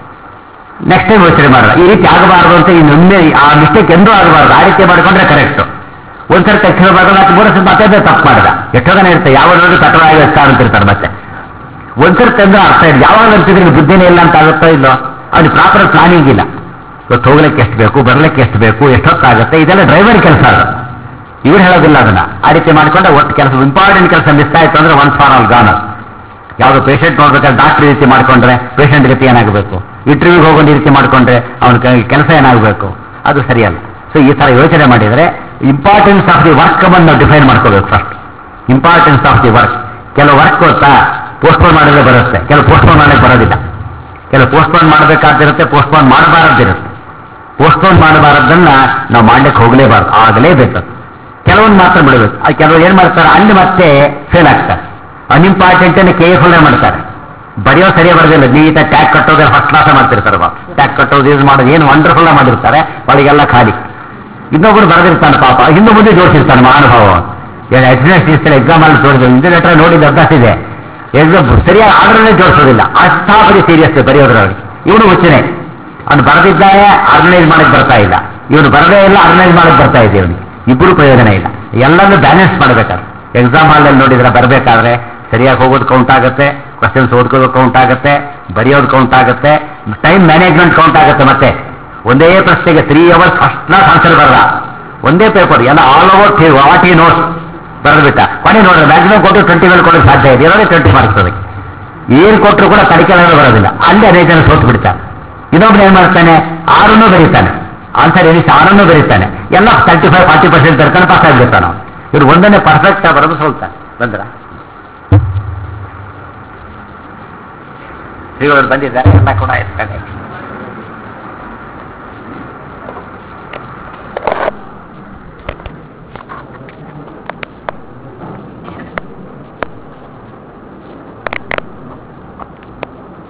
ನೆಕ್ಸ್ಟ್ ಟೈಮ್ ಯೋಚನೆ ಮಾಡಲ್ಲ ಈ ರೀತಿ ಆಗಬಾರ್ದು ಅಂತ ಇನ್ನೊಮ್ಮೆ ಆ ಮಿಸ್ಟೇಕ್ ಎಂದೂ ಆಗಬಾರ್ದು ಆ ರೀತಿ ಮಾಡ್ಕೊಂಡ್ರೆ ಕರೆಕ್ಟ್ ಒಂದ್ಸರಿ ತಕ್ಷಣ ಬರಲ್ಲ ಅದು ಮೂರು ಸಲ ಮತ್ತೆ ತಪ್ಪು ಮಾಡಿದ ಎಷ್ಟೋ ಜನ ಇರುತ್ತೆ ಯಾವಾಗಲೂ ಪೆಟ್ರೋಲ್ ಆಗಿ ಎಷ್ಟು ಅಂತಿರ್ತಾರೆ ಮತ್ತೆ ಒಂದ್ಸರಿ ತಂದ್ರೆ ಅರ್ಥ ಇಲ್ಲ ಯಾವಾಗ ಅಂತಿದ್ರೆ ಬುದ್ಧಿನೇ ಇಲ್ಲ ಅಂತ ಆಗುತ್ತೋ ಇಲ್ಲೋ ಅವ್ನಿಗೆ ಪ್ರಾಪರ್ ಪ್ಲಾನಿಂಗ್ ಇಲ್ಲ ಇವತ್ತು ಹೋಗ್ಲಿಕ್ಕೆ ಎಷ್ಟು ಬೇಕು ಬರ್ಲಿಕ್ಕೆ ಎಷ್ಟು ಬೇಕು ಎಷ್ಟೊತ್ತಾಗುತ್ತೆ ಇದೆಲ್ಲ ಡ್ರೈವರ್ ಕೆಲಸ ಅದು ಇವ್ರು ಹೇಳೋದಿಲ್ಲ ಅದನ್ನ ಆ ರೀತಿ ಮಾಡ್ಕೊಂಡ್ರೆ ಒಟ್ಟು ಕೆಲಸ ಇಂಪಾರ್ಟೆಂಟ್ ಕೆಲಸ ಮಿಸ್ ಆಯ್ತು ಅಂದ್ರೆ ಒನ್ ಫಾರ್ ಆಲ್ ಗಾನ್ ಯಾವುದು ಪೇಷಂಟ್ ನೋಡ್ಬೇಕಾದ್ರೆ ಡಾಕ್ಟರ್ ಈ ರೀತಿ ಮಾಡ್ಕೊಂಡ್ರೆ ಪೇಷಂಟ್ ಗತಿ ಏನಾಗಬೇಕು ಇಂಟರ್ವ್ಯೂಗೆ ಹೋಗೋದು ಈ ರೀತಿ ಮಾಡ್ಕೊಂಡ್ರೆ ಅವನ ಕೆಲಸ ಏನಾಗಬೇಕು ಅದು ಸರಿಯಲ್ಲ ಸೊ ಈ ತರ ಯೋಚನೆ ಮಾಡಿದರೆ ಇಂಪಾರ್ಟೆನ್ಸ್ ಆಫ್ ದಿ ವರ್ಕ್ ಅನ್ನು ನಾವು ಡಿಫೈನ್ ಮಾಡ್ಕೋಬೇಕು first importance of the work ಕೆಲವು ವರ್ಕ್ ಗೊತ್ತಾ ಪೋಸ್ಟ್ಪೋನ್ ಮಾಡಿದ್ರೆ ಬರುತ್ತೆ ಕೆಲವು ಪೋಸ್ಟ್ಪೋನ್ ಮಾಡಕ್ಕೆ ಬರೋದಿಲ್ಲ ಕೆಲವು ಪೋಸ್ಟ್ಪೋನ್ ಮಾಡಬೇಕಾದಿರುತ್ತೆ ಪೋಸ್ಟ್ಪೋನ್ ಮಾಡಬಾರದಿರುತ್ತೆ ಪೋಸ್ಟ್ಪೋನ್ ಮಾಡಬಾರದನ್ನ ನಾವು ಮಾಡ್ಲಿಕ್ಕೆ ಹೋಗಲೇಬಾರ್ದು ಆಗಲೇಬೇಕು ಕೆಲವೊಂದು ಮಾತ್ರ ಬಿಡಬೇಕು ಆ ಕೆಲವರು ಏನ್ ಮಾಡ್ತಾರೆ ಅಲ್ಲಿ ಮತ್ತೆ ಫೇಲ್ ಆಗ್ತಾರೆ ಅನ್ಇಂಪಾರ್ಟೆಂಟ್ ಅನ್ನು ಕೇರ್ಫುಲ್ ಮಾಡ್ತಾರೆ ಬರೆಯೋ ಸರಿಯೇ ಬರೋದಿಲ್ಲ ನೀಟಾಗಿ ಟ್ಯಾಗ್ ಕಟ್ಟೋದ್ರೆ ಫಸ್ಟ್ ಕ್ಲಾಸ್ ಮಾಡ್ತಿರ್ತಾರೆ ಬಾ ಟ್ಯಾಗ್ ಕಟ್ಟೋದು ಇದು ಮಾಡೋದು ಏನು ವಂಡರ್ಫುಲ್ ಮಾಡಿರ್ತಾರೆ ಒಳಗೆಲ್ಲ ಖಾಲಿ ಇನ್ನೊಬ್ಬರು ಬರೆದಿರ್ತಾನೆ ಪಾಪ ಹಿಂದೆ ಮುಂದೆ ಜೋಡಿಸಿರ್ತಾನೆ ಮಹಾನುಭಾವ ಅಟೆಂಡೆನ್ಸ್ ಇರ್ತಾರೆ ಎಕ್ಸಾಮ್ ಅಲ್ಲಿ ಜೋಡಿದ್ರು ಹಿಂದೆ ಲೆಟರ್ ನೋಡಿದ ಅಭ್ಯಾಸ ಇದೆ ಎಕ್ಸಾಮ್ ಸರಿಯಾಗಿ ಆರ್ಡರ್ನೇ ಜೋಡಿಸೋದಿಲ್ಲ ಅಷ್ಟಾಪರಿ ಸೀರಿಯಸ್ ಬರೆಯೋದ್ರೊಳಗೆ ಇವನು ಹುಚ್ಚನೆ ಅವ್ನು ಬರೆದಿದ್ದಾನೆ ಆರ್ಗನೈಸ್ ಮಾಡಕ್ ಬರ್ತಾ ಇಲ್ಲ ಇವನು ಬರದೇ ಇಲ್ಲ ಆರ್ಗನೈಸ್ ಮಾಡಕ್ ಬರ್ತಾ ಇದೆ ಇವನಿಗೆ ಇಬ್ಬರು ಪ್ರಯೋಜನ ಇಲ್ಲ ಎಲ್ಲನೂ ಬ್ಯಾಲೆನ್ಸ್ ಮಾಡಬೇಕಾದ್ರೆ ಎಕ್ಸಾಮ್ ಹಾಲಲ್ಲಿ ನೋಡಿದ್ರೆ ಬರಬೇಕಾದ್ರೆ ಸರಿಯಾಗಿ ಹೋಗೋದು ಕೌಂಟ್ ಆಗುತ್ತೆ ಕ್ವಶನ್ಸ್ ಓದ್ಕೋದು ಕೌಂಟ್ ಆಗುತ್ತೆ ಬರೆಯೋದು ಕೌಂಟ್ ಆಗುತ್ತೆ ಟೈಮ್ ಮ್ಯಾನೇಜ್ಮೆಂಟ್ ಕೌಂಟ್ ಆಗುತ್ತೆ ಮತ್ತೆ ಒಂದೇ ಪ್ರಶ್ನೆಗೆ three hours first class answer ಬರಲ್ಲ ಒಂದೇ ಪೇಪರ್ ಎಲ್ಲ ಆಲ್ ಓವರ್ ವಾಟ್ ಈ ನೋಟ್ಸ್ ಬರೆದ್ಬಿಟ್ಟ ಕೊನೆ ನೋಡ್ರಿ ಮ್ಯಾಕ್ಸಿಮಮ್ ಕೊಟ್ಟು ಟ್ವೆಂಟಿ ಮೇಲೆ ಕೊಡೋಕೆ ಸಾಧ್ಯ ಇದೆ ಇರೋದೇ ಟ್ವೆಂಟಿ ಮಾರ್ಕ್ಸ್ ಅದಕ್ಕೆ ಏನು ಕೊಟ್ಟರು ಕೂಡ ತಡಿಕೆಲ್ಲ ಬರೋದಿಲ್ಲ ಅಲ್ಲಿ ಅನೇಕ ಜನ ಸೋತು ಬಿಡ್ತಾನೆ ಇನ್ನೊಬ್ರು ಏನ್ ಮಾಡ್ತಾನೆ ಆರನ್ನು ಬರೀತಾನೆ ಆನ್ಸರ್ ಏನಿಷ್ಟು ಆರನ್ನು ಬರೀತಾನೆ ಎಲ್ಲ ತರ್ಟಿ ಫೈವ್ ಫಾರ್ಟಿ ಪರ್ಸೆಂಟ್ ತರ್ಕೊಂಡು ಪಾಸ್ ಆಗಿರ್ತಾನೆ ಅವ್ನು ಇವ್ರು ಒಂದನ್ನೇ ಪರ್ಫೆಕ್ಟ್ ಬರೋದು ಸೋಲ್ತಾನೆ ಬಂದ್ರ ಶ್ರೀಗಳು ಬಂದಿದ್ದಾರೆ ಎಲ್ಲ ಕೂಡ ಇರ್ತಾರೆ